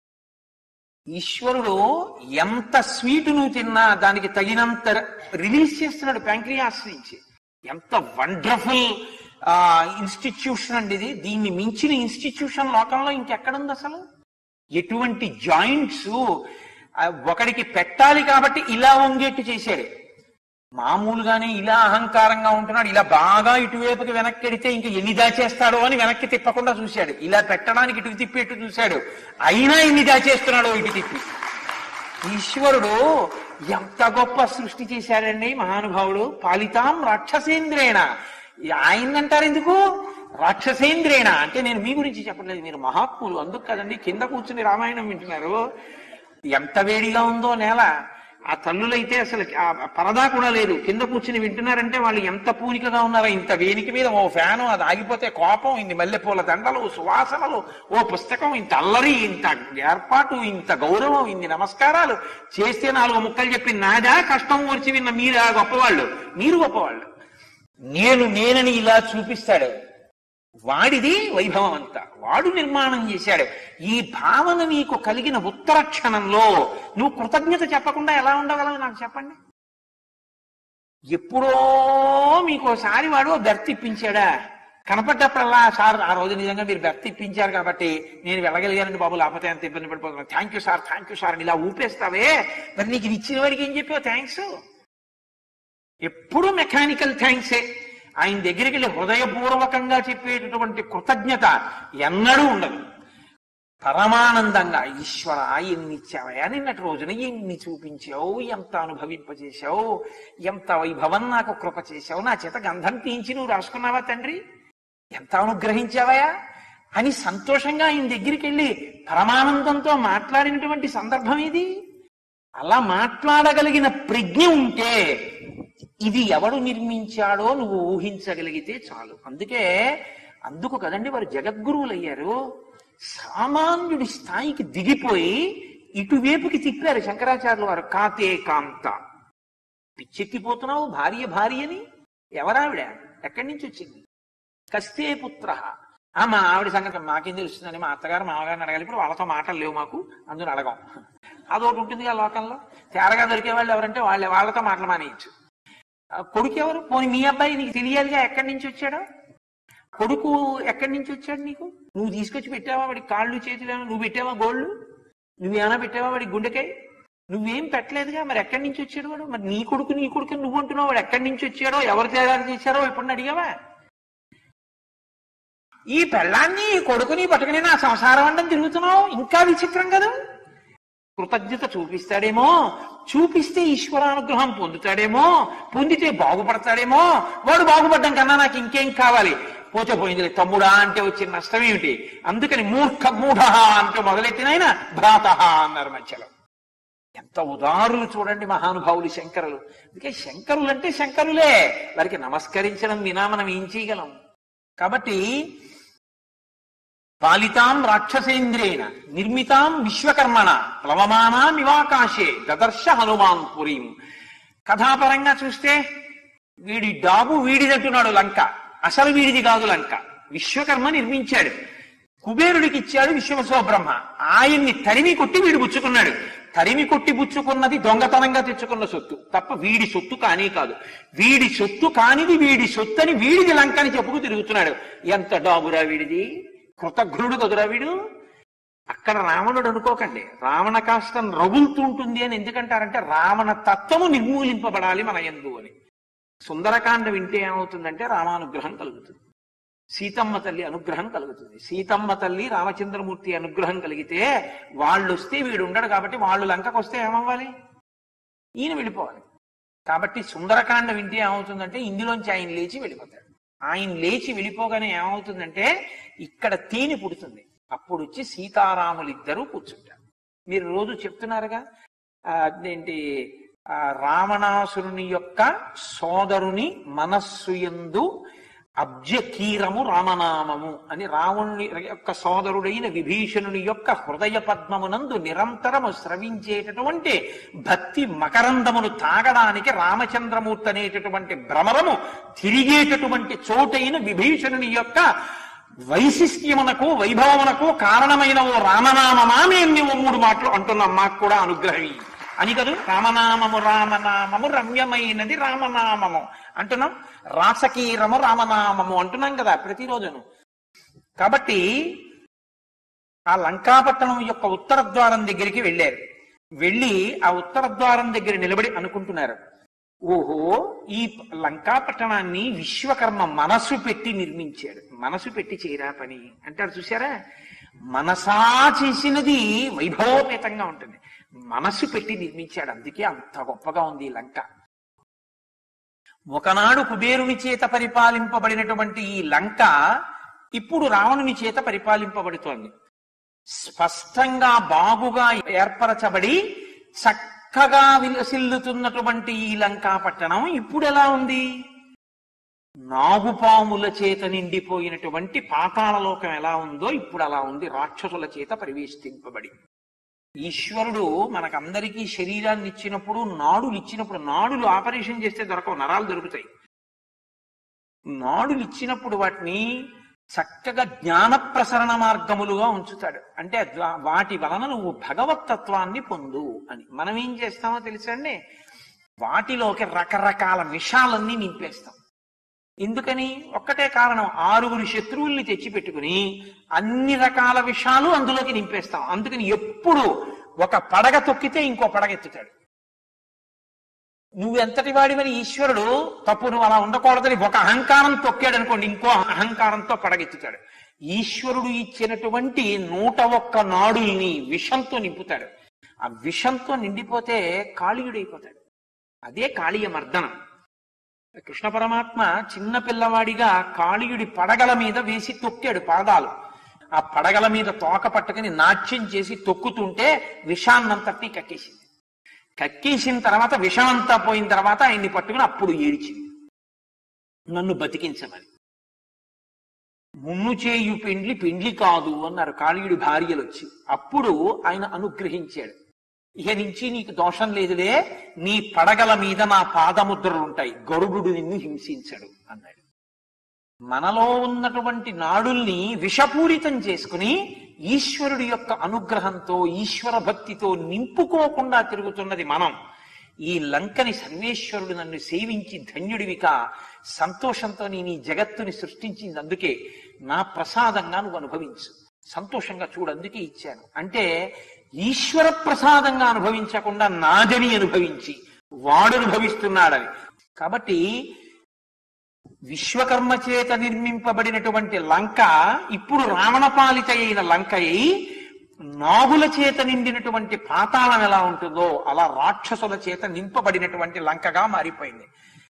ఈశ్వరుడు ఎంత స్వీట్ నువ్వు తిన్నా దానికి తగినంత రిలీజ్ చేస్తున్నాడు ప్యాంక్రియాస్ నుంచి ఎంత వండర్ఫుల్ ఇన్స్టిట్యూషన్ అండి ఇది దీన్ని మించిన ఇన్స్టిట్యూషన్ లోకంలో ఇంకెక్కడుంది అసలు ఎటువంటి జాయింట్స్ ఒకడికి పెట్టాలి కాబట్టి ఇలా వంగేట్టు చేశాడు మామూలుగానే ఇలా అహంకారంగా ఉంటున్నాడు ఇలా బాగా ఇటువైపుకి వెనక్కి ఎడితే ఇంకా ఎన్ని దాచేస్తాడో అని వెనక్కి తిప్పకుండా చూశాడు ఇలా పెట్టడానికి ఇటు తిప్పేట్టు చూశాడు అయినా ఎన్ని దాచేస్తున్నాడో ఇటు తిప్పి ఈశ్వరుడు ఎంత గొప్ప సృష్టి చేశాడండి మహానుభావుడు పాలితాం రాక్షసేంద్రేణ ఆయనంటారు ఎందుకు రాక్షసేంద్రేణ అంటే నేను మీ గురించి చెప్పట్లేదు మీరు మహాత్ములు అందుకు కదండి కింద కూర్చుని రామాయణం వింటున్నారు ఎంత వేడిగా ఉందో నేల ఆ తల్లులైతే అసలు ఆ పరదా కూడా లేదు కింద కూర్చుని వింటున్నారంటే వాళ్ళు ఎంత పూనికగా ఉన్నారో ఇంత వేనికి మీద ఓ ఫ్యాను అది ఆగిపోతే కోపం ఇన్ని మల్లెపూల దండలు సువాసనలు ఓ పుస్తకం ఇంత అల్లరి ఇంత ఏర్పాటు ఇంత గౌరవం ఇన్ని నమస్కారాలు చేస్తే నాలుగు ముక్కలు చెప్పి నాదా కష్టం వచ్చి విన్న మీరా గొప్పవాళ్ళు మీరు గొప్పవాళ్ళు నేను నేనని ఇలా చూపిస్తాడు వాడిది వైభవం అంతా వాడు నిర్మాణం చేశాడు ఈ భావన నీకు కలిగిన ఉత్తర క్షణంలో నువ్వు కృతజ్ఞత చెప్పకుండా ఎలా ఉండగలవు నాకు చెప్పండి ఎప్పుడో మీకు ఒకసారి వాడు బెర్త్ ఇప్పించాడా కనపడ్డప్పుడల్లా సార్ ఆ రోజు నిజంగా మీరు బెర్త్ ఇప్పించారు కాబట్టి నేను వెళ్ళగలిగానండి బాబు లేకపోతే అంత ఇబ్బంది పడిపోతున్నాను thank you sir thank you sir అని ఇలా ఊపేస్తావే మరి నీకు ఇది ఇచ్చిన వాడికి ఏం చెప్పావు థ్యాంక్స్ ఎప్పుడు మెకానికల్ థ్యాంక్సే ఆయన దగ్గరికి వెళ్ళి హృదయపూర్వకంగా చెప్పేటటువంటి కృతజ్ఞత ఎన్నడూ ఉండదు పరమానందంగా ఈశ్వర ఎన్ని ఇచ్చావయ్యా నిన్నటి రోజున ఎన్ని చూపించావు ఎంత అనుభవింపజేశావు ఎంత వైభవం నాకు కృప చేశావు నా చేత గంధం తీయించి నువ్వు రాసుకున్నావా తండ్రి ఎంత అనుగ్రహించావయ్యా అని సంతోషంగా ఆయన దగ్గరికి వెళ్ళి పరమానందంతో మాట్లాడినటువంటి సందర్భం ఇది అలా మాట్లాడగలిగిన ప్రజ్ఞ ఉంటే ఇది ఎవడు నిర్మించాడో నువ్వు ఊహించగలిగితే చాలు అందుకే అందుకు కదండి వారు జగద్గురువులు అయ్యారు సామాన్యుడి స్థాయికి దిగిపోయి ఇటువైపుకి తిప్పారు శంకరాచార్యులు వారు కాతే కాంత పిచ్చెక్కిపోతున్నావు భార్య భార్య అని ఎవరావిడ ఎక్కడి నుంచి వచ్చింది కస్తే పుత్ర ఆ మా ఆవిడ సంగతి మాకేం తెలుస్తుందని మా అత్తగారు మామగారిని అడగాలి ఇప్పుడు వాళ్ళతో మాటలు లేవు మాకు అందులో అడగం అదొకటి ఉంటుంది ఆ లోకంలో తేరగా దొరికే వాళ్ళు ఎవరంటే వాళ్ళే వాళ్ళతో మాటలు మానేయచ్చు ఆ కొడుకు ఎవరు పోనీ మీ అబ్బాయి నీకు తెలియాలిగా ఎక్కడి నుంచి వచ్చాడో కొడుకు ఎక్కడి నుంచి వచ్చాడు నీకు నువ్వు తీసుకొచ్చి పెట్టావా వాడి కాళ్ళు చేతులు ఏమైనా నువ్వు పెట్టావా గోళ్ళు నువ్వేమైనా పెట్టావా వాడి గుండెకాయ నువ్వేం పెట్టలేదుగా మరి ఎక్కడి నుంచి వచ్చాడు వాడు మరి నీ కొడుకు నీ కొడుకు నువ్వు అంటున్నావు వాడు ఎక్కడి నుంచి వచ్చాడో ఎవరు తయారు చేశారో ఎప్పుడు అడిగావా ఈ పెళ్ళాన్ని ఈ కొడుకుని పట్టుకుని నా సంసారం అండం తిరుగుతున్నావు ఇంకా విచిత్రం కదా కృతజ్ఞత చూపిస్తాడేమో చూపిస్తే ఈశ్వరానుగ్రహం పొందుతాడేమో పొందితే బాగుపడతాడేమో వాడు బాగుపడ్డం కన్నా నాకు ఇంకేం కావాలి పోతే పోయింది తమ్ముడా అంటే వచ్చిన నష్టం ఏమిటి అందుకని మూర్ఖ మూఢ అంటే మొదలెట్టినైనా భ్రాత అన్నారు మధ్యలో ఎంత ఉదారులు చూడండి మహానుభావులు శంకరులు అందుకే శంకరులు అంటే శంకరులే వారికి నమస్కరించడం వినా మనం ఏం చేయగలం కాబట్టి పాలితాం రాక్షసేంద్రేణ నిర్మితాం విశ్వకర్మణ ప్లవమానామివాకాశే దదర్శ హనుమాన్ పురీం కథాపరంగా చూస్తే వీడి డాబు వీడిదంటున్నాడు లంక అసలు వీడిది కాదు లంక విశ్వకర్మ నిర్మించాడు కుబేరుడికి ఇచ్చాడు విశ్వవసో బ్రహ్మ ఆయన్ని తరిమి కొట్టి వీడు పుచ్చుకున్నాడు తరిమి కొట్టి పుచ్చుకున్నది దొంగతనంగా తెచ్చుకున్న సొత్తు తప్ప వీడి సొత్తు కానీ కాదు వీడి సొత్తు కానిది వీడి సొత్తు అని వీడిది లంక అని చెప్పుకు తిరుగుతున్నాడు ఎంత డాబురా వీడిది కృతజ్ఞుడు కదురా వీడు అక్కడ రావణుడు అనుకోకండి రావణ కాష్టం రగులుతుంటుంది అని ఎందుకంటారంటే రావణ తత్వము నిర్మూలింపబడాలి మన ఎందు అని సుందరకాండ వింటే ఏమవుతుందంటే రామానుగ్రహం కలుగుతుంది సీతమ్మ తల్లి అనుగ్రహం కలుగుతుంది సీతమ్మ తల్లి రామచంద్రమూర్తి అనుగ్రహం కలిగితే వాళ్ళు వస్తే వీడు ఉండడు కాబట్టి వాళ్ళు లంకకు వస్తే ఏమవ్వాలి ఈయన వెళ్ళిపోవాలి కాబట్టి సుందరకాండ వింటే ఏమవుతుందంటే ఇందులోంచి ఆయన లేచి వెళ్ళిపోతాడు ఆయన లేచి వెళ్ళిపోగానే ఏమవుతుందంటే ఇక్కడ తేనె పుడుతుంది అప్పుడు వచ్చి సీతారాములు ఇద్దరు కూర్చుంటారు మీరు రోజు చెప్తున్నారుగా ఆ, అదేంటి ఆ, రావణాసురుని యొక్క సోదరుని మనస్సు యందు అబ్జకీరము రామనామము అని రావణుని యొక్క సోదరుడైన విభీషణుని యొక్క హృదయ పద్మమునందు నిరంతరము స్రవించేటటువంటి భక్తి మకరందమును తాగడానికి రామచంద్రమూర్తి అనేటటువంటి భ్రమరము తిరిగేటటువంటి చోటైన విభీషణుని యొక్క వైశిష్ట్యమునకు వైభవమునకు కారణమైన ఓ రామనామమా మేము నువ్వు మూడు మాటలు అంటున్నాం మాకు కూడా అనుగ్రహం ఇయ్యి. అని కదూ రామనామము రామనామము రమ్యమైనది రామనామము అంటున్నాం రాసకీరము రామనామము అంటున్నాం కదా ప్రతిరోజును కాబట్టి ఆ లంకాపట్టణం యొక్క ఉత్తర ద్వారం దగ్గరికి వెళ్ళారు వెళ్ళి ఆ ఉత్తర ద్వారం దగ్గర నిలబడి అనుకుంటున్నారు ఓహో ఈ లంకాపట్టణాన్ని విశ్వకర్మ మనసు పెట్టి నిర్మించాడు మనసు పెట్టి చేయరా పని అంటారు చూసారా మనసా చేసినది వైభవోపేతంగా ఉంటుంది మనసు పెట్టి నిర్మించాడు అందుకే అంత గొప్పగా ఉంది ఈ లంక ఒకనాడు కుబేరుని చేత పరిపాలింపబడినటువంటి ఈ లంక ఇప్పుడు రావణుని చేత పరిపాలింపబడుతోంది స్పష్టంగా బాగుగా ఏర్పరచబడి చక్కగా విలసిల్లుతున్నటువంటి ఈ లంకా పట్టణం ఇప్పుడు ఎలా ఉంది నాగుపాముల చేత నిండిపోయినటువంటి పాతాళలోకం ఎలా ఉందో ఇప్పుడు అలా ఉంది రాక్షసుల చేత పరివేష్టింపబడి ఈశ్వరుడు మనకందరికీ శరీరాన్ని ఇచ్చినప్పుడు నాడులు ఇచ్చినప్పుడు నాడులు ఆపరేషన్ చేస్తే దొరకవు నరాలు దొరుకుతాయి నాడులు ఇచ్చినప్పుడు వాటిని చక్కగా జ్ఞాన ప్రసరణ మార్గములుగా ఉంచుతాడు అంటే ద్వా- వాటి వలన నువ్వు భగవతత్వాన్ని పొందు అని మనం ఏం చేస్తామో తెలుసండి వాటిలోకి రకరకాల విషాలన్నీ నింపేస్తాం ఎందుకని ఒక్కటే కారణం ఆరుగురు శత్రువుల్ని తెచ్చిపెట్టుకుని అన్ని రకాల విషయాలు అందులోకి నింపేస్తాం అందుకని ఎప్పుడు ఒక పడగ తొక్కితే ఇంకో పడగ ఎత్తుతాడు నువ్వు ఎంతటి వాడివని ఈశ్వరుడు తప్పు నువ్వు అలా ఉండకూడదని ఒక అహంకారం తొక్కాడు అనుకోండి ఇంకో అహంకారంతో పడగెత్తుతాడు ఈశ్వరుడు ఇచ్చినటువంటి నూట ఒక్క నాడుల్ని విషంతో నింపుతాడు ఆ విషంతో నిండిపోతే కాళీయుడైపోతాడు అదే కాళీయ మర్దనం కృష్ణ పరమాత్మ చిన్న పిల్లవాడిగా కాళీయుడి పడగల మీద వేసి తొక్కాడు పాదాలు ఆ పడగల మీద తోక పట్టుకుని నాట్యం చేసి తొక్కుతుంటే విషాన్నంతటినీ కక్కేసింది కక్కేసిన తర్వాత విషమంతా పోయిన తర్వాత ఆయన్ని పట్టుకుని అప్పుడు ఏడిచింది నన్ను బతికించమని మున్ను చేయు పెండ్లి పెండ్లి కాదు అన్నారు కాళీయుడి భార్యలు వచ్చి అప్పుడు ఆయన అనుగ్రహించాడు ఇక నుంచి నీకు దోషం లేదులే నీ పడగల మీద నా పాదముద్రలు ఉంటాయి గరుడు నిన్ను హింసించడు అన్నాడు మనలో ఉన్నటువంటి నాడుల్ని విషపూరితం చేసుకుని ఈశ్వరుడి యొక్క అనుగ్రహంతో ఈశ్వర భక్తితో నింపుకోకుండా తిరుగుతున్నది మనం ఈ లంకని సర్వేశ్వరుడు నన్ను సేవించి ధన్యుడివిక సంతోషంతో నేను ఈ జగత్తుని సృష్టించింది అందుకే నా ప్రసాదంగా నువ్వు అనుభవించు సంతోషంగా చూడు అందుకే ఇచ్చాను అంటే ఈశ్వర ప్రసాదంగా అనుభవించకుండా నాదని అనుభవించి వాడు అనుభవిస్తున్నాడని కాబట్టి విశ్వకర్మ చేత నిర్మింపబడినటువంటి లంక ఇప్పుడు రావణపాలిత అయిన లంక అయి నాగుల చేత నిండినటువంటి పాతాళం ఎలా ఉంటుందో అలా రాక్షసుల చేత నింపబడినటువంటి లంకగా మారిపోయింది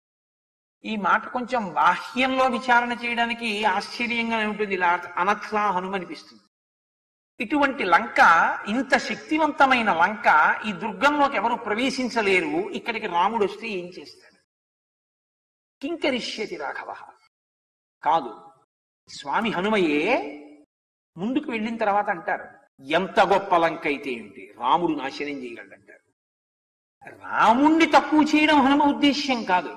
ఈ మాట కొంచెం బాహ్యంలో విచారణ చేయడానికి ఆశ్చర్యంగా ఉంటుంది ఇలా అనత్లా హనుమనిపిస్తుంది ఇటువంటి లంక ఇంత శక్తివంతమైన లంక ఈ దుర్గంలోకి ఎవరు ప్రవేశించలేరు ఇక్కడికి రాముడు వస్తే ఏం చేస్తాడు కింకరిష్యతి రాఘవ కాదు స్వామి హనుమయే ముందుకు వెళ్ళిన తర్వాత అంటారు ఎంత గొప్ప లంక అయితే ఏంటి రాముడు నాశనం చేయగలడంటారు రాముణ్ణి తక్కువ చేయడం హనుమ ఉద్దేశ్యం కాదు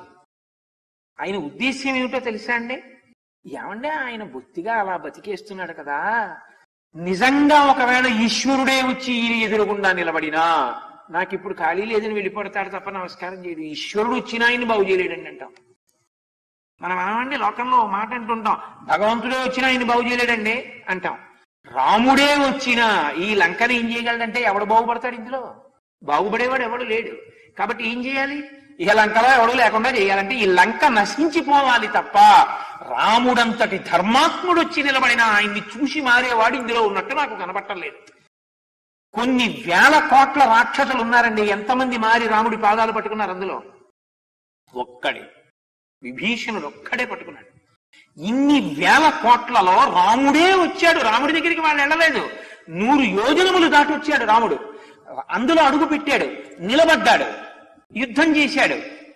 ఆయన ఉద్దేశ్యం ఏమిటో తెలుసా అండి ఏమంటే ఆయన బొత్తిగా అలా బతికేస్తున్నాడు కదా నిజంగా ఒకవేళ ఈశ్వరుడే వచ్చి ఈయన ఎదురుగుండా నిలబడినా నాకు ఇప్పుడు ఖాళీ లేదని వెళ్ళిపడతాడు తప్ప నమస్కారం చేయడు ఈశ్వరుడు వచ్చినా ఆయన బాగు చేయలేడండి అంటాం మనం ఏమండి లోకంలో ఓ మాట అంటుంటాం భగవంతుడే వచ్చినా ఆయన బాగు చేయలేడండి అంటాం రాముడే వచ్చినా ఈ లంకని ఏం చేయగలడంటే ఎవడు బాగుపడతాడు ఇందులో బాగుపడేవాడు ఎవడు లేడు కాబట్టి ఏం చేయాలి ఇక లంకలో ఎవడు లేకుండా చేయాలంటే ఈ లంక నశించిపోవాలి తప్ప రాముడంతటి ధర్మాత్ముడు వచ్చి నిలబడిన ఆయన్ని చూసి మారేవాడు ఇందులో ఉన్నట్టు నాకు కనబట్టలేదు కొన్ని వేల కోట్ల రాక్షసులు ఉన్నారండి ఎంతమంది మారి రాముడి పాదాలు పట్టుకున్నారు అందులో ఒక్కడే విభీషణుడు ఒక్కడే పట్టుకున్నాడు ఇన్ని వేల కోట్లలో రాముడే వచ్చాడు రాముడి దగ్గరికి వాళ్ళు వెళ్ళలేదు నూరు యోజనములు దాటి వచ్చాడు రాముడు అందులో అడుగు పెట్టాడు నిలబడ్డాడు యుద్ధం చేశాడు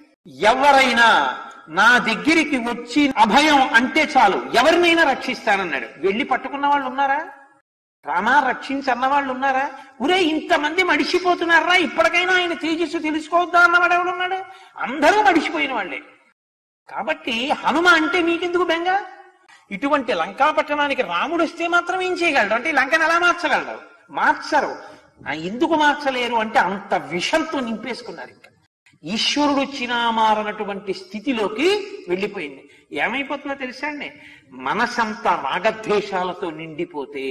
ఎవరైనా నా దగ్గరికి వచ్చి అభయం అంటే చాలు ఎవరినైనా రక్షిస్తానన్నాడు వెళ్ళి పట్టుకున్న వాళ్ళు ఉన్నారా రామా రక్షించన్న వాళ్ళు ఉన్నారా ఒరే ఇంతమంది మడిసిపోతున్నారా ఇప్పటికైనా ఆయన తేజస్సు తెలుసుకోవద్దా అన్నవాడు ఎవడున్నాడు అందరూ మడిసిపోయిన వాళ్ళే కాబట్టి హనుమ అంటే మీకెందుకు బెంగ ఇటువంటి లంకా పట్టణానికి రాముడు వస్తే మాత్రం ఏం చేయగలడు అంటే ఈ లంకను ఎలా మార్చగలడు మార్చరు ఆ ఎందుకు మార్చలేరు అంటే అంత విషంతో నింపేసుకున్నారు ఇంకా ఈశ్వరుడు వచ్చినా మారనటువంటి స్థితిలోకి వెళ్ళిపోయింది ఏమైపోతుందో తెలుసా అండి మనసంతా రాగద్వేషాలతో నిండిపోతే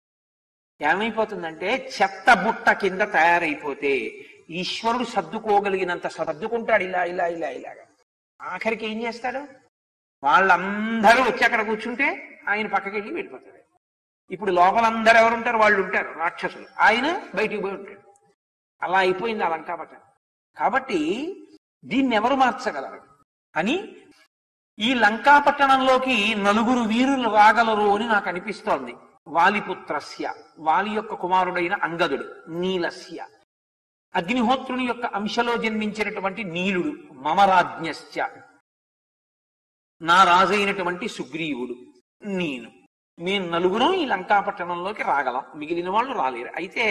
ఏమైపోతుందంటే చెత్త బుట్ట కింద తయారైపోతే ఈశ్వరుడు సర్దుకోగలిగినంత సర్దుకుంటాడు ఇలా ఇలా ఇలా ఇలాగా ఆఖరికి ఏం చేస్తాడు వాళ్ళందరూ వచ్చి అక్కడ కూర్చుంటే ఆయన పక్కకి వెళ్ళి వెళ్ళిపోతాడు ఇప్పుడు లోపలందరూ ఎవరు ఉంటారు వాళ్ళు ఉంటారు రాక్షసులు ఆయన బయటికి పోయి ఉంటాడు అలా అయిపోయింది ఆ లంకాపట్టణం కాబట్టి దీన్ని ఎవరు మార్చగలరు అని ఈ లంకాపట్టణంలోకి నలుగురు వీరులు రాగలరు అని నాకు అనిపిస్తోంది వాలిపుత్రస్య వాలి యొక్క కుమారుడైన అంగదుడు నీలస్య అగ్నిహోత్రుని యొక్క అంశలో జన్మించినటువంటి నీలుడు మమరాజ్ఞశ్చ నా రాజైనటువంటి సుగ్రీవుడు నేను మేము నలుగురం ఈ లంకాపట్టణంలోకి రాగలం మిగిలిన వాళ్ళు రాలేరు అయితే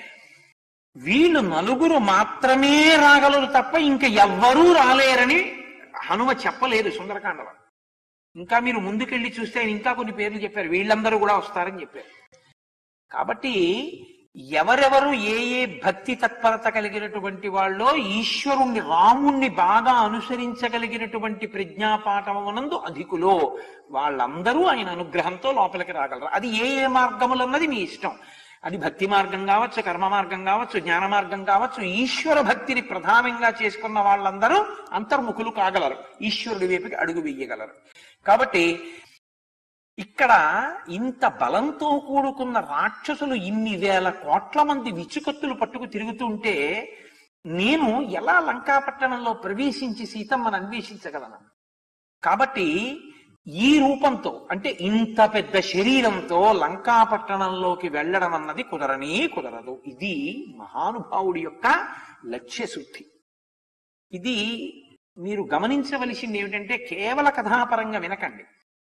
వీళ్ళు నలుగురు మాత్రమే రాగలరు తప్ప ఇంకా ఎవ్వరూ రాలేరని హనుమ చెప్పలేదు సుందరకాండలో ఇంకా మీరు ముందుకెళ్ళి చూస్తే ఆయన ఇంకా కొన్ని పేర్లు చెప్పారు వీళ్ళందరూ కూడా వస్తారని చెప్పారు కాబట్టి ఎవరెవరు ఏ ఏ భక్తి తత్పరత కలిగినటువంటి వాళ్ళో ఈశ్వరుణ్ణి రాముణ్ణి బాగా అనుసరించగలిగినటువంటి ప్రజ్ఞాపాఠమునందు అధికులో వాళ్ళందరూ ఆయన అనుగ్రహంతో లోపలికి రాగలరు అది ఏ ఏ మార్గములన్నది మీ ఇష్టం అది భక్తి మార్గం కావచ్చు కర్మ మార్గం కావచ్చు జ్ఞాన మార్గం కావచ్చు ఈశ్వర భక్తిని ప్రధానంగా చేసుకున్న వాళ్ళందరూ అంతర్ముఖులు కాగలరు ఈశ్వరుడి వైపుకి అడుగు వెయ్యగలరు కాబట్టి ఇక్కడ ఇంత బలంతో కూడుకున్న రాక్షసులు ఇన్ని వేల కోట్ల మంది విచ్చుకత్తులు పట్టుకు తిరుగుతుంటే నేను ఎలా లంకాపట్టణంలో ప్రవేశించి సీతమ్మను అన్వేషించగలను కాబట్టి ఈ రూపంతో అంటే ఇంత పెద్ద శరీరంతో లంకాపట్టణంలోకి వెళ్ళడం అన్నది కుదరనే కుదరదు ఇది మహానుభావుడి యొక్క లక్ష్య శుద్ధి ఇది మీరు గమనించవలసింది ఏమిటంటే కేవల కథాపరంగా వినకండి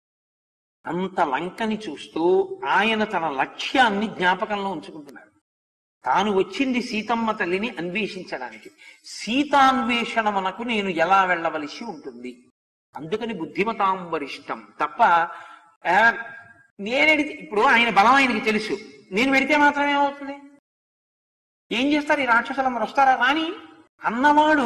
అంత లంకని చూస్తూ ఆయన తన లక్ష్యాన్ని జ్ఞాపకంలో ఉంచుకుంటున్నారు తాను వచ్చింది సీతమ్మ తల్లిని అన్వేషించడానికి సీతాన్వేషణమునకు నేను ఎలా వెళ్ళవలసి ఉంటుంది అందుకని బుద్ధిమతాం వరిష్టం తప్ప ఆ, నేనెడితే ఇప్పుడు ఆయన బలం ఆయనకి తెలుసు నేను వెడితే మాత్రం ఏమవుతుంది ఏం చేస్తారు ఈ రాక్షసులందరూ వస్తారా రాని అన్నవాడు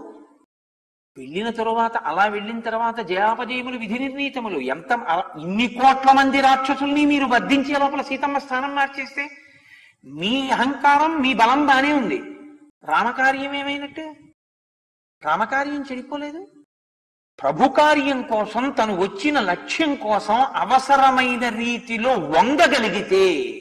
వెళ్ళిన తరువాత అలా వెళ్ళిన తర్వాత జయాపజయములు విధి నిర్ణీతములు ఎంత అల- ఇన్ని కోట్ల మంది రాక్షసుల్ని మీరు వధించే లోపల సీతమ్మ స్థానం మార్చేస్తే మీ అహంకారం మీ బలం బానే ఉంది రామకార్యం ఏమైనట్టు రామకార్యం చెడిపోలేదు ప్రభు కార్యం కోసం తను వచ్చిన లక్ష్యం కోసం అవసరమైన రీతిలో వంగగలిగితే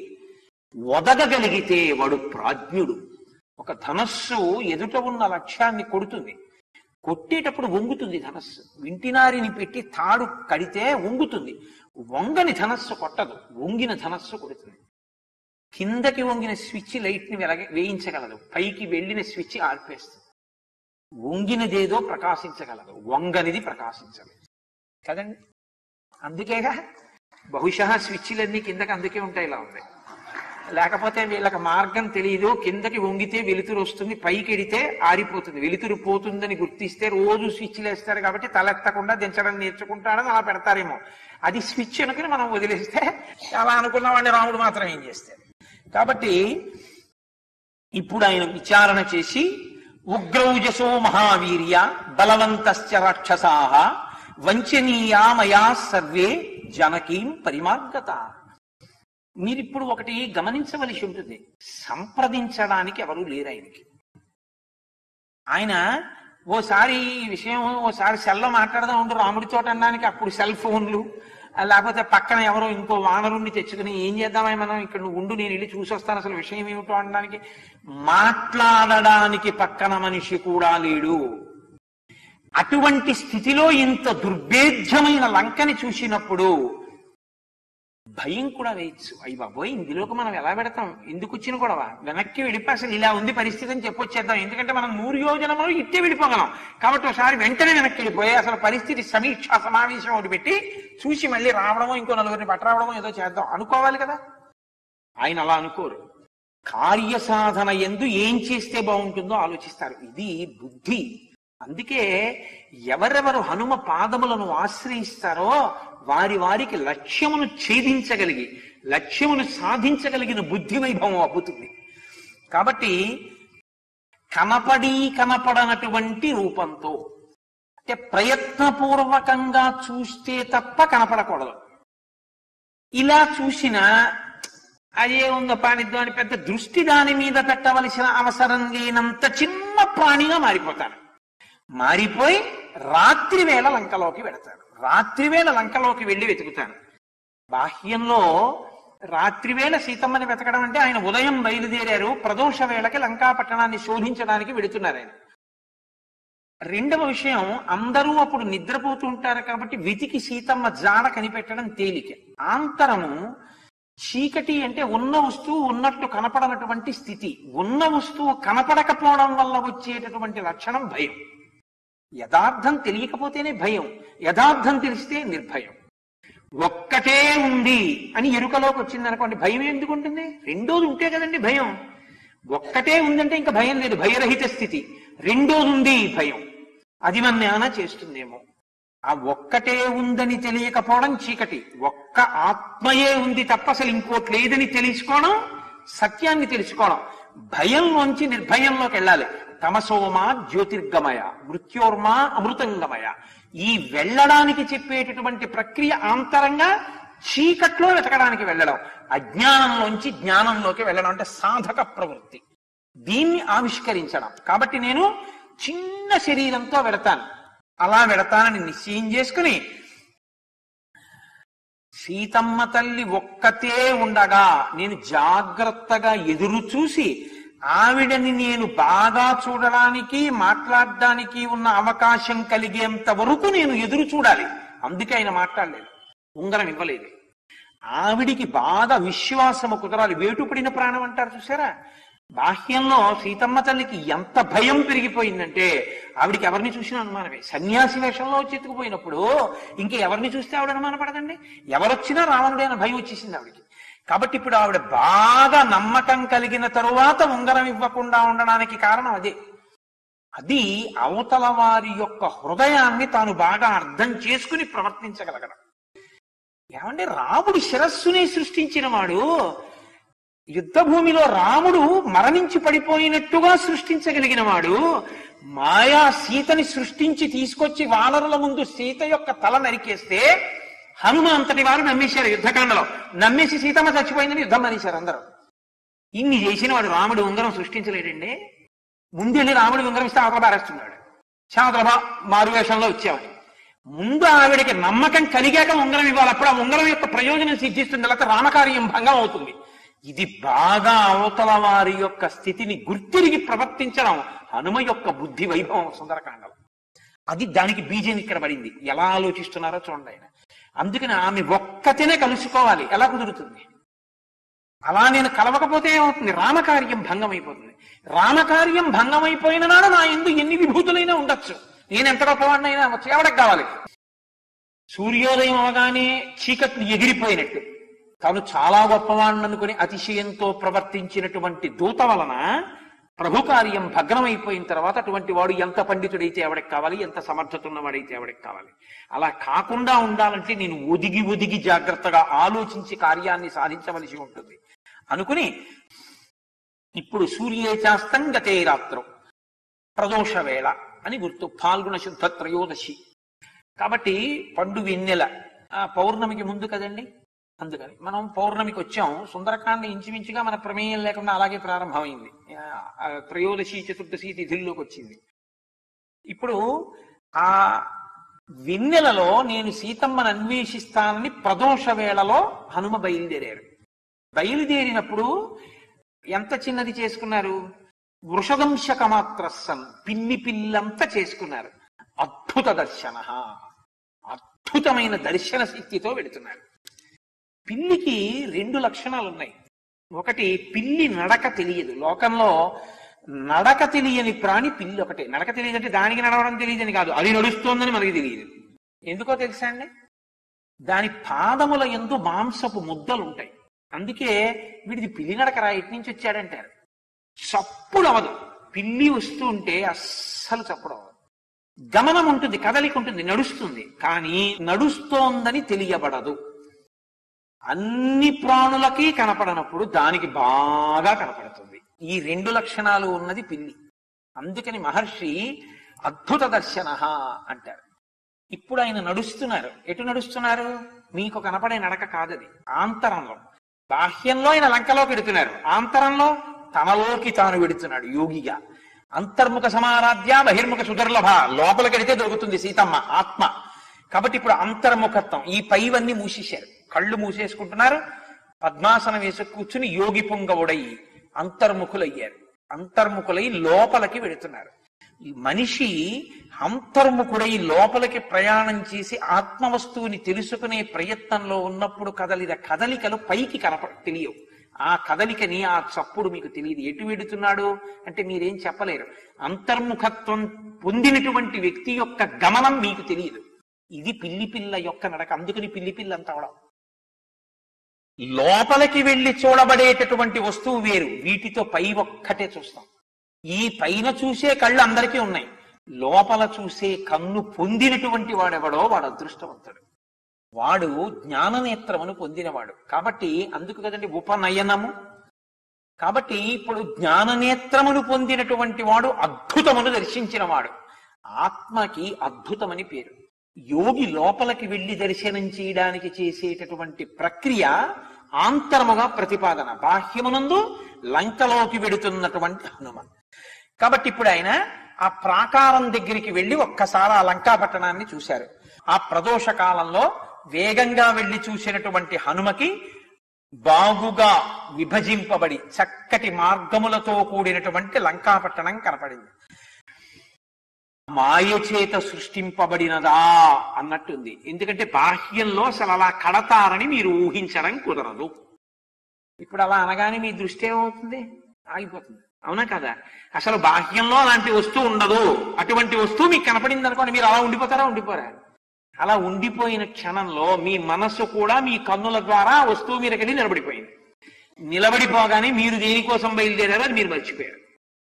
ఒదగగలిగితే వాడు ప్రాజ్ఞుడు ఒక ధనస్సు ఎదుట ఉన్న లక్ష్యాన్ని కొడుతుంది కొట్టేటప్పుడు వంగుతుంది ధనస్సు వింటినారిని పెట్టి తాడు కడితే వంగుతుంది వంగని ధనస్సు కొట్టదు వంగిన ధనస్సు కొడుతుంది కిందకి వంగిన స్విచ్ లైట్ ని వెలగ వేయించగలదు పైకి వెళ్ళిన స్విచ్ ఆర్పేస్తుంది వంగినదేదో ప్రకాశించగలదు వంగనిది ప్రకాశించలేదు కదండి అందుకేగా బహుశా స్విచ్లన్నీ కిందకి అందుకే ఉంటాయి ఇలా ఉంది లేకపోతే వీళ్ళకి మార్గం తెలియదు కిందకి వంగితే వెలుతురు వస్తుంది పైకి ఎడితే ఆరిపోతుంది వెలుతురు పోతుందని గుర్తిస్తే రోజు స్విచ్లు వేస్తారు కాబట్టి తలెత్తకుండా దించడం నేర్చుకుంటాడని అలా పెడతారేమో అది స్విచ్ అనుకుని మనం వదిలేస్తే అలా అనుకున్న వాడిని రాముడు మాత్రం ఏం చేస్తారు కాబట్టి ఇప్పుడు ఆయన విచారణ చేసి ఉగ్రౌజసో మహావీర్య బలవంతశ్చ రాక్షసాహ వంచనీయా మయా సర్వే జనకీం పరిమార్గత మీరిప్పుడు ఒకటి గమనించవలసి ఉంటుంది సంప్రదించడానికి ఎవరు లేరు ఆయనకి ఆయన ఓసారి ఈ విషయం ఓసారి సెల్లో మాట్లాడదాం ఉండు రాముడితో అనడానికి అప్పుడు సెల్ ఫోన్లు ఆ, లేకపోతే పక్కన ఎవరో ఇంకో వానరుణ్ణి తెచ్చుకుని ఏం చేద్దామని మనం ఇక్కడ నువ్వు ఉండు నేను వెళ్ళి చూసి వస్తాను అసలు విషయం ఏమిటో అనడానికి మాట్లాడడానికి పక్కన మనిషి కూడా లేడు అటువంటి స్థితిలో ఇంత దుర్భేద్యమైన లంకని చూసినప్పుడు భయం కూడా వేయచ్చు అయ్యి బాబోయ్ ఇందులోకి మనం ఎలా పెడతాం ఎందుకు వచ్చిన గొడవ వెనక్కి వెళ్ళిపోయి అసలు ఇలా ఉంది పరిస్థితి అని చెప్పొచ్చేద్దాం ఎందుకంటే మనం నూరు యోజనములు ఇట్టే వెళ్ళిపోగలం కాబట్టి ఒకసారి వెంటనే వెనక్కి వెళ్ళిపోయి అసలు పరిస్థితి సమీక్ష సమావేశం ఒకటి పెట్టి చూసి మళ్ళీ రావడమో ఇంకో నలుగురిని పట్టరావడమో ఏదో చేద్దాం అనుకోవాలి కదా ఆయన అలా అనుకోరు కార్యసాధన ఎందు ఏం చేస్తే బాగుంటుందో ఆలోచిస్తారు ఇది బుద్ధి అందుకే ఎవరెవరు హనుమ పాదములను ఆశ్రయిస్తారో వారి వారికి లక్ష్యమును ఛేదించగలిగి లక్ష్యమును సాధించగలిగిన బుద్ధి వైభవం అబ్బుతుంది కాబట్టి కనపడి కనపడనటువంటి రూపంతో అంటే ప్రయత్నపూర్వకంగా చూస్తే తప్ప కనపడకూడదు ఇలా చూసినా అదే ఉందో పానిద్దాం అని పెద్ద దృష్టి దాని మీద పెట్టవలసిన అవసరం లేనంత చిన్న ప్రాణిగా మారిపోతాను మారిపోయి రాత్రి వేళ లంకలోకి వెడతాను రాత్రి వేళ లంకలోకి వెళ్ళి వెతుకుతాను బాహ్యంలో రాత్రి వేళ సీతమ్మని వెతకడం అంటే ఆయన ఉదయం బయలుదేరారు ప్రదోష వేళకి లంకా పట్టణాన్ని శోధించడానికి వెడుతున్నారు ఆయన రెండవ విషయం అందరూ అప్పుడు నిద్రపోతూ ఉంటారు కాబట్టి వెతికి సీతమ్మ జాడ కనిపెట్టడం తేలిక ఆంతరము చీకటి అంటే ఉన్న వస్తువు ఉన్నట్టు కనపడనటువంటి స్థితి ఉన్న వస్తువు కనపడకపోవడం వల్ల వచ్చేటటువంటి లక్షణం భయం యథార్థం తెలియకపోతేనే భయం యథార్థం తెలిస్తే నిర్భయం ఒక్కటే ఉంది అని ఎరుకలోకి వచ్చింది అనుకోండి భయం ఎందుకు ఉంటుంది రెండోది ఉంటే కదండి భయం ఒక్కటే ఉందంటే ఇంకా భయం లేదు భయరహిత స్థితి రెండోది ఉంది భయం అది మన ఏమైనా చేస్తుందేమో ఆ ఒక్కటే ఉందని తెలియకపోవడం చీకటి ఒక్క ఆత్మయే ఉంది తప్ప అసలు ఇంకోటి లేదని తెలుసుకోవడం సత్యాన్ని తెలుసుకోవడం భయంలోంచి నిర్భయంలోకి వెళ్ళాలి తమసోమా జ్యోతిర్గమయ మృత్యోర్మా అమృతంగమయ ఈ వెళ్ళడానికి చెప్పేటటువంటి ప్రక్రియ ఆంతరంగా చీకట్లో వెతకడానికి వెళ్ళడం అజ్ఞానంలోంచి జ్ఞానంలోకి వెళ్ళడం అంటే సాధక ప్రవృత్తి దీన్ని ఆవిష్కరించడం కాబట్టి నేను చిన్న శరీరంతో వెడతాను అలా వెడతానని నిశ్చయం చేసుకుని సీతమ్మ తల్లి ఒక్కతే ఉండగా నేను జాగ్రత్తగా ఎదురు చూసి ఆవిడని నేను బాగా చూడడానికి మాట్లాడడానికి ఉన్న అవకాశం కలిగేంత వరకు నేను ఎదురు చూడాలి అందుకే ఆయన మాట్లాడలేదు ఉంగరం ఇవ్వలేదు ఆవిడికి బాగా విశ్వాసము కుదరాలి వేటుపడిన ప్రాణం అంటారు చూసారా బాహ్యంలో సీతమ్మ తల్లికి ఎంత భయం పెరిగిపోయిందంటే ఆవిడికి ఎవరిని చూసినా అనుమానమే సన్యాసి వేషంలో వచ్చి ఎత్తుకుపోయినప్పుడు ఇంక ఎవరిని చూస్తే ఆవిడ అనుమానపడదండి ఎవరొచ్చినా రావణుడైన భయం వచ్చేసింది ఆవిడికి కాబట్టి ఇప్పుడు ఆవిడ బాగా నమ్మకం కలిగిన తరువాత ఉంగరం ఇవ్వకుండా ఉండడానికి కారణం అదే అది అవతల వారి యొక్క హృదయాన్ని తాను బాగా అర్థం చేసుకుని ప్రవర్తించగలగడం ఏమంటే రాముడు శిరస్సునే సృష్టించిన వాడు యుద్ధ భూమిలో రాముడు మరణించి పడిపోయినట్టుగా సృష్టించగలిగిన వాడు మాయా సీతని సృష్టించి తీసుకొచ్చి వానరుల ముందు సీత యొక్క తల నరికేస్తే హనుమ అంతటి వారు నమ్మేశారు యుద్ధకాండలో నమ్మేసి సీతమ్మ చచ్చిపోయిందని యుద్ధం మనేశారు అందరూ ఇన్ని చేసిన వాడు రాముడు ఉంగరం సృష్టించలేడండి ముందెళ్ళి రాముడు ఉంగరం ఇస్తే అవతల బారేస్తున్నాడు చావతల మారువేషంలో వచ్చేవాడు ముందు ఆవిడకి నమ్మకం కలిగాక ఉంగరం ఇవ్వాలి అప్పుడు ఆ ఉంగరం యొక్క ప్రయోజనం సిద్ధిస్తుంది లేకపోతే రామకార్యం భంగం అవుతుంది ఇది బాగా అవతల వారి యొక్క స్థితిని గుర్తిరిగి ప్రవర్తించడం హనుమ యొక్క బుద్ధి వైభవం సుందరకాండలో అది దానికి బీజం ఇక్కడ పడింది ఎలా ఆలోచిస్తున్నారో చూడండి ఆయన అందుకని ఆమె ఒక్కతేనే కలుసుకోవాలి ఎలా కుదురుతుంది అలా నేను కలవకపోతే ఏమవుతుంది రామకార్యం భంగం అయిపోతుంది రామకార్యం భంగం అయిపోయిన నాడు నా ఎందు ఎన్ని విభూతులైనా ఉండొచ్చు నేను ఎంత గొప్పవాడినైనా అవ్వచ్చు ఎవరికి కావాలి సూర్యోదయం అవగానే చీకట్లు ఎగిరిపోయినట్టు తాను చాలా గొప్పవాడిని అనుకుని అతిశయంతో ప్రవర్తించినటువంటి దూత వలన ప్రభు కార్యం భగ్నమైపోయిన తర్వాత అటువంటి వాడు ఎంత పండితుడైతే ఎవడికి కావాలి ఎంత సమర్థత ఉన్నవాడైతే ఎవడికి కావాలి అలా కాకుండా ఉండాలంటే నేను ఒదిగి ఒదిగి జాగ్రత్తగా ఆలోచించి కార్యాన్ని సాధించవలసి ఉంటుంది అనుకుని ఇప్పుడు సూర్యేచాస్తం గతే రాత్రం ప్రదోష వేళ అని గుర్తు పాల్గొన శుద్ధ త్రయోదశి కాబట్టి పండు వెన్నెల ఆ పౌర్ణమికి ముందు కదండి అందుకని మనం పౌర్ణమికి వచ్చాం సుందరకాండ ఇంచుమించుగా మన ప్రమేయం లేకుండా అలాగే ప్రారంభమైంది ఆ త్రయోదశి చతుర్దశి తిథుల్లోకి వచ్చింది ఇప్పుడు ఆ వెన్నెలలో నేను సీతమ్మను అన్వేషిస్తానని ప్రదోష వేళలో హనుమ బయలుదేరారు బయలుదేరినప్పుడు ఎంత చిన్నది చేసుకున్నారు వృషదంశక మాత్రస్సన్ పిల్లి పిల్లంతా చేసుకున్నారు అద్భుత దర్శన అద్భుతమైన దర్శన శక్తితో వెళుతున్నారు పిల్లికి రెండు లక్షణాలు ఉన్నాయి ఒకటి పిల్లి నడక తెలియదు లోకంలో నడక తెలియని ప్రాణి పిల్లి ఒకటే నడక తెలియదంటే దానికి నడవడం తెలియదని కాదు అది నడుస్తోందని మనకి తెలియదు ఎందుకో తెలుసా అండి దాని పాదముల ఎందు మాంసపు ముద్దలు ఉంటాయి అందుకే వీడిది పిల్లి నడకరా ఎటు నుంచి వచ్చాడంటారు చప్పుడు అవదు పిల్లి వస్తూ ఉంటే అస్సలు చప్పుడు అవదు గమనం ఉంటుంది కదలిక ఉంటుంది నడుస్తుంది కానీ నడుస్తోందని తెలియబడదు అన్ని ప్రాణులకి కనపడనప్పుడు దానికి బాగా కనపడుతుంది ఈ రెండు లక్షణాలు ఉన్నది పిల్లి అందుకని మహర్షి అద్భుత దర్శన అంటారు ఇప్పుడు ఆయన నడుస్తున్నారు ఎటు నడుస్తున్నారు మీకు కనపడే నడక కాదది ఆంతరంలో బాహ్యంలో ఆయన లంకలోకి వెడుతున్నారు ఆంతరంలో తనలోకి తాను వెడుతున్నాడు యోగిగా అంతర్ముఖ సమారాధ్య బహిర్ముఖ సుదర్లభ లోపలికి వెడితే దొరుకుతుంది సీతమ్మ ఆత్మ కాబట్టి ఇప్పుడు అంతర్ముఖత్వం ఈ పైవన్నీ మూసేశారు కళ్ళు మూసేసుకుంటున్నారు పద్మాసనం వేసి కూర్చుని యోగి పొంగవుడై అంతర్ముఖులయ్యారు అంతర్ముఖులై లోపలికి వెడుతున్నారు ఈ మనిషి అంతర్ముఖుడై లోపలికి ప్రయాణం చేసి ఆత్మవస్తువుని తెలుసుకునే ప్రయత్నంలో ఉన్నప్పుడు కదలిన కదలికలు పైకి కనప తెలియవు ఆ కదలికని ఆ చప్పుడు మీకు తెలియదు ఎటు వెడుతున్నాడు అంటే మీరేం చెప్పలేరు అంతర్ముఖత్వం పొందినటువంటి వ్యక్తి యొక్క గమనం మీకు తెలియదు ఇది పిల్లి పిల్ల యొక్క నడక అందుకని పిల్లి పిల్ల అంత అవడం లోపలికి వెళ్లి చూడబడేటటువంటి వస్తువు వేరు వీటితో పై ఒక్కటే చూస్తాం ఈ పైన చూసే కళ్ళు అందరికీ ఉన్నాయి లోపల చూసే కన్ను పొందినటువంటి వాడెవడో వాడు అదృష్టవంతుడు వాడు జ్ఞాననేత్రమును పొందినవాడు కాబట్టి అందుకు కదండి ఉపనయనము కాబట్టి ఇప్పుడు జ్ఞాననేత్రమును పొందినటువంటి వాడు అద్భుతమును దర్శించిన వాడు ఆత్మకి అద్భుతమని పేరు యోగి లోపలికి వెళ్లి దర్శనం చేయడానికి చేసేటటువంటి ప్రక్రియ ఆంతరముగా ప్రతిపాదన బాహ్యమునందు లంకలోకి వెడుతున్నటువంటి హనుమ కాబట్టి ఇప్పుడు ఆయన ఆ ప్రాకారం దగ్గరికి వెళ్లి ఒక్కసారి ఆ లంకా పట్టణాన్ని చూశారు ఆ ప్రదోష కాలంలో వేగంగా వెళ్లి చూసినటువంటి హనుమకి బాగుగా విభజింపబడి చక్కటి మార్గములతో కూడినటువంటి లంకాపట్టణం కనపడింది మాయ చేత సృష్టింపబడినదా అన్నట్టుంది ఎందుకంటే బాహ్యంలో అసలు అలా కడతారని మీరు ఊహించడం కుదరదు ఇప్పుడు అలా అనగానే మీ దృష్టి ఏమవుతుంది ఆగిపోతుంది అవునా కదా అసలు బాహ్యంలో అలాంటి వస్తువు ఉండదు అటువంటి వస్తువు మీకు కనపడింది అనుకోండి మీరు అలా ఉండిపోతారా ఉండిపోరా అలా ఉండిపోయిన క్షణంలో మీ మనస్సు కూడా మీ కన్నుల ద్వారా ఆ వస్తువు మీదకెళ్ళి నిలబడిపోయింది నిలబడిపోగానే మీరు దేనికోసం బయలుదేరారో అది మీరు మర్చిపోయారు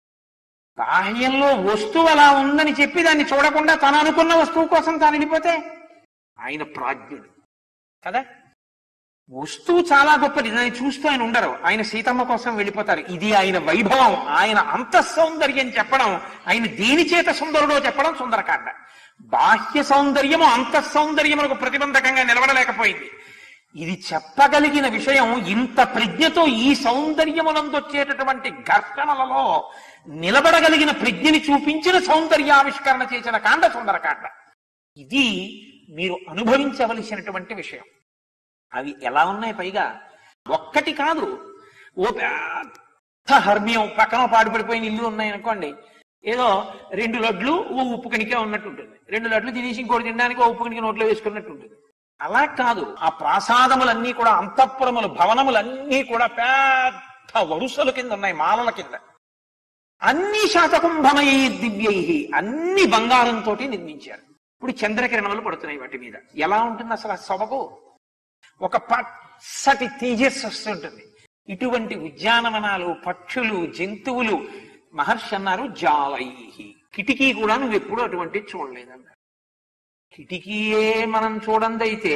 బాహ్యంలో వస్తువు అలా ఉందని చెప్పి దాన్ని చూడకుండా తను అనుకున్న వస్తువు కోసం తాను వెళ్ళిపోతే ఆయన ప్రాజ్ఞుడు కదా వస్తువు చాలా గొప్పది దాన్ని చూస్తూ ఆయన ఉండరు ఆయన సీతమ్మ కోసం వెళ్ళిపోతారు ఇది ఆయన వైభవం ఆయన అంతఃసౌందర్యం చెప్పడం ఆయన దేని చేత సుందరుడో చెప్పడం సుందరకాండ బాహ్య సౌందర్యము అంతఃసౌందర్యములకు ప్రతిబంధకంగా నిలబడలేకపోయింది ఇది చెప్పగలిగిన విషయం ఇంత ప్రజ్ఞతో ఈ సౌందర్యమునందొచ్చేటటువంటి ఘర్షణలలో నిలబడగలిగిన ప్రజ్ఞని చూపించిన సౌందర్యావిష్కరణ చేసిన కాండ సుందరకాండ ఇది మీరు అనుభవించవలసినటువంటి విషయం అవి ఎలా ఉన్నాయి పైగా ఒక్కటి కాదు ఓ పెద్ద హర్మ్యం పక్కన పాడుపడిపోయిన ఇల్లు ఉన్నాయి అనుకోండి ఏదో రెండు లడ్లు ఓ ఉప్పు కణికే ఉన్నట్టు ఉంటుంది రెండు లడ్లు తినేసి ఇంకోటి తినడానికి ఓ ఉప్పు కణిక నోట్లో వేసుకున్నట్టు ఉంటుంది అలా కాదు ఆ ప్రాసాదములన్నీ కూడా అంతఃపురములు భవనములన్నీ కూడా పెద్ద వరుసల కింద ఉన్నాయి మాలల కింద అన్ని శాతకుంభమై దివ్యై అన్ని బంగారంతో నిర్మించారు ఇప్పుడు చంద్రకిరణములు పడుతున్నాయి వాటి మీద ఎలా ఉంటుంది అసలు ఆ సొబగు ఒక పచ్చటి తేజస్సు వస్తుంటుంది ఇటువంటి ఉద్యానవనాలు పక్షులు జంతువులు మహర్షి అన్నారు జాలై కిటికీ కూడా నువ్వు ఎప్పుడు అటువంటి చూడలేదన్నారు కిటికీయే మనం చూడందైతే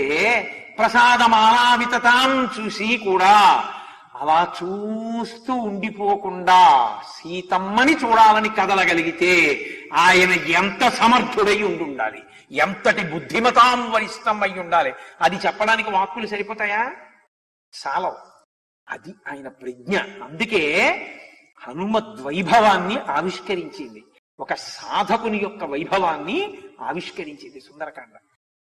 ప్రసాదమానావితతాం చూసి కూడా అలా చూస్తూ ఉండిపోకుండా సీతమ్మని చూడాలని కదలగలిగితే ఆయన ఎంత సమర్థుడై ఉండాలి ఎంతటి బుద్ధిమతాం వరిష్టం అయి ఉండాలి అది చెప్పడానికి వాక్కులు సరిపోతాయా చాలవు అది ఆయన ప్రజ్ఞ అందుకే హనుమద్ వైభవాన్ని ఆవిష్కరించింది ఒక సాధకుని యొక్క వైభవాన్ని ఆవిష్కరించింది సుందరకాండ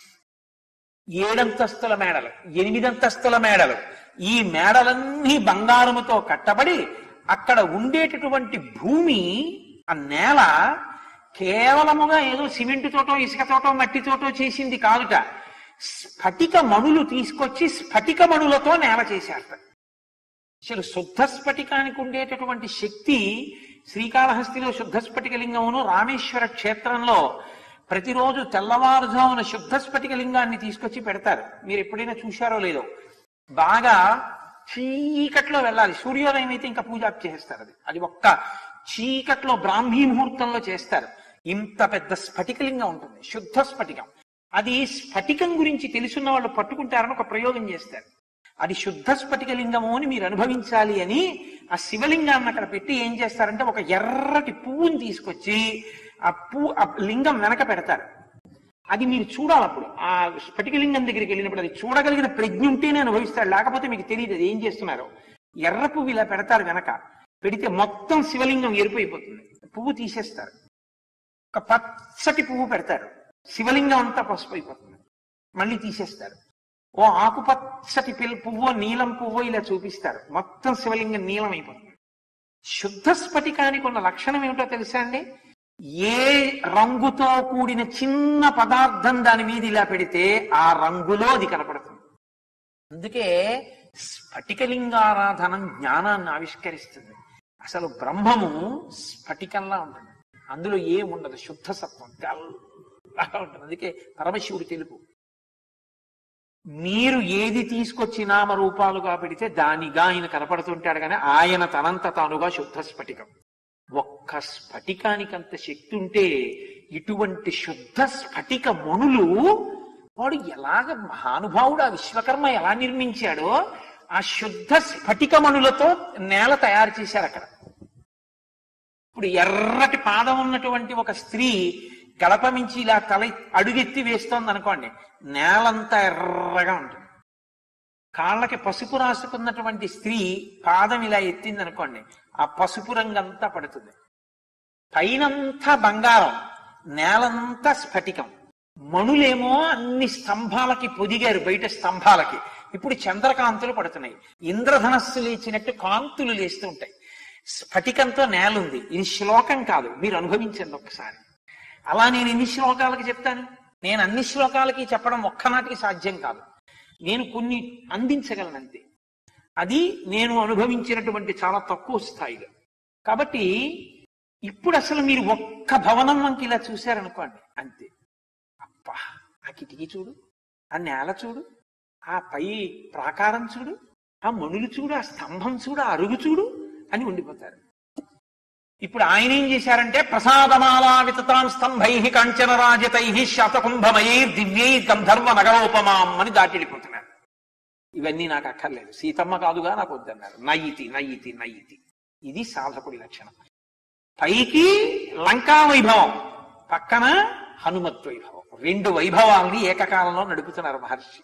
ఏడంతస్తుల మేడలు ఎనిమిదంతస్తుల మేడలు ఈ మేడలన్నీ బంగారముతో కట్టబడి అక్కడ ఉండేటటువంటి భూమి ఆ నేల కేవలముగా ఏదో సిమెంట్ తోటో ఇసుక తోటో మట్టి తోటో చేసింది కాదుట స్ఫటిక మణులు తీసుకొచ్చి స్ఫటిక మణులతో నేల చేశారట అసలు శుద్ధ స్ఫటికానికి ఉండేటటువంటి శక్తి శ్రీకాళహస్తిలో శుద్ధ స్ఫటిక లింగమును రామేశ్వర క్షేత్రంలో ప్రతిరోజు తెల్లవారుజామున శుద్ధ స్ఫటిక లింగాన్ని తీసుకొచ్చి పెడతారు మీరు ఎప్పుడైనా చూశారో లేదో బాగా చీకట్లో వెళ్ళాలి సూర్యోదయం అయితే ఇంకా పూజ చేస్తారు అది అది ఒక్క చీకట్లో బ్రాహ్మీ ముహూర్తంలో చేస్తారు ఇంత పెద్ద స్ఫటికలింగం ఉంటుంది శుద్ధ స్ఫటికం అది స్ఫటికం గురించి తెలుసున్న వాళ్ళు పట్టుకుంటారని ఒక ప్రయోగం చేస్తారు అది శుద్ధ స్ఫటికలింగము అని మీరు అనుభవించాలి అని ఆ శివలింగాన్ని అక్కడ పెట్టి ఏం చేస్తారంటే ఒక ఎర్రటి పువ్వుని తీసుకొచ్చి ఆ పువ్వు ఆ లింగం వెనక పెడతారు అది మీరు చూడాలి అప్పుడు ఆ స్ఫటికలింగం దగ్గరికి వెళ్ళినప్పుడు అది చూడగలిగిన ప్రజ్ఞ ఉంటేనే అనుభవిస్తాడు లేకపోతే మీకు తెలియదు అది ఏం చేస్తున్నారు ఎర్ర పువ్వు ఇలా పెడతారు వెనక పెడితే మొత్తం శివలింగం ఎరుపైపోతుంది పువ్వు తీసేస్తారు ఒక పచ్చటి పువ్వు పెడతారు శివలింగం అంతా పసుపు అయిపోతుంది మళ్ళీ తీసేస్తారు ఓ ఆకుపచ్చటి పిల్ పువ్వు నీలం పువ్వు ఇలా చూపిస్తారు మొత్తం శివలింగం నీలం అయిపోతుంది శుద్ధ స్ఫటికానికి ఉన్న లక్షణం ఏమిటో తెలుసా అండి ఏ రంగుతో కూడిన చిన్న పదార్థం దాని మీద ఇలా పెడితే ఆ రంగులో అది కనపడుతుంది అందుకే స్ఫటికలింగారాధనం జ్ఞానాన్ని ఆవిష్కరిస్తుంది అసలు బ్రహ్మము స్ఫటికంలా ఉంటుంది అందులో ఏముండదు శుద్ధ సత్వం తెల్లగా ఉంటుంది అందుకే పరమశివుడు తెలుపు మీరు ఏది తీసుకొచ్చి నామరూపాలుగా పెడితే దానిగా ఆయన కనపడుతుంటాడు కానీ ఆయన తనంత తానుగా శుద్ధ స్ఫటికం ఒక్క స్ఫటికానికంత శక్తి ఉంటే ఇటువంటి శుద్ధ స్ఫటిక మణులు వాడు ఎలాగ మహానుభావుడు ఆ విశ్వకర్మ ఎలా నిర్మించాడో ఆ శుద్ధ స్ఫటిక మణులతో నేల తయారు చేశారు అక్కడ ఇప్పుడు ఎర్రటి పాదం ఉన్నటువంటి ఒక స్త్రీ గడప మించి ఇలా తల అడుగెత్తి వేస్తోంది అనుకోండి నేలంతా ఎర్రగా ఉంటుంది కాళ్ళకి పసుపు రాసుకున్నటువంటి స్త్రీ పాదం ఇలా ఎత్తింది అనుకోండి ఆ పసుపు రంగంతా పడుతుంది పైనంతా బంగారం నేలంతా స్ఫటికం మణులేమో అన్ని స్తంభాలకి పొదిగారు బయట స్తంభాలకి ఇప్పుడు చంద్రకాంతులు పడుతున్నాయి ఇంద్రధనస్సు లేచినట్టు కాంతులు లేస్తూ ఉంటాయి స్ఫటికంతో నేలుంది ఇది శ్లోకం కాదు మీరు అనుభవించండి ఒక్కసారి అలా నేను ఎన్ని శ్లోకాలకి చెప్తాను నేను అన్ని శ్లోకాలకి చెప్పడం ఒక్కనాటికి సాధ్యం కాదు నేను కొన్ని అందించగలను అంతే అది నేను అనుభవించినటువంటి చాలా తక్కువ స్థాయిలో కాబట్టి ఇప్పుడు అసలు మీరు ఒక్క భవనం వంకి ఇలా చూశారనుకోండి అంతే అబ్బా ఆ కిటికీ చూడు ఆ నేల చూడు ఆ పై ప్రాకారం చూడు ఆ మణులు చూడు ఆ స్తంభం చూడు ఆ అరుగు చూడు అని ఉండిపోతారు ఇప్పుడు ఆయన ఏం చేశారంటే ప్రసాదమాలా వితతాం స్తంభై కాంచన రాజతై శతకుంభమయై దివ్యై గంధర్వ నగరోపమాం అని దాటిడిపోతున్నారు ఇవన్నీ నాకు అక్కర్లేదు సీతమ్మ కాదుగా నాకు వద్దన్నారు నయ్యితి నయ్యితి నయ్యితి ఇది సాధకుడి లక్షణం పైకి లంకా వైభవం పక్కన హనుమత్ వైభవం రెండు వైభవాల్ని ఏకకాలంలో నడుపుతున్నారు మహర్షి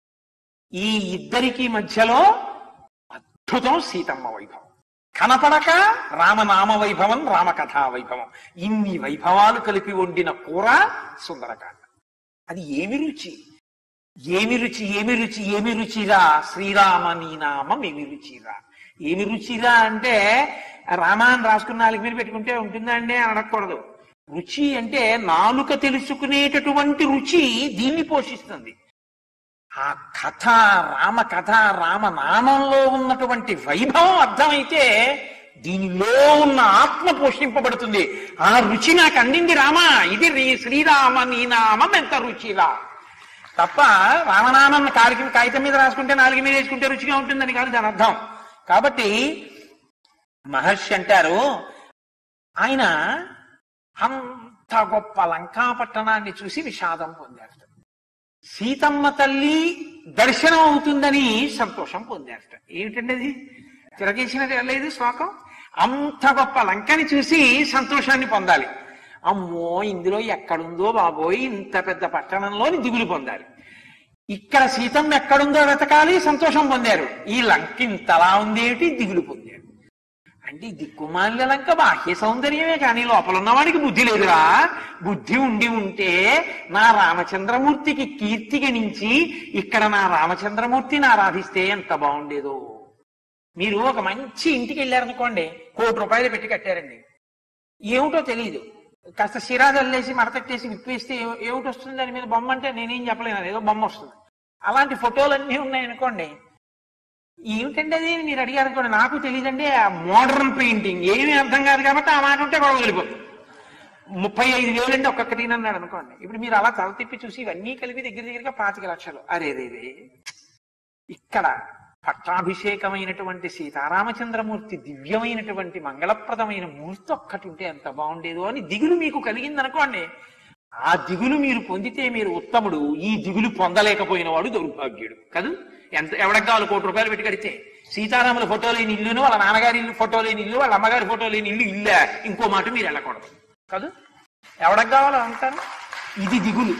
ఈ ఇద్దరికి మధ్యలో అద్భుతం సీతమ్మ వైభవం కనపడక రామనామ వైభవం రామకథా వైభవం ఇన్ని వైభవాలు కలిపి వండిన కూర సుందరకాండ అది ఏమి రుచి ఏమి రుచి ఏమి రుచి ఏమి రుచిరా శ్రీరామ నీ నామం ఏమి రుచిరా ఏమి రుచిరా అంటే రామాన్ని రాసుకున్న నాలుగు మీద పెట్టుకుంటే ఉంటుందా అండి అని అడగకూడదు రుచి అంటే నాలుక తెలుసుకునేటటువంటి రుచి దీన్ని పోషిస్తుంది ఆ కథ రామ కథ రామ నామంలో ఉన్నటువంటి వైభవం అర్థమైతే దీనిలో ఉన్న ఆత్మ పోషింపబడుతుంది ఆ రుచి నాకు అందింది రామ ఇది రీ- శ్రీరామ నీ నామం ఎంత రుచిరా తప్ప రామనామం కాలికి కాగితం మీద రాసుకుంటే నాలుగు మీద వేసుకుంటే రుచిగా ఉంటుందని కాదు దాని అర్థం కాబట్టి మహర్షి అంటారు ఆయన అంత గొప్ప లంకా పట్టణాన్ని చూసి విషాదం పొందారు సీతమ్మ తల్లి దర్శనం అవుతుందని సంతోషం పొందారట ఏమిటండి అది తిరగేసిన లేదు శ్లోకం అంత గొప్ప లంకని చూసి సంతోషాన్ని పొందాలి అమ్మో ఇందులో ఎక్కడుందో బాబోయ్ ఇంత పెద్ద పట్టణంలోని దిగులు పొందాలి ఇక్కడ సీతమ్మ ఎక్కడుందో వెతకాలి సంతోషం పొందారు ఈ లంక ఇంతలా ఉందేమిటి దిగులు పొందారు అంటే ఈ దిక్కుమాలిన లంక బాహ్య సౌందర్యమే కానీ లోపల ఉన్నవాడికి బుద్ధి లేదురా బుద్ధి ఉండి ఉంటే నా రామచంద్రమూర్తికి కీర్తి గణించి ఇక్కడ నా రామచంద్రమూర్తిని ఆరాధిస్తే ఎంత బాగుండేదో మీరు ఒక మంచి ఇంటికి వెళ్ళారనుకోండి కోటి రూపాయలు పెట్టి కట్టారండి ఏమిటో తెలియదు కాస్త సిరాజల్లేసి మడతట్టేసి విప్పేస్తే ఏ- ఏమిటి వస్తుంది దాని మీద బొమ్మ అంటే నేనేం చెప్పలేను అది ఏదో బొమ్మ వస్తుంది అలాంటి ఫోటోలన్నీ ఉన్నాయనుకోండి ఏమిటండి అది అని మీరు అడిగారు అనుకోండి నాకు తెలియదండి ఆ మోడర్న్ పెయింటింగ్ ఏమీ అర్థం కాదు కాబట్టి ఆ మాట ఉంటే గొడవ వెళ్ళిపోతుంది ముప్పై ఐదు వేలండి ఒక్కొక్కటి అన్నాడు అనుకోండి ఇప్పుడు మీరు అలా తల తిప్పి చూసి ఇవన్నీ కలిపి దగ్గర దగ్గరగా పాతిక లక్షలు అరే రే రే ఇక్కడ పట్టాభిషేకమైనటువంటి సీతారామచంద్రమూర్తి దివ్యమైనటువంటి మంగళప్రదమైన మూర్తి ఒక్కటి ఉంటే ఎంత బాగుండేదో అని దిగులు మీకు కలిగింది అనుకోండి ఆ దిగులు మీరు పొందితే మీరు ఉత్తముడు ఈ దిగులు పొందలేకపోయిన వాడు దౌర్భాగ్యుడు కదూ ఎంత ఎవరికి కావాలి కోటి రూపాయలు పెట్టి కడితే సీతారాముల ఫోటో లేని ఇల్లును వాళ్ళ నాన్నగారి ఇల్లు ఫోటో లేని ఇల్లు వాళ్ళ అమ్మగారి ఫోటో లేని ఇల్లు ఇల్లే ఇంకో మాట మీరు వెళ్ళకూడదు కాదు ఎవరికి కావాలో అంటారు ఇది దిగులు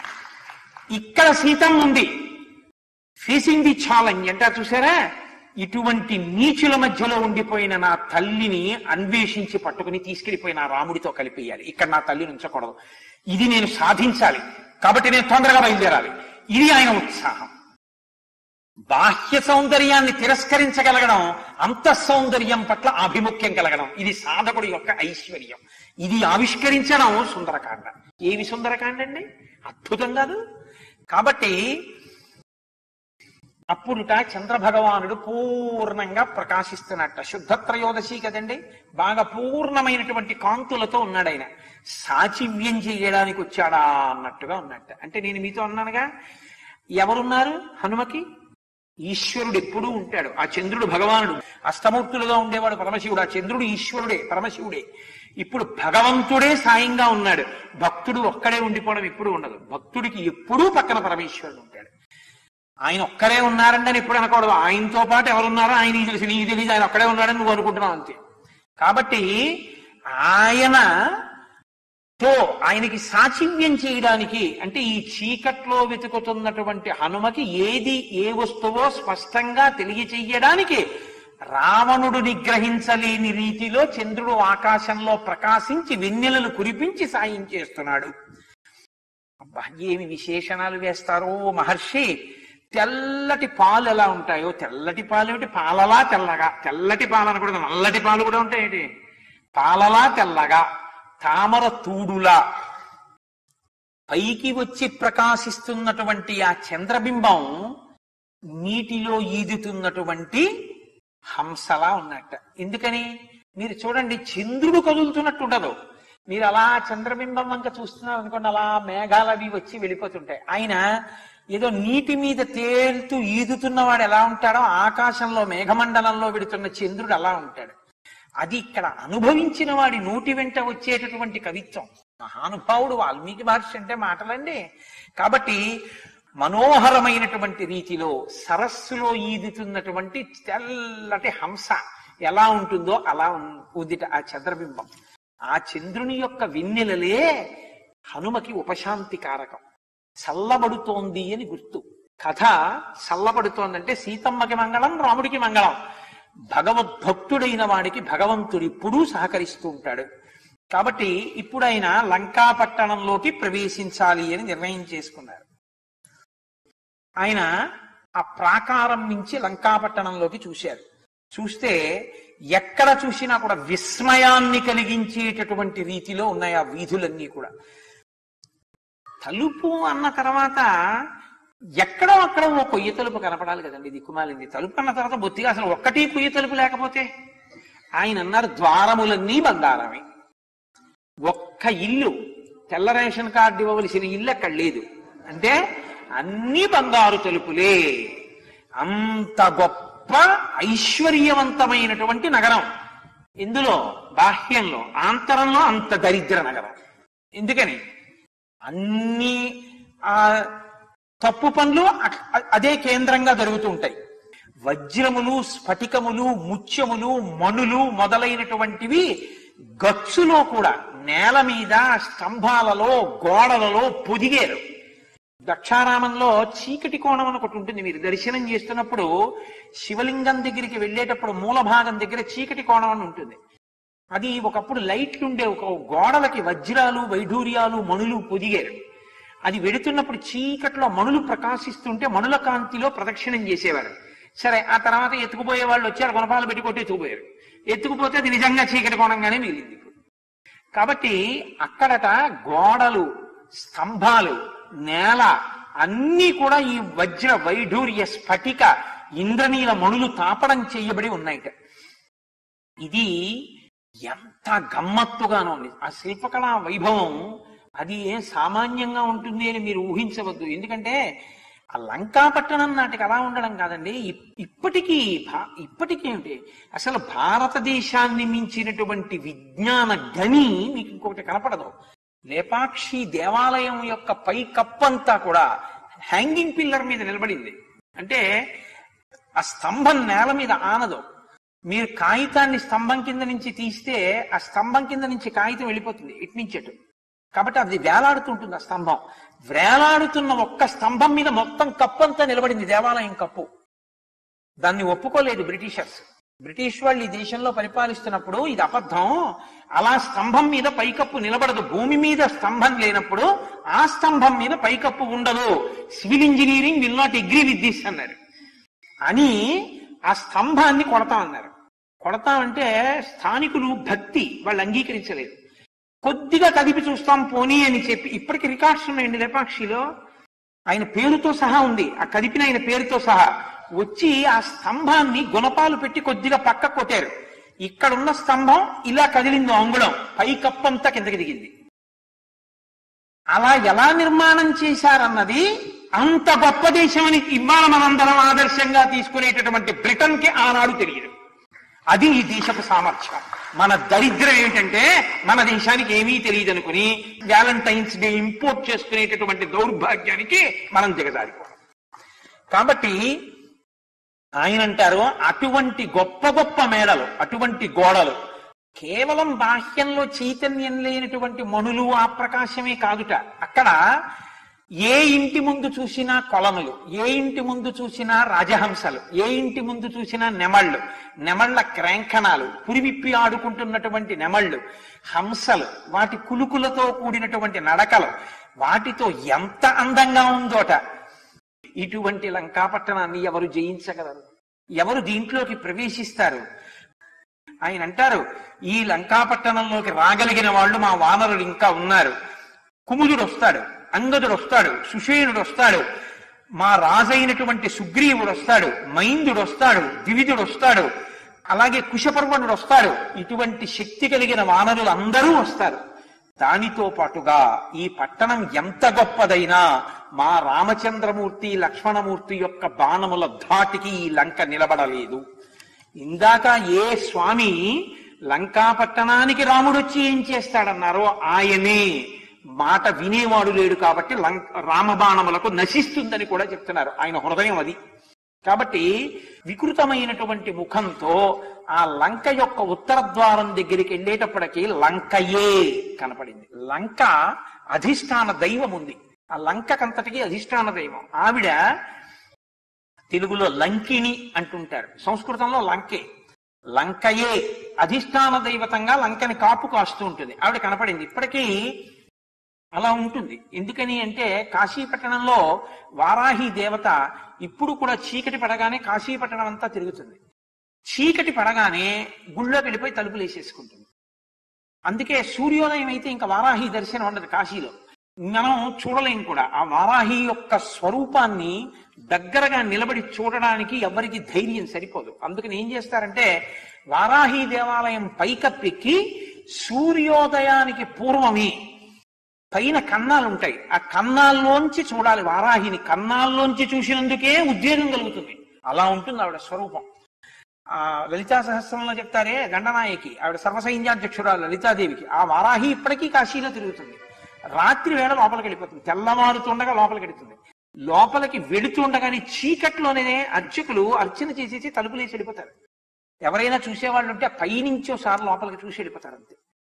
ఇక్కడ సీతమ్మ ఉంది ఫేసింగ్ ది ఛాలెంజ్ అంటే చూసారా ఇటువంటి నీచుల మధ్యలో ఉండిపోయిన నా తల్లిని అన్వేషించి పట్టుకుని తీసుకెళ్లిపోయిన ఆ రాముడితో కలిపేయాలి ఇక్కడ నా తల్లిని ఉంచకూడదు ఇది నేను సాధించాలి కాబట్టి నేను తొందరగా బయలుదేరాలి ఇది ఆయన ఉత్సాహం బాహ్య సౌందర్యాన్ని తిరస్కరించగలగడం అంత సౌందర్యం పట్ల ఆభిముఖ్యం కలగడం ఇది సాధకుడి యొక్క ఐశ్వర్యం ఇది ఆవిష్కరించడం సుందరకాండ ఏవి సుందరకాండ అండి అద్భుతం కాదు కాబట్టి అప్పుడుట చంద్ర భగవానుడు పూర్ణంగా ప్రకాశిస్తున్నట్ట శుద్ధ త్రయోదశి కదండి బాగా పూర్ణమైనటువంటి కాంతులతో ఉన్నాడు ఆయన సాచివ్యం చేయడానికి వచ్చాడా అన్నట్టుగా ఉన్నట్ట అంటే నేను మీతో అన్నానుగా ఎవరున్నారు హనుమకి ఈశ్వరుడు ఎప్పుడూ ఉంటాడు ఆ చంద్రుడు భగవానుడు అష్టమూర్తులుగా ఉండేవాడు పరమశివుడు ఆ చంద్రుడు ఈశ్వరుడే పరమశివుడే ఇప్పుడు భగవంతుడే సాయంగా ఉన్నాడు భక్తుడు ఒక్కడే ఉండిపోవడం ఎప్పుడు ఉండదు భక్తుడికి ఎప్పుడూ పక్కన పరమేశ్వరుడు ఉంటాడు ఆయన ఒక్కరే ఉన్నారండి అని ఎప్పుడు అనకూడదు ఆయనతో పాటు ఎవరున్నారో ఆయన తెలిసి నీకు తెలియదు ఆయన ఒక్కడే ఉన్నాడని నువ్వు అనుకుంటున్నావు అంతే కాబట్టి ఆయన తో ఆయనకి సాచివ్యం చేయడానికి అంటే ఈ చీకట్లో వెతుకుతున్నటువంటి హనుమకి ఏది ఏ వస్తువో స్పష్టంగా తెలియచెయ్యడానికి రావణుడు నిగ్రహించలేని రీతిలో చంద్రుడు ఆకాశంలో ప్రకాశించి వెన్నెలలు కురిపించి సాయం చేస్తున్నాడు అబ్బా ఏమి విశేషణాలు వేస్తారో మహర్షి తెల్లటి పాలు ఎలా ఉంటాయో తెల్లటి పాలు ఏమిటి పాలలా తెల్లగా తెల్లటి పాలు అనకూడదు నల్లటి పాలు కూడా ఉంటాయేంటి పాలలా తెల్లగా తామర తూడులా పైకి వచ్చి ప్రకాశిస్తున్నటువంటి ఆ చంద్రబింబం నీటిలో ఈదుతున్నటువంటి హంసలా ఉన్నట్ట ఎందుకని మీరు చూడండి చంద్రుడు కదులుతున్నట్టు ఉండదు మీరు అలా చంద్రబింబం వంక చూస్తున్నారు అనుకోండి అలా మేఘాలు అవి వచ్చి వెళ్ళిపోతుంటాయి ఆయన ఏదో నీటి మీద తేలుతూ ఈదుతున్నవాడు ఎలా ఉంటాడో ఆకాశంలో మేఘమండలంలో విడుతున్న చంద్రుడు అలా ఉంటాడు అది ఇక్కడ అనుభవించిన వాడి నోటి వెంట వచ్చేటటువంటి కవిత్వం మహానుభావుడు వాల్మీకి మహర్షి అంటే మాటలండి కాబట్టి మనోహరమైనటువంటి రీతిలో సరస్సులో ఈదుతున్నటువంటి తెల్లటి హంస ఎలా ఉంటుందో అలా ఉం- ఉదిట ఆ చంద్రబింబం ఆ చంద్రుని యొక్క వెన్నెలలే హనుమకి ఉపశాంతి కారకం చల్లబడుతోంది అని గుర్తు కథ చల్లబడుతోందంటే సీతమ్మకి మంగళం రాముడికి మంగళం భగవద్భక్తుడైన వాడికి భగవంతుడు ఇప్పుడూ సహకరిస్తూ ఉంటాడు కాబట్టి ఇప్పుడు ఆయన లంకా పట్టణంలోకి ప్రవేశించాలి అని నిర్ణయం చేసుకున్నారు ఆయన ఆ ప్రాకారం నుంచి లంకాపట్టణంలోకి చూశారు చూస్తే ఎక్కడ చూసినా కూడా విస్మయాన్ని కలిగించేటటువంటి రీతిలో ఉన్నాయి ఆ వీధులన్నీ కూడా తలుపు అన్న తర్వాత ఎక్కడో అక్కడ ఓ కొయ్య తలుపు కనపడాలి కదండి దిక్కుమాలింది తలుపు అన్న తర్వాత బొత్తిగా అసలు ఒక్కటి కొయ్య తలుపు లేకపోతే ఆయన అన్నారు ద్వారములన్నీ బంగారమే ఒక్క ఇల్లు తెల్ల రేషన్ కార్డు ఇవ్వవలసిన ఇల్లు అక్కడ లేదు అంటే అన్ని బంగారు తలుపులే అంత గొప్ప ఐశ్వర్యవంతమైనటువంటి నగరం ఇందులో బాహ్యంలో ఆంతరంలో అంత దరిద్ర నగరం ఎందుకని అన్ని ఆ తప్పు పనులు అ- అ- అదే కేంద్రంగా జరుగుతూ ఉంటాయి వజ్రములు స్ఫటికములు ముత్యములు మణులు మొదలైనటువంటివి గచ్చులో కూడా నేల మీద స్తంభాలలో గోడలలో పొదిగారు దక్షారామంలో చీకటి కోణం అని ఒకటి ఉంటుంది మీరు దర్శనం చేస్తున్నప్పుడు శివలింగం దగ్గరికి వెళ్ళేటప్పుడు మూల భాగం దగ్గర చీకటి కోణం అని ఉంటుంది అది ఒకప్పుడు లైట్లు ఉండే ఒక గోడలకి వజ్రాలు వైఢూర్యాలు మణులు పొదిగారు అది వెడుతున్నప్పుడు చీకట్లో మణులు ప్రకాశిస్తుంటే మణుల కాంతిలో ప్రదక్షిణం చేసేవారు సరే ఆ తర్వాత ఎత్తుకుపోయే వాళ్ళు వచ్చారు గుణపాలు పెట్టి కొట్టి ఎత్తుకుపోయారు ఎత్తుకుపోతే అది నిజంగా చీకటి కోణంగానే మిగిలింది ఇప్పుడు కాబట్టి అక్కడట గోడలు స్తంభాలు నేల అన్నీ కూడా ఈ వజ్ర వైఢూర్య స్ఫటిక ఇంద్రనీల మణులు తాపడం చేయబడి ఉన్నాయిట ఇది ఎంత గమ్మత్తుగానో ఉంది ఆ శిల్పకళా వైభవం అది ఏం సామాన్యంగా ఉంటుంది అని మీరు ఊహించవద్దు ఎందుకంటే ఆ లంకాపట్టణం నాటికి అలా ఉండడం కాదండి ఇప్- ఇప్పటికీ భా- ఇప్పటికీ ఏమిటి అసలు భారతదేశాన్ని మించినటువంటి విజ్ఞాన గని మీకు ఇంకొకటి కనపడదు లేపాక్షి దేవాలయం యొక్క పై కప్పంతా కూడా హ్యాంగింగ్ పిల్లర్ మీద నిలబడింది అంటే ఆ స్తంభం నేల మీద ఆనదు మీరు కాగితాన్ని స్తంభం కింద నుంచి తీస్తే ఆ స్తంభం కింద నుంచి కాగితం వెళ్ళిపోతుంది ఇటు నుంచి అటు కాబట్టి అది వేలాడుతుంటుంది ఆ స్తంభం వేలాడుతున్న ఒక్క స్తంభం మీద మొత్తం కప్పు అంతా నిలబడింది దేవాలయం కప్పు దాన్ని ఒప్పుకోలేదు బ్రిటిషర్స్ బ్రిటిష్ వాళ్ళు ఈ దేశంలో పరిపాలిస్తున్నప్పుడు ఇది అబద్ధం అలా స్తంభం మీద పైకప్పు నిలబడదు భూమి మీద స్తంభం లేనప్పుడు ఆ స్తంభం మీద పైకప్పు ఉండదు civil engineering will not agree with this అన్నారు అని ఆ స్తంభాన్ని కొడతామన్నారు కొడతామంటే స్థానికులు భక్తి వాళ్ళు అంగీకరించలేదు కొద్దిగా కదిపి చూస్తాం పోనీ అని చెప్పి ఇప్పటికి రికార్డ్స్ ఉన్నాయండి లేపాక్షిలో ఆయన పేరుతో సహా ఉంది ఆ కదిపిన ఆయన పేరుతో సహా వచ్చి ఆ స్తంభాన్ని గుణపాలు పెట్టి కొద్దిగా పక్క కొట్టారు ఇక్కడున్న స్తంభం ఇలా కదిలింది అంగుళం పై కప్పంతా కిందకి దిగింది అలా ఎలా నిర్మాణం చేశారన్నది అంత గొప్ప దేశమని ఇవాళ మనందరం ఆదర్శంగా తీసుకునేటటువంటి బ్రిటన్ కి ఆనాడు తెలియదు అది ఈ దేశపు సామర్థ్యం మన దరిద్రం ఏమిటంటే మన దేశానికి ఏమీ తెలియదు అనుకుని వ్యాలంటైన్స్ డే ఇంపోర్ట్ చేసుకునేటటువంటి దౌర్భాగ్యానికి మనం దిగజారిపోవడం కాబట్టి ఆయన అంటారు అటువంటి గొప్ప గొప్ప మేడలు అటువంటి గోడలు కేవలం బాహ్యంలో చైతన్యం లేనటువంటి మణులు ఆ ప్రకాశమే కాదుట అక్కడ ఏ ఇంటి ముందు చూసినా కొలనులు ఏ ఇంటి ముందు చూసినా రాజహంసలు ఏ ఇంటి ముందు చూసినా నెమళ్ళు నెమళ్ళ క్రాంకణాలు పురివిప్పి ఆడుకుంటున్నటువంటి నెమళ్ళు హంసలు వాటి కులుకులతో కూడినటువంటి నడకలు వాటితో ఎంత అందంగా ఉందోట ఇటువంటి లంకాపట్టణాన్ని ఎవరు జయించగలరు ఎవరు దీంట్లోకి ప్రవేశిస్తారు ఆయన అంటారు ఈ లంకాపట్టణంలోకి రాగలిగిన వాళ్ళు మా వానరులు ఇంకా ఉన్నారు కుముదుడు వస్తాడు అంగదుడు వస్తాడు సుషేణుడు వస్తాడు మా రాజైనటువంటి సుగ్రీవుడు వస్తాడు మైందుడు వస్తాడు ద్వివిధుడు వస్తాడు అలాగే కుశపర్వణుడు వస్తాడు ఇటువంటి శక్తి కలిగిన వానరులు అందరూ వస్తారు దానితో పాటుగా ఈ పట్టణం ఎంత గొప్పదైనా మా రామచంద్రమూర్తి లక్ష్మణమూర్తి యొక్క బాణముల ధాటికి ఈ లంక నిలబడలేదు ఇందాక ఏ స్వామి లంకా పట్టణానికి రాముడు వచ్చి ఏం చేస్తాడన్నారో ఆయనే మాట వినేవాడు లేడు కాబట్టి లంక రామబాణములకు నశిస్తుందని కూడా చెప్తున్నారు ఆయన హృదయం అది కాబట్టి వికృతమైనటువంటి ముఖంతో ఆ లంక యొక్క ఉత్తర ద్వారం దగ్గరికి వెళ్ళేటప్పటికి లంకయే కనపడింది లంక అధిష్టాన దైవం ఉంది ఆ లంకకంతటికి అధిష్టాన దైవం ఆవిడ తెలుగులో లంకిణి అంటుంటారు సంస్కృతంలో లంకే లంకయే అధిష్టాన దైవతంగా లంకని కాపు కాస్తూ ఉంటుంది ఆవిడ కనపడింది ఇప్పటికీ అలా ఉంటుంది ఎందుకని అంటే కాశీపట్టణంలో వారాహి దేవత ఇప్పుడు కూడా చీకటి పడగానే కాశీపట్టణం అంతా తిరుగుతుంది చీకటి పడగానే గుళ్ళోకి వెళ్ళిపోయి తలుపులు వేసేసుకుంటుంది అందుకే సూర్యోదయం అయితే ఇంకా వారాహి దర్శనం ఉండదు కాశీలో మనం చూడలేం కూడా ఆ వారాహి యొక్క స్వరూపాన్ని దగ్గరగా నిలబడి చూడడానికి ఎవరికి ధైర్యం సరిపోదు అందుకని ఏం చేస్తారంటే వారాహి దేవాలయం పైకప్పెక్కి సూర్యోదయానికి పూర్వమే పైన కన్నాలు ఉంటాయి ఆ కన్నాల్లోంచి చూడాలి వారాహిని కన్నాల్లోంచి చూసినందుకే ఉద్వేగం కలుగుతుంది అలా ఉంటుంది ఆవిడ స్వరూపం ఆ లలితా సహస్రంలో చెప్తారే గండనాయకి ఆవిడ సర్వసైన్యాధ్యక్షురాలు లలితాదేవికి ఆ వారాహి ఇప్పటికీ కాశీలో తిరుగుతుంది రాత్రి వేళ లోపలికి వెళ్ళిపోతుంది తెల్లవారుతుండగా లోపలికి వెళుతుంది లోపలికి వెళుతుండగానే చీకట్లోనే అర్చకులు అర్చన చేసేసి తలుపులేసి వెళ్ళిపోతారు ఎవరైనా చూసేవాళ్ళు ఉంటే పైనుంచి ఒకసారి లోపలికి చూసి వెళ్ళిపోతారు అంతే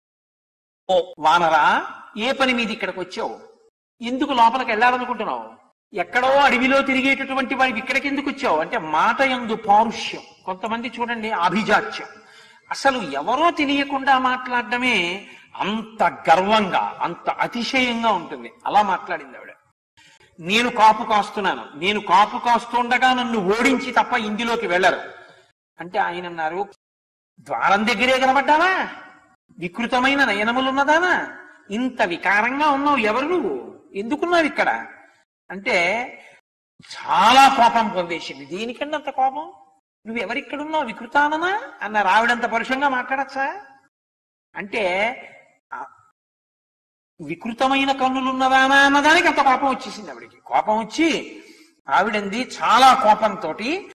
ఓ వానరా ఏ పని మీద ఇక్కడికి వచ్చావు ఎందుకు లోపలికి వెళ్ళాలనుకుంటున్నావు ఎక్కడో అడవిలో తిరిగేటటువంటి వాడికి ఇక్కడికి ఎందుకు వచ్చావు అంటే మాట ఎందు పారుష్యం కొంతమంది చూడండి అభిజాత్యం అసలు ఎవరో తెలియకుండా మాట్లాడడమే అంత గర్వంగా అంత అతిశయంగా ఉంటుంది అలా మాట్లాడింది ఆవిడ నేను కాపు కాస్తున్నాను నేను కాపు కాస్తుండగా నన్ను ఓడించి తప్ప ఇందులోకి వెళ్ళరు అంటే ఆయన అన్నారు ద్వారం దగ్గరే కనబడ్డావా వికృతమైన నయనములున్నదానా ఇంత వికారంగా ఉన్నావు ఎవరు నువ్వు ఎందుకున్నావు ఇక్కడ అంటే చాలా కోపం పొందేసింది దేనికండి అంత కోపం నువ్వు ఎవరిక్కడున్నావు వికృతాననా అన్నారు ఆవిడంత పరుషంగా మాట్లాడచ్చా అంటే ఆ వికృతమైన కన్నులున్నదానా అన్నదానికి అంత కోపం వచ్చేసింది ఆవిడికి కోపం వచ్చి ఆవిడంది చాలా కోపంతో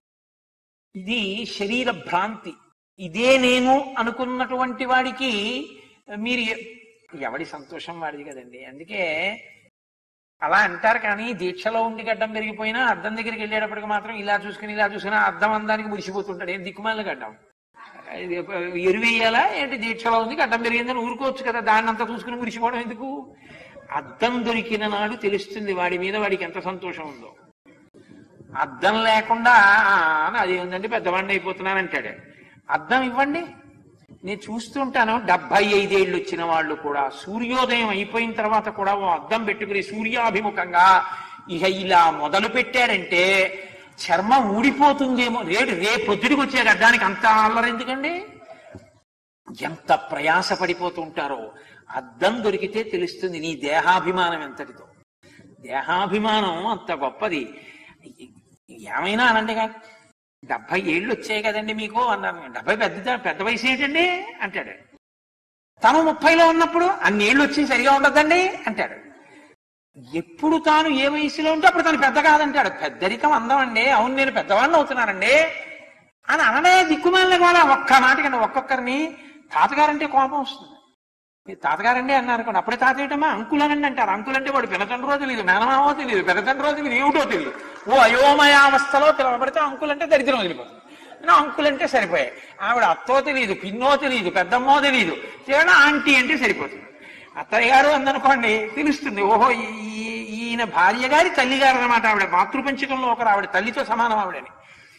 ఇది శరీర భ్రాంతి ఇదే నేను అనుకున్నటువంటి వాడికి మీరు ఎ- ఎవడి సంతోషం వాడిది కదండి అందుకే అలా అంటారు కానీ దీక్షలో ఉండి గడ్డం పెరిగిపోయినా అద్దం దగ్గరికి వెళ్ళేటప్పటికి మాత్రం ఇలా చూసుకుని ఇలా చూసుకుని ఆ అద్దం అందానికి మురిసిపోతుంటాడు ఏం దిక్కుమాలిన గడ్డం ఇది ఎరువేయాలా ఏంటి దీక్షలో ఉంది గడ్డం పెరిగిందని ఊరుకోవచ్చు కదా దాన్ని అంతా చూసుకుని మురిసిపోవడం ఎందుకు అద్దం దొరికిన నాడు తెలుస్తుంది వాడి మీద వాడికి ఎంత సంతోషం ఉందో అద్దం లేకుండా "ఆ, అని అది ఉందండి పెద్దవాడిని అయిపోతున్నాను అంటాడు అద్దం ఇవ్వండి నేను చూస్తుంటాను డెబ్బై ఐదేళ్ళు వచ్చిన వాళ్ళు కూడా సూర్యోదయం అయిపోయిన తర్వాత కూడా ఓ అద్దం పెట్టుకుని సూర్యాభిముఖంగా ఇక ఇలా మొదలు పెట్టాడంటే చర్మం ఊడిపోతుందేమో రేటు రేపు పొద్దుడికి వచ్చే గడ్డానికి అంత అల్లరి ఎందుకండి ఎంత ప్రయాస పడిపోతూ ఉంటారో అద్దం దొరికితే తెలుస్తుంది నీ దేహాభిమానం ఎంతటితో దేహాభిమానం అంత గొప్పది ఏమైనా అనండి కాదు డెబ్బై ఏళ్ళు వచ్చాయి కదండి మీకు అన్నారు డెబ్బై పెద్ద పెద్ద వయసు ఏంటండి అంటాడు తను ముప్పైలో ఉన్నప్పుడు అన్ని ఏళ్ళు వచ్చి సరిగా ఉండదండి అంటాడు ఎప్పుడు తాను ఏ వయసులో ఉంటే అప్పుడు తను పెద్ద కాదంటాడు పెద్దరికం అందం అండి అవును నేను పెద్దవాడిని అవుతున్నానండి అని అనడే దిక్కుమాలిన కూడా ఒక్క నాటికండి ఒక్కొక్కరిని తాతగారంటే కోపం వస్తుంది మీ తాతగారండి అన్నారు అనుకోండి అప్పుడే తాత ఏంటమ్మా అంకులనండి అంటారు అంకుల్ అంటే వాడు పినతండ్రో తెలియదు మేనమావో తెలియదు పినతండ్రో తెలియదు ఏమిటో తెలియదు ఓ అయోమయావస్థలో పిలవబడితే అంకుల్ అంటే దరిద్రం వదిలిపోతుంది నేను అంకుల్ అంటే సరిపోయాయి ఆవిడ అత్తో తెలియదు పిన్నో తెలియదు పెద్దమ్మో తెలియదు తేడా ఆంటీ అంటే సరిపోతుంది అత్తయ్య గారు అందనుకోండి తెలుస్తుంది ఓహో ఈ- ఈయన భార్య గారి తల్లి గారు అనమాట ఆవిడ మాతృపంచకంలో ఒకరు ఆవిడ తల్లితో సమానం ఆవిడని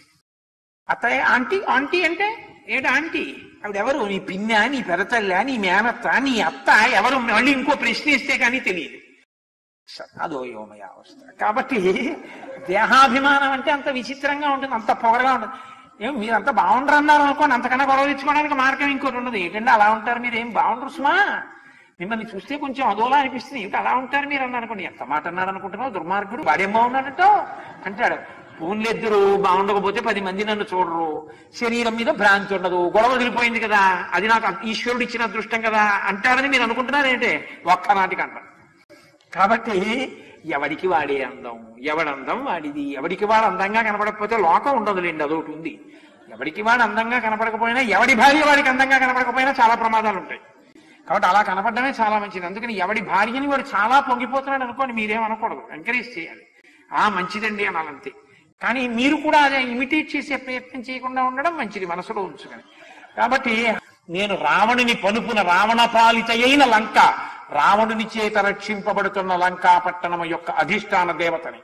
అత్తయ్య ఆంటీ ఆంటీ అంటే ఏంటి ఆంటీ ఆవిడ ఎవరు నీ పిన్న నీ పెరతల్ల నీ మేనత్త నీ అత్త ఎవరు మళ్ళీ ఇంకో ప్రశ్న ఇస్తే కానీ తెలియదు స- అదో యోమయ అవస్థ కాబట్టి దేహాభిమానం అంటే అంత విచిత్రంగా ఉంటుంది అంత పొగరగా ఉంటుంది ఏం మీరంతా బాగుండరు అన్నారు అనుకోండి అంతకన్నా గొడవ తెచ్చుకోవడానికి మార్గం ఇంకోటి ఉండదు ఏంటంటే అలా ఉంటారు మీరు ఏం బాగుండరు సుమా మిమ్మల్ని చూస్తే కొంచెం అదోలా అనిపిస్తుంది ఏంటి అలా ఉంటారు మీరు అన్నారు అనుకోండి ఎంత మాట అన్నారు అనుకుంటున్నావు దుర్మార్గుడు వాడేం బాగున్నాడటో అంటాడు ఫోన్లెద్దరు బాగుండకపోతే పది మంది నన్ను చూడరు శరీరం మీద భ్రాంతి ఉండదు గొడవ వదిలిపోయింది కదా అది నాకు ఈశ్వరుడు ఇచ్చిన అదృష్టం కదా అంటారని మీరు అనుకుంటున్నారేంటే ఒక్క నాటికి అంటారు కాబట్టి ఎవడికి వాడే అందం ఎవడందం వాడిది ఎవడికి వాడు అందంగా కనపడకపోతే లోకం ఉండదులేండి అదొకటి ఉంది ఎవడికి వాడు అందంగా కనపడకపోయినా ఎవడి భార్య వాడికి అందంగా కనపడకపోయినా చాలా ప్రమాదాలు ఉంటాయి కాబట్టి అలా కనపడమే చాలా మంచిది అందుకని ఎవడి భార్యని వాడు చాలా పొంగిపోతున్నాడు అనుకోండి మీరేమనకూడదు ఎంకరేజ్ చేయాలి ఆ మంచిదండి అనాలంతే కానీ మీరు కూడా అదే ఇమిటేట్ చేసే ప్రయత్నం చేయకుండా ఉండడం మంచిది మనసులో ఉంచుకొని కాబట్టి నేను రావణుని పలుపున రావణ పాలితయైన లంక రావణుని చేత రక్షింపబడుతున్న లంకా పట్టణం యొక్క అధిష్టాన దేవతని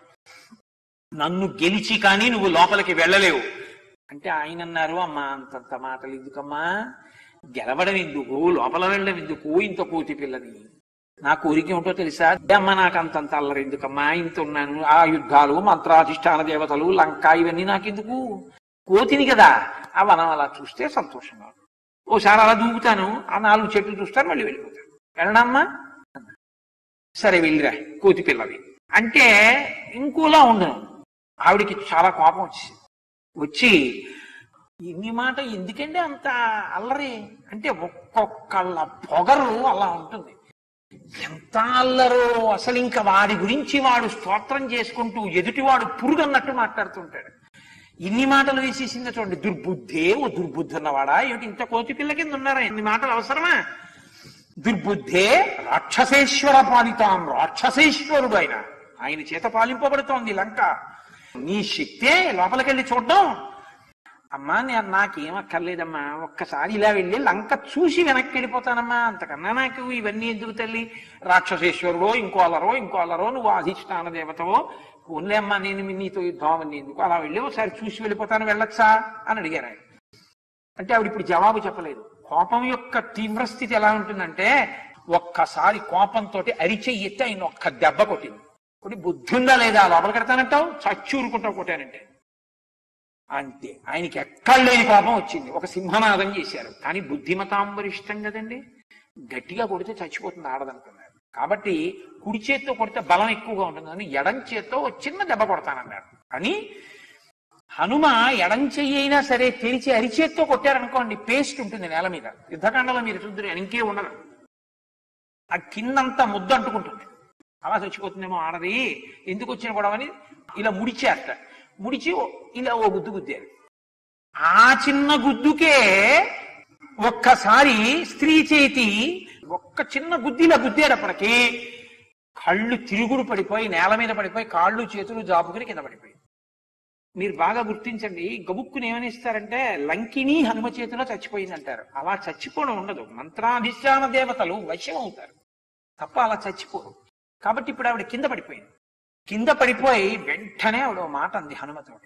నన్ను గెలిచి కానీ నువ్వు లోపలికి వెళ్ళలేవు అంటే ఆయన అన్నారు అమ్మా అంతంత మాటలు ఎందుకమ్మా గెలవడం ఎందుకు లోపల వెళ్ళడం ఎందుకు ఇంత కోతి పిల్లని నా కోరిక ఏమిటో తెలుసా అమ్మ నాకు అంతంత అల్లరి ఎందుకమ్మా ఇంత ఉన్నాను ఆ యుద్ధాలు మంత్రాధిష్టాన దేవతలు లంక ఇవన్నీ నాకెందుకు కోతిని కదా ఆ వనం అలా చూస్తే సంతోషంగా ఉంది. ఓసారి అలా దూకుతాను ఆ నాలుగు చెట్లు చూస్తాను మళ్ళీ వెళ్ళిపోతాను వెళ్ళడమ్మా అన్నా. సరే వెళ్ళిరా కోతి పిల్లవి అంటే ఇంకోలా ఉండను ఆవిడికి చాలా కోపం వచ్చింది వచ్చి ఇన్ని మాట ఎందుకంటే అంత అల్లరి అంటే ఒక్కొక్కళ్ళ పొగరు అలా ఉంటుంది ఎంత అల్లరో అసలు ఇంకా వాడి గురించి వాడు స్తోత్రం చేసుకుంటూ ఎదుటివాడు పురుగు అన్నట్టు మాట్లాడుతుంటాడు ఇన్ని మాటలు వేసేసింది చూడండి దుర్బుద్ధే ఓ దుర్బుద్ధి ఉన్నవాడా ఏమిటి ఇంత కోతి పిల్ల కింద ఉన్నారా ఇన్ని మాటలు అవసరమా దుర్బుద్ధే రాక్షసేశ్వర పాలితాం రాక్షసేశ్వరుడు ఆయన ఆయన చేత పాలింపబడుతోంది లంక నీ శక్తే లోపలికెళ్ళి చూడడం అమ్మా నేను నాకేం అక్కర్లేదమ్మా ఒక్కసారి ఇలా వెళ్ళి లంక చూసి వెనక్కి వెళ్ళిపోతానమ్మా అంతకన్నా నాకు ఇవన్నీ ఎందుకు తల్లి రాక్షసేశ్వరుడో ఇంకో అలరో ఇంకో అలరో నువ్వు అధిష్టాన దేవతవో ఓన్లే అమ్మా నేను నీతో యుద్ధం అవన్నీ ఎందుకు అలా వెళ్ళి ఒకసారి చూసి వెళ్ళిపోతాను వెళ్ళొచ్చా అని అడిగారు ఆయన అంటే ఆవిడ ఇప్పుడు జవాబు చెప్పలేదు కోపం యొక్క తీవ్రస్థితి ఎలా ఉంటుందంటే ఒక్కసారి కోపంతో అరిచే ఎత్తి ఆయన ఒక్క దెబ్బ కొట్టింది కొట్టి బుద్ధి ఉందా లేదా లోపల కడతానంటావు చచ్చూరుకుంటావు కొట్టానంటే అంతే ఆయనకి ఎక్కడ లేని కోపం వచ్చింది ఒక సింహనాదం చేశారు కానీ బుద్ధిమతాం వరిష్టం కదండి గట్టిగా కొడితే చచ్చిపోతుంది ఆడదనుకున్నారు కాబట్టి కుడి చేత్తో కొడితే బలం ఎక్కువగా ఉంటుంది అని ఎడం చేత్తో ఒక చిన్న దెబ్బ కొడతానన్నారు అని హనుమ ఎడం చెయ్యి అయినా సరే తెరిచి అరిచేత్తో కొట్టారనుకోండి పేస్ట్ ఉంటుంది నేల మీద యుద్ధకాండలో మీరు చూద్దరు ఇంకే ఉండదు ఆ కిందంతా ముద్ద అంటుకుంటుంది అలా చచ్చిపోతుందేమో ఆడది ఎందుకు వచ్చిన గొడవని ఇలా ముడిచేట ముడిచి ఓ- ఇలా ఓ గుద్దు గుద్దారు ఆ చిన్న గుద్దుకే ఒక్కసారి స్త్రీ చేతి ఒక్క చిన్న గుద్దిలా గుద్దేటప్పటికి కళ్ళు తిరుగుడు పడిపోయి నేల మీద పడిపోయి కాళ్ళు చేతులు జాపుకుని కింద పడిపోయి మీరు బాగా గుర్తించండి గబుక్కుని ఏమనిస్తారంటే లంకిని హనుమ చేతిలో చచ్చిపోయింది అంటారు అలా చచ్చిపోవడం ఉండదు మంత్రాధిష్టాన దేవతలు వశ్యం అవుతారు తప్ప అలా చచ్చిపోరు కాబట్టి ఇప్పుడు ఆవిడ కింద పడిపోయింది కింద పడిపోయి వెంటనే ఆవిడ ఓ మాట అంది హనుమతోటి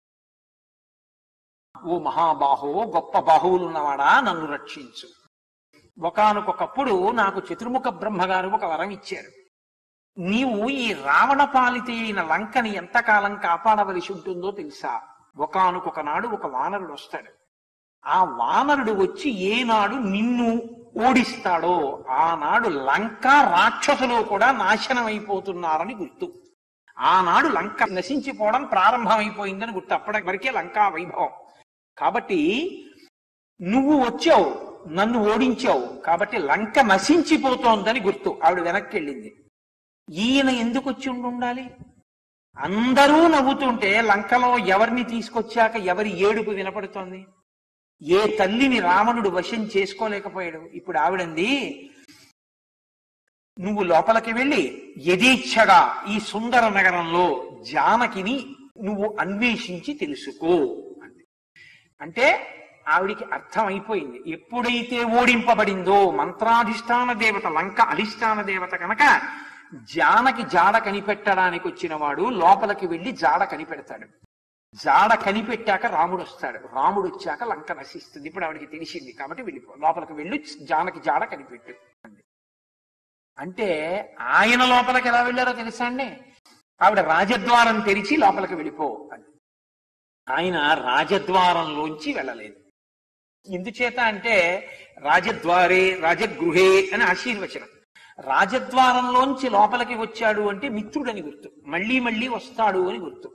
ఓ మహాబాహో గొప్ప బాహువులు ఉన్నవాడా నన్ను రక్షించు ఒకానొకప్పుడు నాకు చతుర్ముఖ బ్రహ్మగారు ఒక వరం ఇచ్చారు నీవు ఈ రావణ పాలిత అయిన లంకని ఎంతకాలం కాపాడవలసి ఉంటుందో తెలుసా ఒకనొక నాడు ఒక వానరుడు వస్తాడు ఆ వానరుడు వచ్చి ఏనాడు నిన్ను ఓడిస్తాడో ఆనాడు లంక రాక్షసులు కూడా నాశనం అయిపోతున్నారని గుర్తు ఆనాడు లంక నశించిపోవడం ప్రారంభమైపోయిందని గుర్తు అప్పటి వరకే లంకా వైభవం కాబట్టి నువ్వు వచ్చావు నన్ను ఓడించావు కాబట్టి లంక నశించిపోతోందని గుర్తు ఆవిడ వెనక్కి వెళ్ళింది ఈయన ఎందుకు వచ్చి ఉండి ఉండాలి అందరూ నవ్వుతుంటే లంకలో ఎవరిని తీసుకొచ్చాక ఎవరి ఏడుపు వినపడుతోంది ఏ తల్లిని రావణుడు వశం చేసుకోలేకపోయాడు ఇప్పుడు ఆవిడంది నువ్వు లోపలికి వెళ్ళి యథేచ్ఛగా ఈ సుందర నగరంలో జానకిని నువ్వు అన్వేషించి తెలుసుకో అంది అంటే ఆవిడికి అర్థం అయిపోయింది ఎప్పుడైతే ఓడింపబడిందో మంత్రాధిష్టాన దేవత లంక అధిష్టాన దేవత కనుక జానకి జాడ కనిపెట్టడానికి వచ్చిన వాడు లోపలికి వెళ్ళి జాడ కనిపెడతాడు జాడ కనిపెట్టాక రాముడు వస్తాడు రాముడు వచ్చాక లంక నశిస్తుంది ఇప్పుడు ఆవిడికి తెలిసింది కాబట్టి వెళ్ళిపో లోపలికి వెళ్ళి జానకి జాడ కనిపెట్టు అంది అంటే ఆయన లోపలికి ఎలా వెళ్ళారో తెలుసా అండి ఆవిడ రాజద్వారం తెరిచి లోపలికి వెళ్ళిపో అని ఆయన రాజద్వారంలోంచి వెళ్ళలేదు ఎందుచేత అంటే రాజద్వారే రాజగృహే అని ఆశీర్వచనం రాజద్వారంలోంచి లోపలికి వచ్చాడు అంటే మిత్రుడని గుర్తు మళ్ళీ మళ్ళీ వస్తాడు అని గుర్తు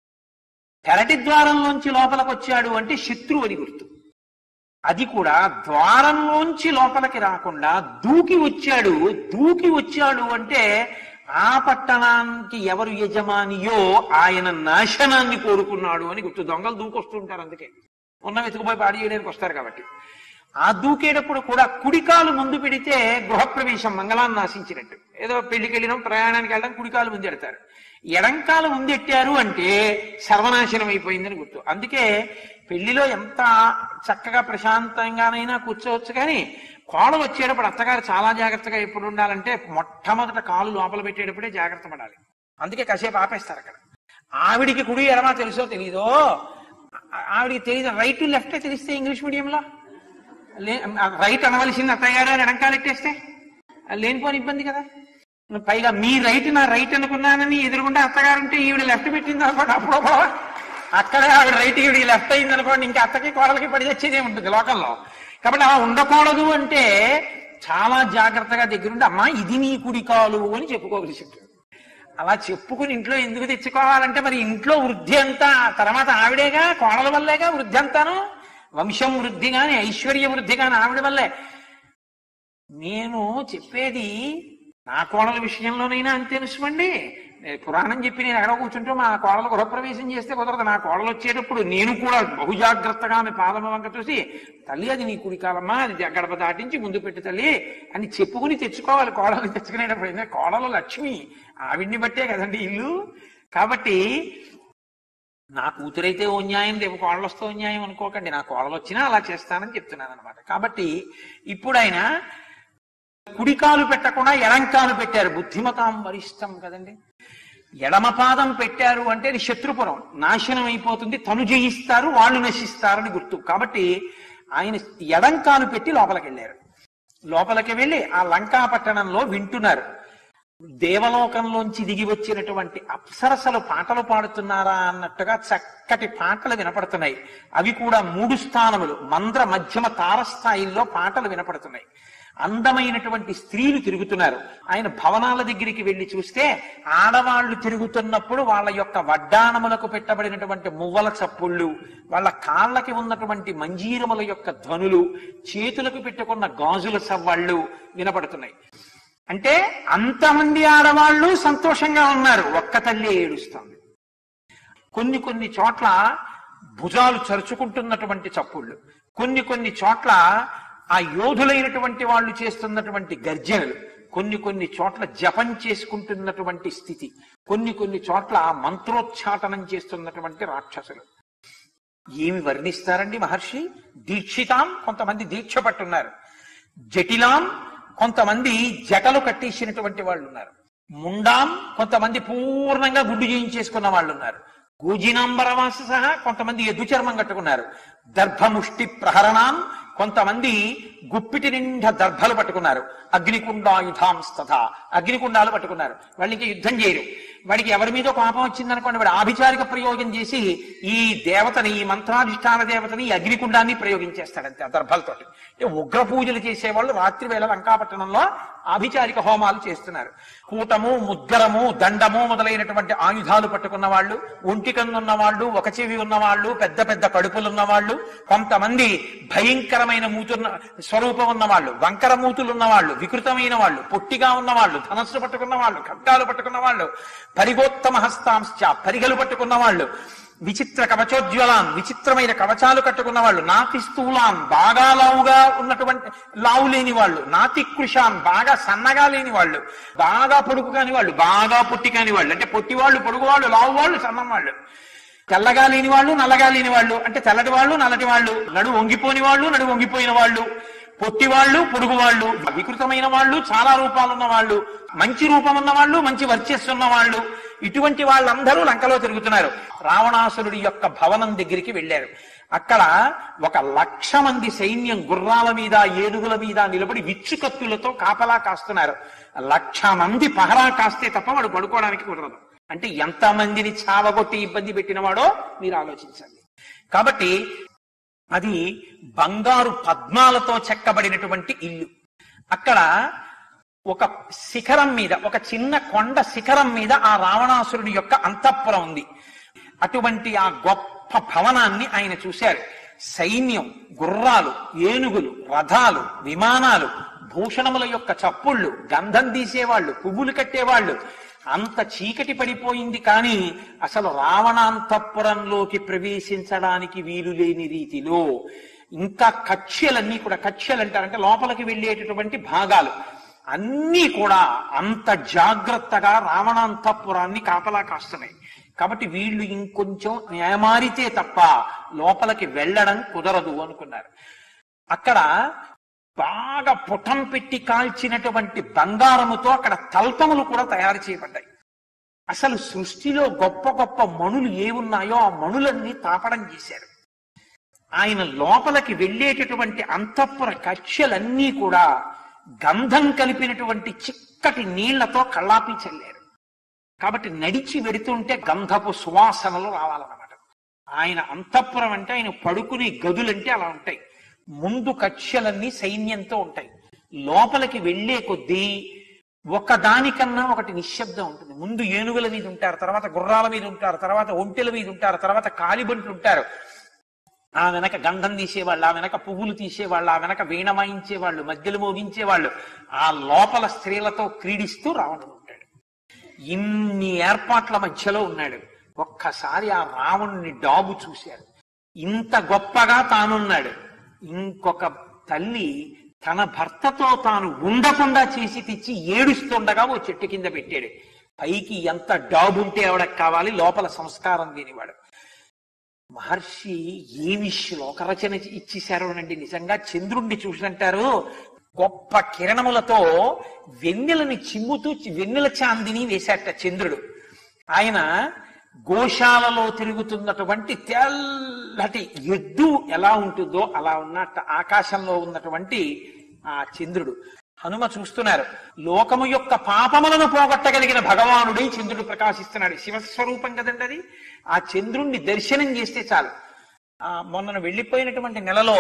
పెరటి ద్వారంలోంచి లోపలికి వచ్చాడు అంటే శత్రువు అని గుర్తు అది కూడా ద్వారంలోంచి లోపలికి రాకుండా దూకి వచ్చాడు దూకి వచ్చాడు అంటే ఆ పట్టణానికి ఎవరు యజమానియో ఆయన నాశనాన్ని కోరుకున్నాడు అని గుర్తు దొంగలు దూకొస్తుంటారు అందుకే ఉన్న వెతుకుపోయి పాడి చేయడానికి వస్తారు కాబట్టి ఆ దూకేటప్పుడు కూడా కుడికాలు ముందు పెడితే గృహప్రవేశం మంగళాన్ని నాశించినట్టు ఏదో పెళ్లికి వెళ్ళినాం ప్రయాణానికి వెళ్ళడం కుడికాలు ముందు ఎడతారు ఎడంకాలు ముందెట్టారు అంటే సర్వనాశనం అయిపోయిందని గుర్తు అందుకే పెళ్లిలో ఎంత చక్కగా ప్రశాంతంగానైనా కూర్చోవచ్చు కానీ కోడలు వచ్చేటప్పుడు అత్తగారు చాలా జాగ్రత్తగా ఎప్పుడు ఉండాలంటే మొట్టమొదట కాలు లోపల పెట్టేటప్పుడే జాగ్రత్త పడాలి అందుకే కాసేపు ఆపేస్తారు అక్కడ ఆవిడికి కుడి ఎడమా తెలుసో తెలీదో ఆవిడికి తెలియదు రైట్ టు లెఫ్ట్ తెలిస్తే ఇంగ్లీష్ మీడియంలో లే రైట్ అనవలసింది అత్తయ్య గారు అని ఎడంకాలు ఎట్టేస్తే అది లేనిపోని ఇబ్బంది కదా పైగా మీ రైట్ నా రైట్ అనుకున్నానని ఎదురుగుండా అత్తగారు ఉంటే ఈవిడ లెఫ్ట్ పెట్టింది అనుకోండి అప్పుడు గొడవ. అక్కడే ఆవిడ రైట్ ఈవిడ లెఫ్ట్ అయింది అనుకోండి ఇంకా అత్తకి కోడలకి పడి తెచ్చేదే ఉంటుంది లోకంలో కాబట్టి అలా ఉండకూడదు అంటే చాలా జాగ్రత్తగా దగ్గరుండి అమ్మా ఇది నీ కుడి కాలు అని చెప్పుకోవలసి ఉంటుంది అలా చెప్పుకుని ఇంట్లో ఎందుకు తెచ్చుకోవాలంటే మరి ఇంట్లో వృద్ధి అంతా తర్వాత ఆవిడేగా కోడల వల్లేగా వృద్ధి అంతాను వంశం వృద్ధి గాని ఐశ్వర్య వృద్ధి గాని ఆవిడ వల్లే నేను చెప్పేది నా కోడల విషయంలోనైనా అంతే నిశ్వండి నేను పురాణం చెప్పి నేను ఎక్కడో కూర్చుంటే మా కోడలు గృహప్రవేశం చేస్తే కుదరదు నా కోడలు వచ్చేటప్పుడు నేను కూడా బహుజాగ్రత్తగా ఆమె పాదమ వంక చూసి తల్లి అది నీ కుడి కాలమ్మా అది గడప దాటించి ముందు పెట్టు తల్లి అని చెప్పుకుని తెచ్చుకోవాలి కోడలు తెచ్చుకునేటప్పుడు ఎందుకంటే కోడలు లక్ష్మి ఆవిడ్ని బట్టే కదండి ఇల్లు కాబట్టి నా కూతురైతే ఓ న్యాయం రేపు కోడలు వస్తే ఓ న్యాయం అనుకోకండి నా కోడలు వచ్చినా అలా చేస్తానని చెప్తున్నాను అనమాట కాబట్టి ఇప్పుడు ఆయన కుడికాలు పెట్టకుండా ఎడంకాలు పెట్టారు బుద్ధిమతాం వరిష్టం కదండి ఎడమ పాదం పెట్టారు అంటే అది శత్రుపురం నాశనం అయిపోతుంది తను జయిస్తారు వాళ్ళు నశిస్తారని గుర్తు కాబట్టి ఆయన ఎడంకాలు పెట్టి లోపలికి వెళ్ళారు లోపలికి వెళ్ళి ఆ లంకా పట్టణంలో వింటున్నారు దేవలోకంలోంచి దిగి వచ్చినటువంటి అప్సరసలు పాటలు పాడుతున్నారా అన్నట్టుగా చక్కటి పాటలు వినపడుతున్నాయి అవి కూడా మూడు స్థానములు మంద్ర మధ్యమ తారస్థాయిల్లో పాటలు వినపడుతున్నాయి అందమైనటువంటి స్త్రీలు తిరుగుతున్నారు ఆయన భవనాల దగ్గరికి వెళ్లి చూస్తే ఆడవాళ్లు తిరుగుతున్నప్పుడు వాళ్ళ యొక్క వడ్డాణములకు పెట్టబడినటువంటి మువ్వల చప్పుళ్ళు వాళ్ళ కాళ్ళకి ఉన్నటువంటి మంజీరముల యొక్క ధ్వనులు చేతులకు పెట్టుకున్న గాజుల సవ్వాళ్ళు వినపడుతున్నాయి అంటే అంతమంది ఆడవాళ్ళు సంతోషంగా ఉన్నారు ఒక్క తల్లి ఏడుస్తుంది కొన్ని కొన్ని చోట్ల భుజాలు చరుచుకుంటున్నటువంటి చప్పుళ్ళు కొన్ని కొన్ని చోట్ల ఆ యోధులైనటువంటి వాళ్ళు చేస్తున్నటువంటి గర్జనలు కొన్ని కొన్ని చోట్ల జపం చేసుకుంటున్నటువంటి స్థితి కొన్ని కొన్ని చోట్ల మంత్రోచ్చాటనం చేస్తున్నటువంటి రాక్షసులు ఏమి వర్ణిస్తారండి మహర్షి దీక్షితాం కొంతమంది దీక్ష పట్టున్నారు జటిలాం కొంతమంది జటలు కట్టేసినటువంటి వాళ్ళు ఉన్నారు ముండాం కొంతమంది పూర్ణంగా గుడ్డు చేయించేసుకున్న వాళ్ళు ఉన్నారు కూజినాంబరవాస సహా కొంతమంది ఎద్దు చర్మం కట్టుకున్నారు దర్భముష్టి ప్రహరణాన్ కొంతమంది గుప్పిటి నిండా దర్భలు పట్టుకున్నారు అగ్నికుండాయుధాంస్తథ అగ్నికుండాలు పట్టుకున్నారు వాళ్ళకి యుద్ధం చేయరు వాడికి ఎవరి మీద కోపం వచ్చిందనుకోండి వాడు ఆభిచారిక ప్రయోగం చేసి ఈ దేవతని ఈ మంత్రాధిష్టాన దేవతని ఈ అగ్నికుండాన్ని ప్రయోగించేస్తాడంతే ఆ దర్భలతోటి అంటే ఉగ్ర పూజలు చేసేవాళ్ళు రాత్రి వేళ లంకాపట్టణంలో ఆభిచారిక హోమాలు చేస్తున్నారు కూటము ముద్గరము దండము మొదలైనటువంటి ఆయుధాలు పట్టుకున్న వాళ్ళు ఒంటి కన్నున్న వాళ్ళు ఒక చెవి ఉన్న వాళ్ళు పెద్ద పెద్ద కడుపులు ఉన్న వాళ్ళు కొంతమంది భయంకరమైన మూతున్న స్వరూపం ఉన్న వాళ్ళు వంకర మూతులు ఉన్న వాళ్ళు వికృతమైన వాళ్ళు పొట్టిగా ఉన్న వాళ్ళు ధనస్సు పట్టుకున్న వాళ్ళు ఖడ్గాలు పట్టుకున్న వాళ్ళు పరిగోత్తమ హస్తాంశ పరిగలు పట్టుకున్న వాళ్ళు విచిత్ర కవచోజ్వలాన్ విచిత్రమైన కవచాలు కట్టుకున్న వాళ్ళు నాతి స్థూలాన్ బాగా లావుగా ఉన్నటువంటి లావు లేని వాళ్ళు నాతి కృషాన్ బాగా సన్నగా లేని వాళ్ళు బాగా పొడుగు కాని వాళ్ళు బాగా పొట్టి కాని వాళ్ళు అంటే పొట్టి వాళ్ళు పొడుగు వాళ్ళు లావు వాళ్ళు సన్నం వాళ్ళు తెల్లగా లేని వాళ్ళు నల్లగా లేని వాళ్ళు అంటే తెల్లటి వాళ్ళు నల్లటి వాళ్ళు నడు వంగిపోని వాళ్ళు నడు వంగిపోయిన వాళ్ళు పొట్టి వాళ్ళు పొడుగు వాళ్ళు వికృతమైన వాళ్ళు చాలా రూపాలున్న వాళ్ళు మంచి రూపం ఉన్న వాళ్ళు మంచి వర్చస్సు ఉన్న వాళ్ళు ఇటువంటి వాళ్ళందరూ లంకలో తిరుగుతున్నారు రావణాసురుడి యొక్క భవనం దగ్గరికి వెళ్ళారు అక్కడ ఒక లక్ష మంది సైన్యం గుర్రాల మీద ఏనుగుల మీద నిలబడి విచ్చుకత్తులతో కాపలా కాస్తున్నారు లక్ష మంది పహరా కాస్తే తప్ప వాడు పడుకోవడానికి కుదరదు అంటే ఎంత మందిని చావగొట్టి ఇబ్బంది పెట్టినవాడో మీరు ఆలోచించండి కాబట్టి అది బంగారు పద్మాలతో చెక్కబడినటువంటి ఇల్లు అక్కడ ఒక శిఖరం మీద ఒక చిన్న కొండ శిఖరం మీద ఆ రావణాసురుడి యొక్క అంతఃపురం ఉంది అటువంటి ఆ గొప్ప భవనాన్ని ఆయన చూశారు సైన్యం గుర్రాలు ఏనుగులు రథాలు విమానాలు భూషణముల యొక్క చప్పుళ్ళు గంధం తీసేవాళ్ళు పువ్వులు కట్టేవాళ్ళు అంత చీకటి పడిపోయింది కానీ అసలు రావణాంతఃపురంలోకి ప్రవేశించడానికి వీలు లేని రీతిలో ఇంకా కక్ష్యలన్నీ కూడా కక్ష్యలు అంటారంటే లోపలికి వెళ్ళేటటువంటి భాగాలు అన్నీ కూడా అంత జాగ్రత్తగా రావణాంతఃపురాన్ని కాపలా కాస్తున్నాయి కాబట్టి వీళ్ళు ఇంకొంచెం ఏమారితే తప్ప లోపలికి వెళ్ళడం కుదరదు అనుకున్నారు అక్కడ బాగా పుటం పెట్టి కాల్చినటువంటి బంగారముతో అక్కడ తల్పములు కూడా తయారు చేయబడ్డాయి అసలు సృష్టిలో గొప్ప గొప్ప మణులు ఏ ఉన్నాయో ఆ మణులన్నీ తాపడం చేశారు ఆయన లోపలికి వెళ్ళేటటువంటి అంతఃపుర కక్ష్యలన్నీ కూడా గంధం కలిపినటువంటి చిక్కటి నీళ్లతో కళ్ళాపి చల్లారు కాబట్టి నడిచి వెడుతుంటే గంధపు సువాసనలు రావాలన్నమాట ఆయన అంతఃపురం అంటే ఆయన పడుకునే గదులంటే అలా ఉంటాయి ముందు కక్ష్యలన్నీ సైన్యంతో ఉంటాయి లోపలికి వెళ్లే కొద్దీ ఒకదానికన్నా ఒకటి నిశ్శబ్దం ఉంటుంది ముందు ఏనుగుల మీద ఉంటారు తర్వాత గుర్రాల మీద ఉంటారు తర్వాత ఒంటెల మీద ఉంటారు తర్వాత కాలిబంట్లు ఉంటారు ఆ వెనక గంధం తీసేవాళ్ళు ఆ వెనక పువ్వులు తీసేవాళ్ళు ఆ వెనక వీణ వాయించేవాళ్ళు మధ్యలో మోగించేవాళ్ళు ఆ లోపల స్త్రీలతో క్రీడిస్తూ రావణుడు ఉంటాడు ఇన్ని ఏర్పాట్ల మధ్యలో ఉన్నాడు ఒక్కసారి ఆ రావణుని డాబు చూశారు ఇంత గొప్పగా తానున్నాడు ఇంకొక తల్లి తన భర్తతో తాను ఉండకుండా చేసి తెచ్చి ఏడుస్తుండగా ఓ చెట్టు కింద పెట్టాడు పైకి ఎంత డాబు ఉంటే ఆవిడకి కావాలి లోపల సంస్కారం లేనివాడు మహర్షి ఏమి శ్లోక రచన ఇచ్చేశారో అనండి నిజంగా చంద్రుణ్ణి చూసినంటారు గొప్ప కిరణములతో వెన్నెలని చిమ్ముతూ వెన్నెల చాందిని వేశాట చంద్రుడు ఆయన గోశాలలో తిరుగుతున్నటువంటి తెల్లటి ఎద్దు ఎలా ఉంటుందో అలా ఉన్నట్టు ఆకాశంలో ఉన్నటువంటి ఆ చంద్రుడు హనుమ చూస్తున్నారు లోకము యొక్క పాపములను పోగొట్టగలిగిన భగవానుడై చంద్రుడు ప్రకాశిస్తున్నాడు శివస్వరూపం కదండి అది ఆ చంద్రుణ్ణి దర్శనం చేస్తే చాలు ఆ మొన్న వెళ్ళిపోయినటువంటి నెలలో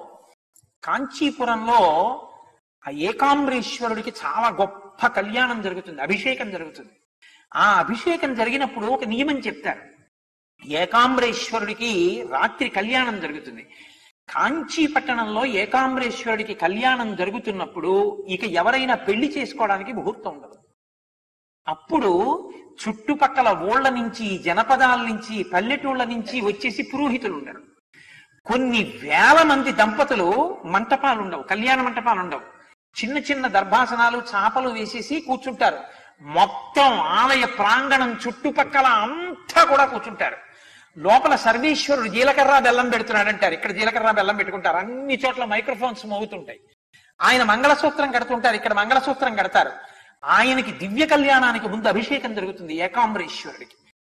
కాంచీపురంలో ఆ ఏకాంబరేశ్వరుడికి చాలా గొప్ప కళ్యాణం జరుగుతుంది అభిషేకం జరుగుతుంది ఆ అభిషేకం జరిగినప్పుడు ఒక నియమం చెప్తారు ఏకాంబరేశ్వరుడికి రాత్రి కళ్యాణం జరుగుతుంది కాంచీ పట్టణంలో ఏకాంబరేశ్వరుడికి కళ్యాణం జరుగుతున్నప్పుడు ఇక ఎవరైనా పెళ్లి చేసుకోవడానికి ముహూర్తం ఉండదు అప్పుడు చుట్టుపక్కల ఊళ్ళ నుంచి జనపదాల నుంచి పల్లెటూళ్ళ నుంచి వచ్చేసి పురోహితులు ఉండరు కొన్ని వేల మంది దంపతులు మంటపాలు ఉండవు కళ్యాణ మంటపాలు ఉండవు చిన్న చిన్న దర్భాసనాలు చాపలు వేసేసి కూర్చుంటారు మొత్తం ఆలయ ప్రాంగణం చుట్టుపక్కల అంతా కూడా కూర్చుంటారు లోపల సర్వేశ్వరుడు జీలకర్ర బెల్లం పెడుతున్నాడు అంటారు ఇక్కడ జీలకర్ర బెల్లం పెట్టుకుంటారు అన్ని చోట్ల మైక్రోఫోన్స్ మోగుతుంటాయి ఆయన మంగళసూత్రం కడుతుంటారు ఇక్కడ మంగళసూత్రం కడతారు ఆయనకి దివ్య కళ్యాణానికి ముందు అభిషేకం జరుగుతుంది ఏకాంబరేశ్వరుడికి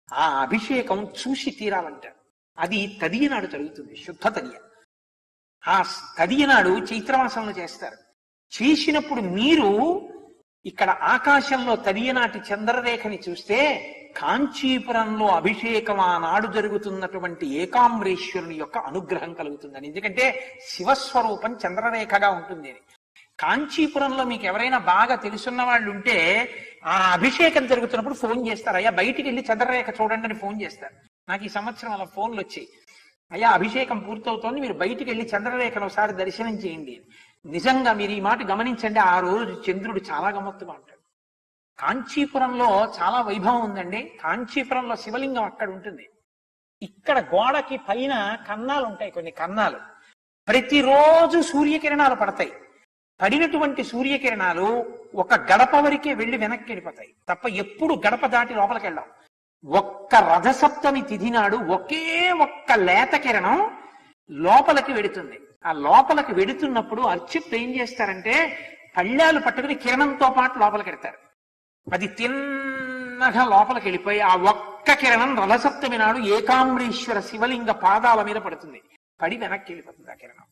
ఆ అభిషేకం చూసి తీరాలంటారు అది తదియ నాడు జరుగుతుంది శుద్ధ తదియ ఆ తదియ నాడు చైత్రమాసంలో చేస్తారు చేసినప్పుడు మీరు ఇక్కడ ఆకాశంలో తదియనాటి చంద్రరేఖని చూస్తే కాంచీపురంలో అభిషేకం ఆనాడు జరుగుతున్నటువంటి ఏకాంబరేశ్వరుని యొక్క అనుగ్రహం కలుగుతుందని ఎందుకంటే శివస్వరూపం చంద్రరేఖగా ఉంటుంది అని కాంచీపురంలో మీకు ఎవరైనా బాగా తెలుసున్న వాళ్ళు ఉంటే ఆ అభిషేకం జరుగుతున్నప్పుడు ఫోన్ చేస్తారు అయ్యా బయటికి వెళ్ళి చంద్రరేఖ చూడండి అని ఫోన్ చేస్తారు నాకు ఈ సంవత్సరం అలా ఫోన్లు వచ్చాయి అయ్యా అభిషేకం పూర్తవుతోంది మీరు బయటికి వెళ్ళి చంద్రరేఖను ఒకసారి దర్శనం చేయండి నిజంగా మీరు ఈ మాట గమనించండి ఆ రోజు చంద్రుడు చాలా గమ్మత్తుగా ఉంటాడు కాంచీపురంలో చాలా వైభవం ఉందండి కాంచీపురంలో శివలింగం అక్కడ ఉంటుంది ఇక్కడ గోడకి పైన కన్నాలు ఉంటాయి కొన్ని కన్నాలు ప్రతిరోజు సూర్యకిరణాలు పడతాయి పడినటువంటి సూర్యకిరణాలు ఒక గడప వరకే వెళ్లి వెనక్కి వెళ్ళిపోతాయి తప్ప ఎప్పుడు గడప దాటి లోపలికి వెళ్ళాం ఒక్క రథసప్తమి తిథి నాడు ఒకే ఒక్క లేత కిరణం లోపలికి వెడుతుంది ఆ లోపలికి వెడుతున్నప్పుడు అర్చకుడు ఏం చేస్తారంటే పళ్ళాలు పట్టుకుని కిరణంతో పాటు లోపలికి వెడతారు అది తిన్నగా లోపలికి వెళ్ళిపోయి ఆ ఒక్క కిరణం రథసప్తమి నాడు ఏకాంబరీశ్వర శివలింగ పాదాల మీద పడుతుంది పడి వెనక్కి వెళ్ళిపోతుంది ఆ కిరణం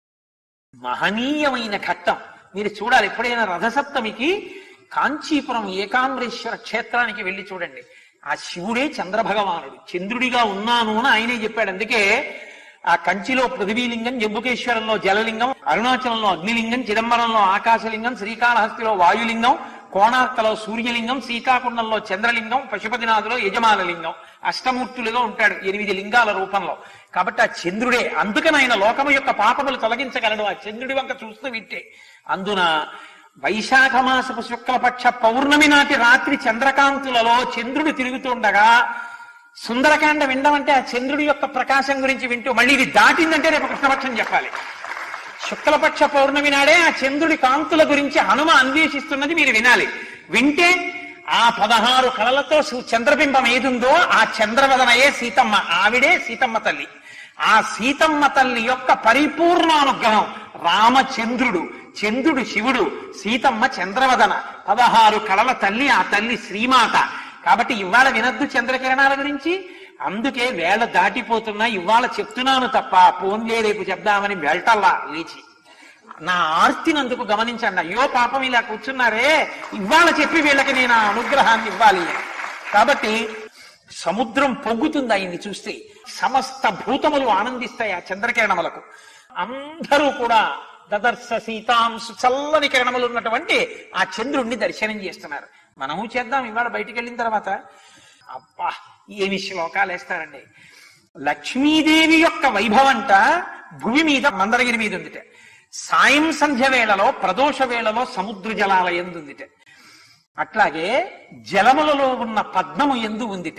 మహనీయమైన ఘట్టం మీరు చూడాలి ఎప్పుడైనా రథసప్తమికి కాంచీపురం ఏకాంబరేశ్వర క్షేత్రానికి వెళ్ళి చూడండి ఆ శివుడే చంద్రభగవానుడు చంద్రుడిగా ఉన్నాను అని ఆయనే చెప్పాడు అందుకే ఆ కంచిలో పృథివీలింగం జంబుకేశ్వరంలో జలలింగం అరుణాచలంలో అగ్నిలింగం చిదంబరంలో ఆకాశలింగం శ్రీకాళహస్తిలో వాయులింగం కోణార్కలో సూర్యలింగం శ్రీకాకుళంలో చంద్రలింగం పశుపతినాథులో యజమానలింగం అష్టమూర్తులుగా ఉంటాడు ఎనిమిది లింగాల రూపంలో కాబట్టి ఆ చంద్రుడే అందుకని ఆయన లోకము యొక్క పాపములు తొలగించగలడు ఆ చంద్రుడి వంక చూస్తూ వింటే అందున వైశాఖ మాసపు శుక్లపక్ష పౌర్ణమి నాటి రాత్రి చంద్రకాంతులలో చంద్రుడు తిరుగుతుండగా సుందరకాండ వినడం ఆ చంద్రుడి యొక్క ప్రకాశం గురించి వింటూ మళ్ళీ ఇది దాటిందంటే రేపు కృష్ణపక్షం చెప్పాలి శుక్లపక్ష పౌర్ణమి నాడే ఆ చంద్రుడి కాంతుల గురించి హనుమ అన్వేషిస్తున్నది మీరు వినాలి వింటే ఆ పదహారు కళలతో సు- చంద్రబింబం ఏదుందో ఆ చంద్రవదనయే సీతమ్మ ఆవిడే సీతమ్మ తల్లి ఆ సీతమ్మ తల్లి యొక్క పరిపూర్ణ అనుగ్రహం రామచంద్రుడు చంద్రుడు శివుడు సీతమ్మ చంద్రవదన పదహారు కళల తల్లి ఆ తల్లి శ్రీమాత కాబట్టి ఇవాళ వినద్దు చంద్రకిరణాల గురించి అందుకే వేళ దాటిపోతున్నా ఇవాళ చెప్తున్నాను తప్ప పోన్లే రేపు చెప్దామని వెళ్ళటల్లా లేచి నా ఆర్తినందుకు గమనించండి అయ్యో పాపం ఇలా కూర్చున్నారే ఇవాళ చెప్పి వీళ్ళకి నేను ఆ అనుగ్రహాన్ని ఇవ్వాలి అని. కాబట్టి సముద్రం పొంగుతుంది ఆయన్ని చూస్తే సమస్త భూతములు ఆనందిస్తాయి ఆ చంద్రకిరణములకు అందరూ కూడా దదర్శ సీతాంశు చల్లని కిరణములు ఉన్నటువంటి ఆ చంద్రుణ్ణి దర్శనం చేస్తున్నారు మనము చేద్దాం ఇవాళ బయటికి వెళ్ళిన తర్వాత అబ్బా ఏమి శ్లోకాలు వేస్తారండి లక్ష్మీదేవి యొక్క వైభవంట భూమి మీద మందరగిరి మీద ఉందిట సాయం సంధ్య వేళలో ప్రదోష వేళలో సముద్ర జలాల ఎందు ఉందిట అట్లాగే జలములలో ఉన్న పద్మము ఎందు ఉందిట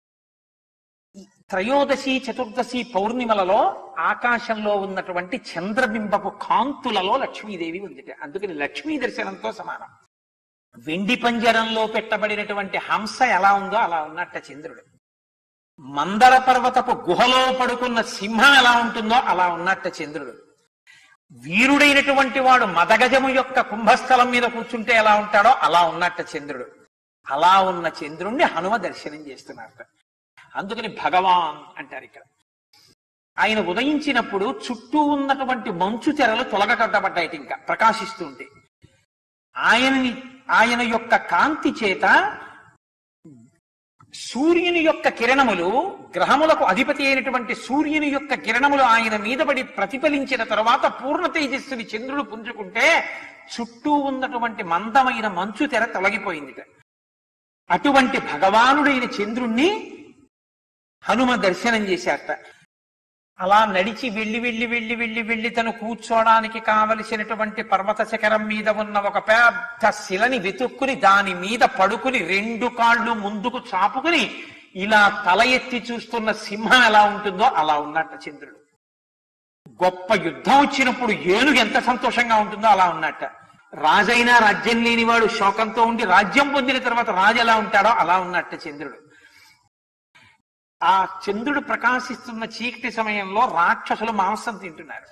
ఈ త్రయోదశి చతుర్దశి పౌర్ణిమలలో ఆకాశంలో ఉన్నటువంటి చంద్రబింబపు కాంతులలో లక్ష్మీదేవి ఉందిట అందుకని లక్ష్మీ దర్శనంతో సమానం వెండి పంజరంలో పెట్టబడినటువంటి హంస ఎలా ఉందో అలా ఉన్నట్ట చంద్రుడు మందర పర్వతపు గుహలో పడుకున్న సింహం ఎలా ఉంటుందో అలా ఉన్నట్ట చంద్రుడు వీరుడైనటువంటి వాడు మదగజము యొక్క కుంభస్థలం మీద కూర్చుంటే ఎలా ఉంటాడో అలా ఉన్నట్ట చంద్రుడు అలా ఉన్న చంద్రుణ్ణి హనుమ దర్శనం చేస్తున్నారట అందుకని భగవాన్ అంటారు ఇక్కడ ఆయన ఉదయించినప్పుడు చుట్టూ ఉన్నటువంటి మంచు తెరలు తొలగకట్టబడ్డాయి ఇంకా ప్రకాశిస్తూ ఉంటే ఆయనని ఆయన యొక్క కాంతి చేత సూర్యుని యొక్క కిరణములు గ్రహములకు అధిపతి అయినటువంటి సూర్యుని యొక్క కిరణములు ఆయన మీద పడి ప్రతిఫలించిన తర్వాత పూర్ణ తేజస్సుని చంద్రుడు పుంజుకుంటే చుట్టూ ఉన్నటువంటి మందమైన మంచు తెర తొలగిపోయింది అటువంటి భగవానుడైన చంద్రుణ్ణి హనుమ దర్శనం చేశారట అలా నడిచి వెళ్ళి వెళ్ళి వెళ్ళి వెళ్ళి వెళ్ళి తను కూర్చోడానికి కావలసినటువంటి పర్వత శిఖరం మీద ఉన్న ఒక పెద్ద శిలని వెతుక్కుని దాని మీద పడుకుని రెండు కాళ్ళు ముందుకు చాపుకుని ఇలా తల ఎత్తి చూస్తున్న సింహం ఎలా ఉంటుందో అలా ఉన్నట్ట చంద్రుడు గొప్ప యుద్ధం వచ్చినప్పుడు ఏనుగు ఎంత సంతోషంగా ఉంటుందో అలా ఉన్నట్ట రాజైనా రాజ్యం లేనివాడు శోకంతో ఉండి రాజ్యం పొందిన తర్వాత రాజు ఎలా ఉంటాడో అలా ఉన్నట్ట చంద్రుడు ఆ చంద్రుడు ప్రకాశిస్తున్న చీకటి సమయంలో రాక్షసులు మాంసం తింటున్నారు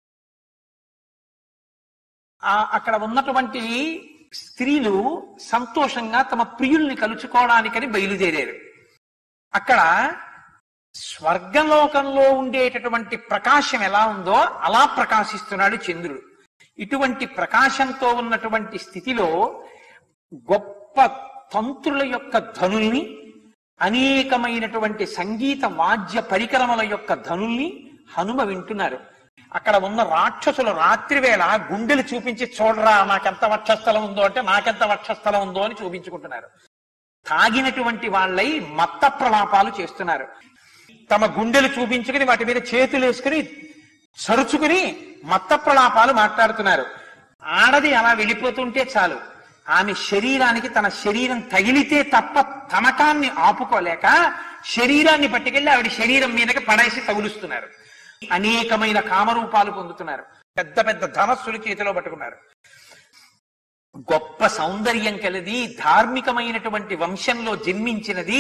ఆ అక్కడ ఉన్నటువంటి స్త్రీలు సంతోషంగా తమ ప్రియుల్ని కలుచుకోవడానికని బయలుదేరారు అక్కడ స్వర్గలోకంలో ఉండేటటువంటి ప్రకాశం ఎలా ఉందో అలా ప్రకాశిస్తున్నాడు చంద్రుడు ఇటువంటి ప్రకాశంతో ఉన్నటువంటి స్థితిలో గొప్ప తంత్రుల యొక్క ధనుల్ని అనేకమైనటువంటి సంగీత వాద్య పరికరముల యొక్క ధనుల్ని హనుమ వింటున్నారు అక్కడ ఉన్న రాక్షసులు రాత్రివేళ గుండెలు చూపించి చూడరా నాకెంత వక్షస్థలం ఉందో అంటే నాకెంత వక్షస్థలం ఉందో అని చూపించుకుంటున్నారు తాగినటువంటి వాళ్ళై మత్త ప్రలాపాలు చేస్తున్నారు తమ గుండెలు చూపించుకుని వాటి మీద చేతులు వేసుకుని సరుచుకుని మత్త ప్రలాపాలు మాట్లాడుతున్నారు ఆడది అలా వెళ్ళిపోతుంటే చాలు ఆమె శరీరానికి తన శరీరం తగిలితే తప్ప తమకాన్ని ఆపుకోలేక శరీరాన్ని పట్టుకెళ్లి ఆవిడ శరీరం మీదకి పడేసి తగులుస్తున్నారు అనేకమైన కామరూపాలు పొందుతున్నారు పెద్ద పెద్ద ధనస్సులు చేతిలో పట్టుకున్నారు గొప్ప సౌందర్యం కలిది ధార్మికమైనటువంటి వంశంలో జన్మించినది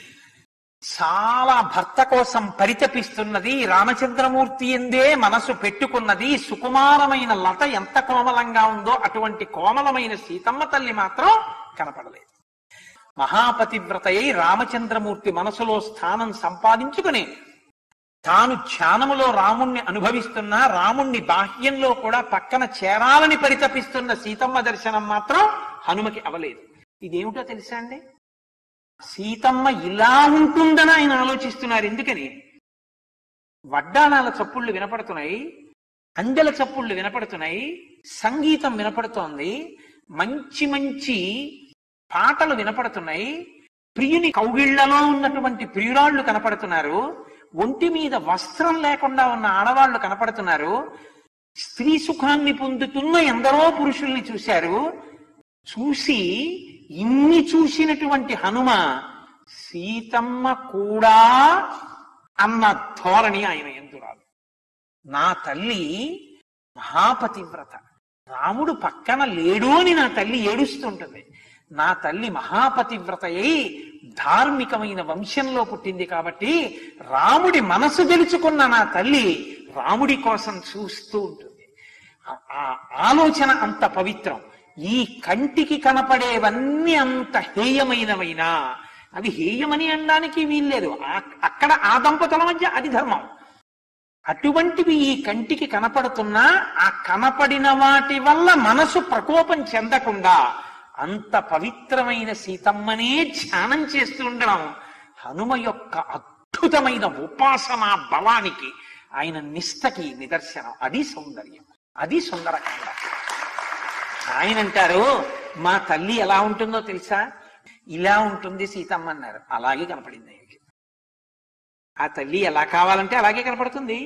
చాలా భర్త కోసం పరితపిస్తున్నది రామచంద్రమూర్తి ఎందే మనసు పెట్టుకున్నది సుకుమారమైన లత ఎంత కోమలంగా ఉందో అటువంటి కోమలమైన సీతమ్మ తల్లి మాత్రం కనపడలేదు మహాపతివ్రతయై రామచంద్రమూర్తి మనసులో స్థానం సంపాదించుకుని తాను ధ్యానములో రాముణ్ణి అనుభవిస్తున్నా రాముణ్ణి బాహ్యంలో కూడా పక్కన చేరాలని పరితపిస్తున్న సీతమ్మ దర్శనం మాత్రం హనుమకి అవలేదు ఇదేమిటో తెలుసా అండి సీతమ్మ ఇలా ఉంటుందని ఆయన ఆలోచిస్తున్నారు ఎందుకని వడ్డాణాల చప్పుళ్ళు వినపడుతున్నాయి అందెల చప్పుళ్ళు వినపడుతున్నాయి సంగీతం వినపడుతోంది మంచి మంచి పాటలు వినపడుతున్నాయి ప్రియుని కౌగిళ్లలో ఉన్నటువంటి ప్రియురాళ్ళు కనపడుతున్నారు ఒంటి మీద వస్త్రం లేకుండా ఉన్న ఆడవాళ్లు కనపడుతున్నారు స్త్రీ సుఖాన్ని పొందుతున్న ఎందరో పురుషుల్ని చూశారు చూసి ఇన్ని చూసినటువంటి హనుమ సీతమ్మ కూడా అన్న ధోరణి ఆయన ఎందురాలు నా తల్లి మహాపతివ్రత రాముడు పక్కన లేడు అని నా తల్లి ఏడుస్తుంటుంది నా తల్లి మహాపతివ్రతయై ధార్మికమైన వంశంలో పుట్టింది కాబట్టి రాముడి మనసు గెలుచుకున్న నా తల్లి రాముడి కోసం చూస్తూ ఉంటుంది ఆ- ఆ ఆలోచన అంత పవిత్రం ఈ కంటికి కనపడేవన్నీ అంత హేయమైనవైనా అవి హేయమని అనడానికి వీల్లేదు ఆ- అక్కడ ఆ దంపతుల మధ్య అది ధర్మం అటువంటివి ఈ కంటికి కనపడుతున్నా ఆ కనపడిన వాటి వల్ల మనసు ప్రకోపం చెందకుండా అంత పవిత్రమైన సీతమ్మనే ధ్యానం చేస్తూ ఉండడం హనుమ యొక్క అద్భుతమైన ఉపాసనా బలానికి ఆయన నిష్టకి నిదర్శనం అది సౌందర్యం అది సుందరకాండ ఆయన అంటారు మా తల్లి ఎలా ఉంటుందో తెలుసా ఇలా ఉంటుంది సీతమ్మ అన్నారు అలాగే కనపడింది ఆయనకి ఆ తల్లి ఎలా కావాలంటే అలాగే కనపడుతుంది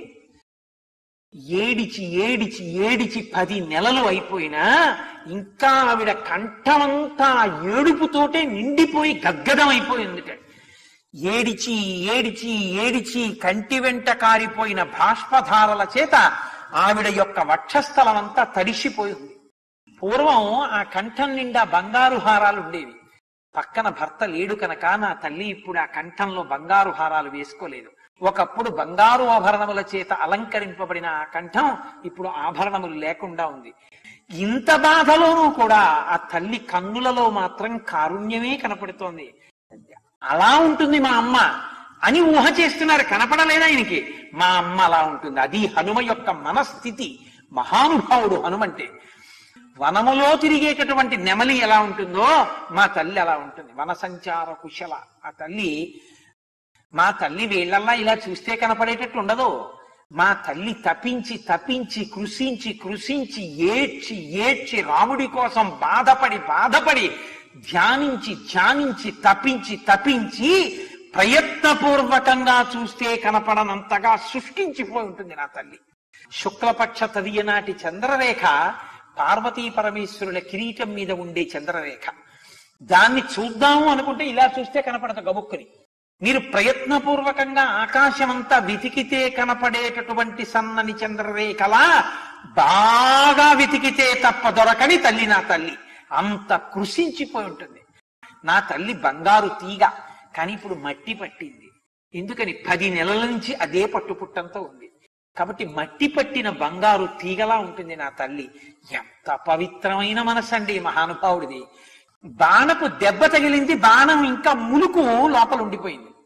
ఏడిచి ఏడిచి ఏడిచి పది నెలలు అయిపోయినా ఇంకా ఆవిడ కంఠమంతా ఏడుపుతోటే నిండిపోయి గద్గదం అయిపోయిందిట ఏడిచి ఏడిచి ఏడిచి కంటి వెంట కారిపోయిన బాష్పధారల చేత ఆవిడ యొక్క వక్షస్థలం అంతా తడిసిపోయింది పూర్వం ఆ కంఠం నిండా బంగారు హారాలు ఉండేవి పక్కన భర్త లేడు కనుక నా తల్లి ఇప్పుడు ఆ కంఠంలో బంగారు హారాలు వేసుకోలేదు ఒకప్పుడు బంగారు ఆభరణముల చేత అలంకరింపబడిన ఆ కంఠం ఇప్పుడు ఆభరణములు లేకుండా ఉంది ఇంత బాధలోనూ కూడా ఆ తల్లి కన్నులలో మాత్రం కారుణ్యమే కనపడుతోంది అలా ఉంటుంది మా అమ్మ అని ఊహ చేస్తున్నారు కనపడలేదా ఆయనకి మా అమ్మ అలా ఉంటుంది అది హనుమ యొక్క మనస్థితి మహానుభావుడు హనుమంటే వనములో తిరిగేటటువంటి నెమలి ఎలా ఉంటుందో మా తల్లి అలా ఉంటుంది వన సంచార కుశల ఆ తల్లి మా తల్లి వీళ్ళల్లా ఇలా చూస్తే కనపడేటట్టు ఉండదు మా తల్లి తపించి తపించి కృషించి కృషించి ఏడ్చి ఏడ్చి రాముడి కోసం బాధపడి బాధపడి ధ్యానించి ధ్యానించి తపించి తపించి ప్రయత్నపూర్వకంగా చూస్తే కనపడనంతగా శుష్కించిపోయి ఉంటుంది నా తల్లి శుక్లపక్ష తదియ నాటి చంద్రరేఖ పార్వతీ పరమేశ్వరుల కిరీటం మీద ఉండే చంద్రరేఖ దాన్ని చూద్దాము అనుకుంటే ఇలా చూస్తే కనపడదు గబుక్కుని మీరు ప్రయత్నపూర్వకంగా ఆకాశమంతా వెతికితే కనపడేటటువంటి సన్నని చంద్రరేఖలా బాగా వెతికితే తప్ప దొరకని తల్లి నా తల్లి అంత కృషించిపోయి ఉంటుంది నా తల్లి బంగారు తీగ కానీ ఇప్పుడు మట్టి పట్టింది ఎందుకని పది నెలల నుంచి అదే పట్టుపుట్టంతో ఉంది కాబట్టి మట్టి పట్టిన బంగారు తీగలా ఉంటుంది నా తల్లి ఎంత పవిత్రమైన మనసండి ఈ మహానుభావుడిది బాణపు దెబ్బ తగిలింది బాణం ఇంకా ములుకు లోపల ఉండిపోయింది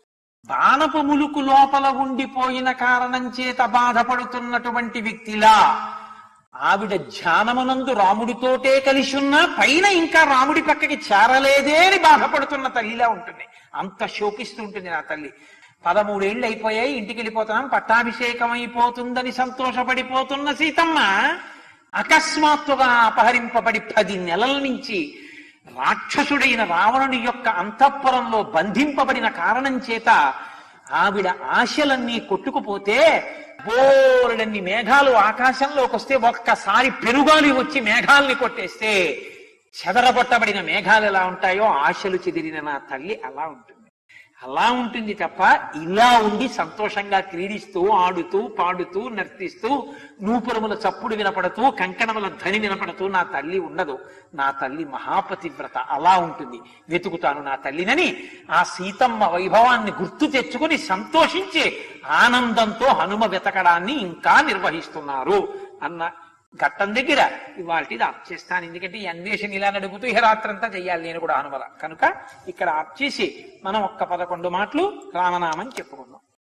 బాణపు ములుకు లోపల ఉండిపోయిన కారణం చేత బాధపడుతున్నటువంటి వ్యక్తిలా ఆవిడ ధ్యానమునందు రాముడితోటే కలిసి ఉన్నా పైన ఇంకా రాముడి పక్కకి చేరలేదే అని బాధపడుతున్న తల్లిలా ఉంటుంది అంత శోకిస్తూ ఉంటుంది నా తల్లి పదమూడేళ్లు అయిపోయాయి ఇంటికి వెళ్ళిపోతున్నాం పట్టాభిషేకం అయిపోతుందని సంతోషపడిపోతున్న సీతమ్మ అకస్మాత్తుగా అపహరింపబడి పది నెలల నుంచి రాక్షసుడైన రావణుని యొక్క అంతఃపురంలో బంధింపబడిన కారణం చేత ఆవిడ ఆశలన్నీ కొట్టుకుపోతే బోరడన్ని మేఘాలు ఆకాశంలోకి వస్తే ఒక్కసారి పెరుగాలి వచ్చి మేఘాల్ని కొట్టేస్తే చెదరగొట్టబడిన మేఘాలు ఎలా ఉంటాయో ఆశలు చెదిరిన నా తల్లి అలా ఉంటుంది అలా ఉంటుంది తప్ప ఇలా ఉండి సంతోషంగా క్రీడిస్తూ ఆడుతూ పాడుతూ నర్తిస్తూ నూపురముల చప్పుడు వినపడుతూ కంకణముల ధ్వని వినపడుతూ నా తల్లి ఉండదు నా తల్లి మహాపతివ్రత అలా ఉంటుంది వెతుకుతాను నా తల్లినని ఆ సీతమ్మ వైభవాన్ని గుర్తు తెచ్చుకుని సంతోషించి ఆనందంతో హనుమ వెతకడాన్ని ఇంకా నిర్వహిస్తున్నారు అన్న ఘట్టం దగ్గర ఇవాళ ఆప్ చేస్తాను ఎందుకంటే ఈ అన్వేషణ ఇలా నడుపుతూ ఈ రాత్రంతా చెయ్యాలి నేను కూడా హనుమల కనుక ఇక్కడ ఆప్ చేసి మనం ఒక్క పదకొండు మాటలు రామనామం చెప్పుకుందాం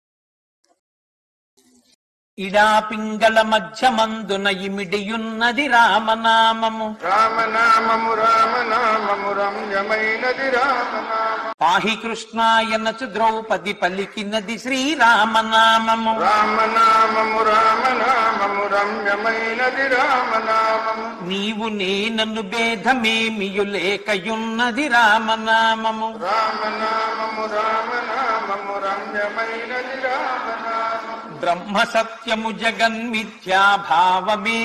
ఇడా పింగళ మధ్యమందున ఇమిడియున్నది రామనామము రామనామము రామనామము రమ్యమైనది రామనామము పాహి కృష్ణాయనచు ద్రౌపది పలికినది శ్రీరామనామము రామనామము రామనామము రమ్యమైనది రామనామము నీవు నేనను భేదమేమియు లేకయున్నది రామనామము రామనామము రామనామము రమ్యమైనది రామనామము బ్రహ్మ సత్యము జగన్మిథ్యా భావమే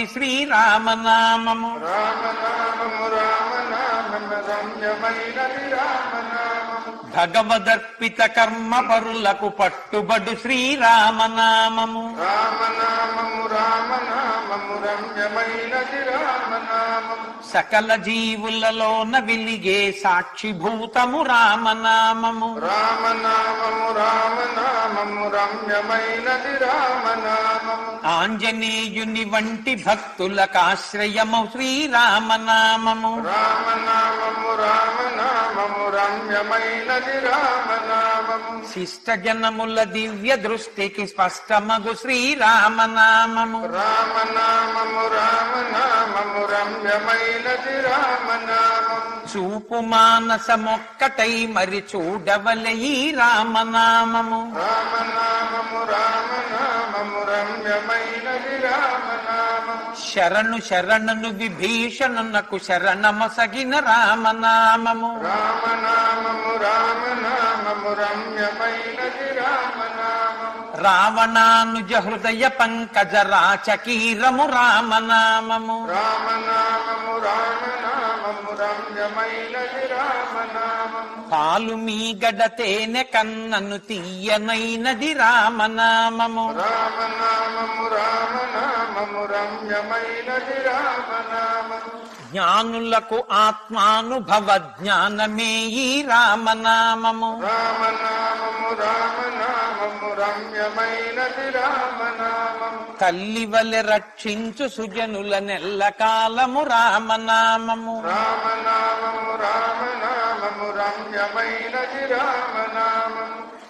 శ్రీరామనామము రామనామము రామనామము రమ్యమైనది రామనామము భగవదర్పిత కర్మ పరులకు పట్టుబడు శ్రీరామనామము రామనామము రామనామము రమ్యమైనది రామనామము సకల జీవులలోన వెలిగే సాక్షిభూతము రామనామము రామనామము రామనామము రమ్యమైనది రామనామము ఆంజనేయుని వంటి భక్తులకాశ్రయము శ్రీరామనామము రామనామము రామనామము రమ్యమైనది రామనామము శిష్ట జనముల దివ్య దృష్టికి స్పష్టమగు శ్రీరామనామము రామనామము రామనామము రమ్యమైనది రామనామము చూపు మానసమొక్కటై మరి చూడవలె ఈ రామనామము రామనామము రామనామము రమ్యమైనది రామనామము శరణు శరణను విభీషణునకు శరణమసగిన రామనామము రామనామము రామనామము రమ్యమైనది రామనామము రావణానుజ హృదయ పంకజ రాచకీరము రామనామము రామనామము రామనామము రమ్యమైనది రామనామము పాలు మీ గడతేనె కన్నను తీయనైనది రామనామము రామనామము రామనామము రమ్యమైనది రామనామము జ్ఞానులకు ఆత్మానుభవ జ్ఞానమే ఈ రామనామము రామనామము రామనామము రమ్యమైనది రామనామము తల్లి వలె రక్షించు సుజనుల నెల్ల కాలము రామనామము రామనామము రామనామము రమ్యమైనది రామనామము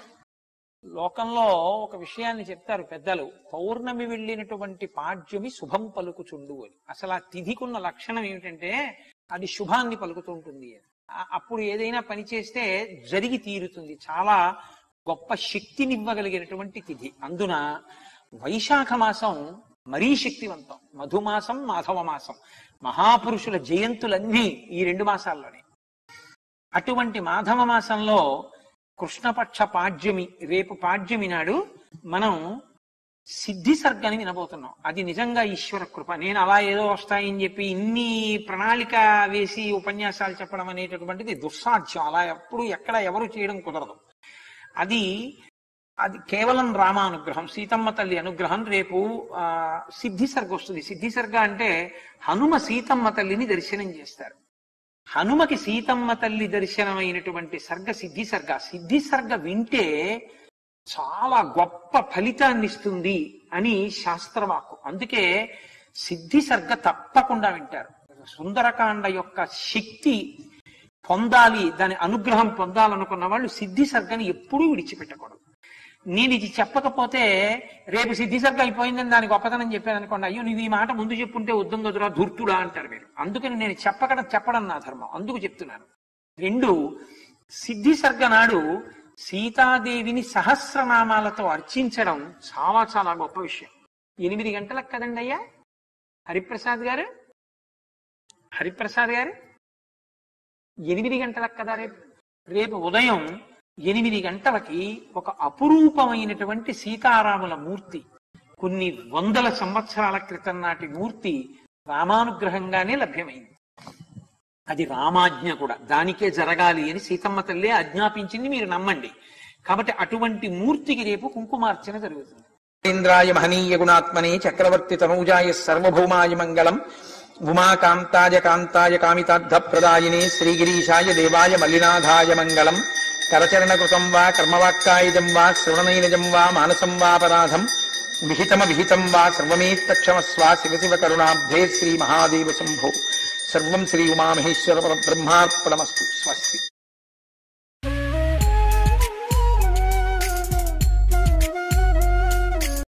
లోకంలో ఒక విషయాన్ని చెప్తారు పెద్దలు పౌర్ణమి వెళ్ళినటువంటి పాడ్యమి శుభం పలుకుచుండు అని అసలు ఆ తిథికున్న లక్షణం ఏమిటంటే అది శుభాన్ని పలుకుతుంటుంది అని. ఆ- అప్పుడు ఏదైనా పని చేస్తే జరిగి తీరుతుంది చాలా గొప్ప శక్తినివ్వగలిగినటువంటి తిథి అందున వైశాఖ మాసం మరీ శక్తివంతం మధుమాసం మాధవ మాసం మహాపురుషుల జయంతులన్నీ ఈ రెండు మాసాల్లోనే అటువంటి మాధవ మాసంలో కృష్ణపక్ష పాడ్యమి రేపు పాడ్యమి నాడు మనం సిద్ధి సర్గని వినబోతున్నాం అది నిజంగా ఈశ్వర కృప నేను అలా ఏదో వస్తాయని చెప్పి ఇన్ని ప్రణాళిక వేసి ఉపన్యాసాలు చెప్పడం అనేటటువంటిది దుస్సాధ్యం అలా ఎప్పుడు ఎక్కడ ఎవరు చేయడం కుదరదు అది అది కేవలం రామానుగ్రహం సీతమ్మ తల్లి అనుగ్రహం రేపు ఆ సిద్ధి సర్గ వస్తుంది సిద్ధి సర్గ అంటే హనుమ సీతమ్మ తల్లిని దర్శనం చేస్తారు హనుమకి సీతమ్మ తల్లి దర్శనమైనటువంటి సర్గ సిద్ధి సర్గ సిద్ధి సర్గ వింటే చాలా గొప్ప ఫలితాన్ని ఇస్తుంది అని శాస్త్రవాక్కు అందుకే సిద్ధి సర్గ తప్పకుండా వింటారు సుందరకాండ యొక్క శక్తి పొందాలి దాని అనుగ్రహం పొందాలనుకున్న వాళ్ళు సిద్ధి సర్గని ఎప్పుడూ విడిచిపెట్టకూడదు నేను ఇది చెప్పకపోతే రేపు సిద్ధిసర్గ అయిపోయిందని దాని గొప్పతనం చెప్పాను అనుకోండి అయ్యో నువ్వు ఈ మాట ముందు చెప్పుంటే ఉద్దం గదురా ధూర్తుడా అంటారు మీరు అందుకని నేను చెప్పకడం చెప్పడం నా ధర్మం అందుకు చెప్తున్నాను రెండు సిద్ధిసర్గ నాడు సీతాదేవిని సహస్రనామాలతో అర్చించడం చాలా చాలా గొప్ప విషయం ఎనిమిది గంటలకు కదండి అయ్యా హరిప్రసాద్ గారు హరిప్రసాద్ గారు ఎనిమిది గంటలకు కదా రేపు రేపు ఉదయం ఎనిమిది గంటలకి ఒక అపురూపమైనటువంటి సీతారాముల మూర్తి కొన్ని వందల సంవత్సరాల క్రితం నాటి మూర్తి రామానుగ్రహంగానే లభ్యమైంది అది రామాజ్ఞ కూడా దానికే జరగాలి అని సీతమ్మ తల్లి ఆజ్ఞాపించింది మీరు నమ్మండి కాబట్టి అటువంటి మూర్తికి రేపు కుంకుమార్చన జరుగుతుంది ఇంద్రాయ మహనీయ గుణాత్మనే చక్రవర్తి తనూజాయ సర్వభౌమాయ మంగళం ఉమాకాంతాయ కాంతాయ కామితార్థ ప్రదాయినే శ్రీగిరీశాయ దేవాయ మల్లినాథాయ మంగళం కరచరణకృతం వా కర్మవాక్కాయుజం వా శ్రవణనైనజం వా మానసం వాపరాధం విహితమ విహితం వా సర్వమేత్తక్షమస్వా శివ శివ కరుణాబ్ధే శ్రీ మహాదేవ శంభో సర్వం శ్రీ ఉమామహేశ్వర బ్రహ్మార్పణమస్తు స్వస్తి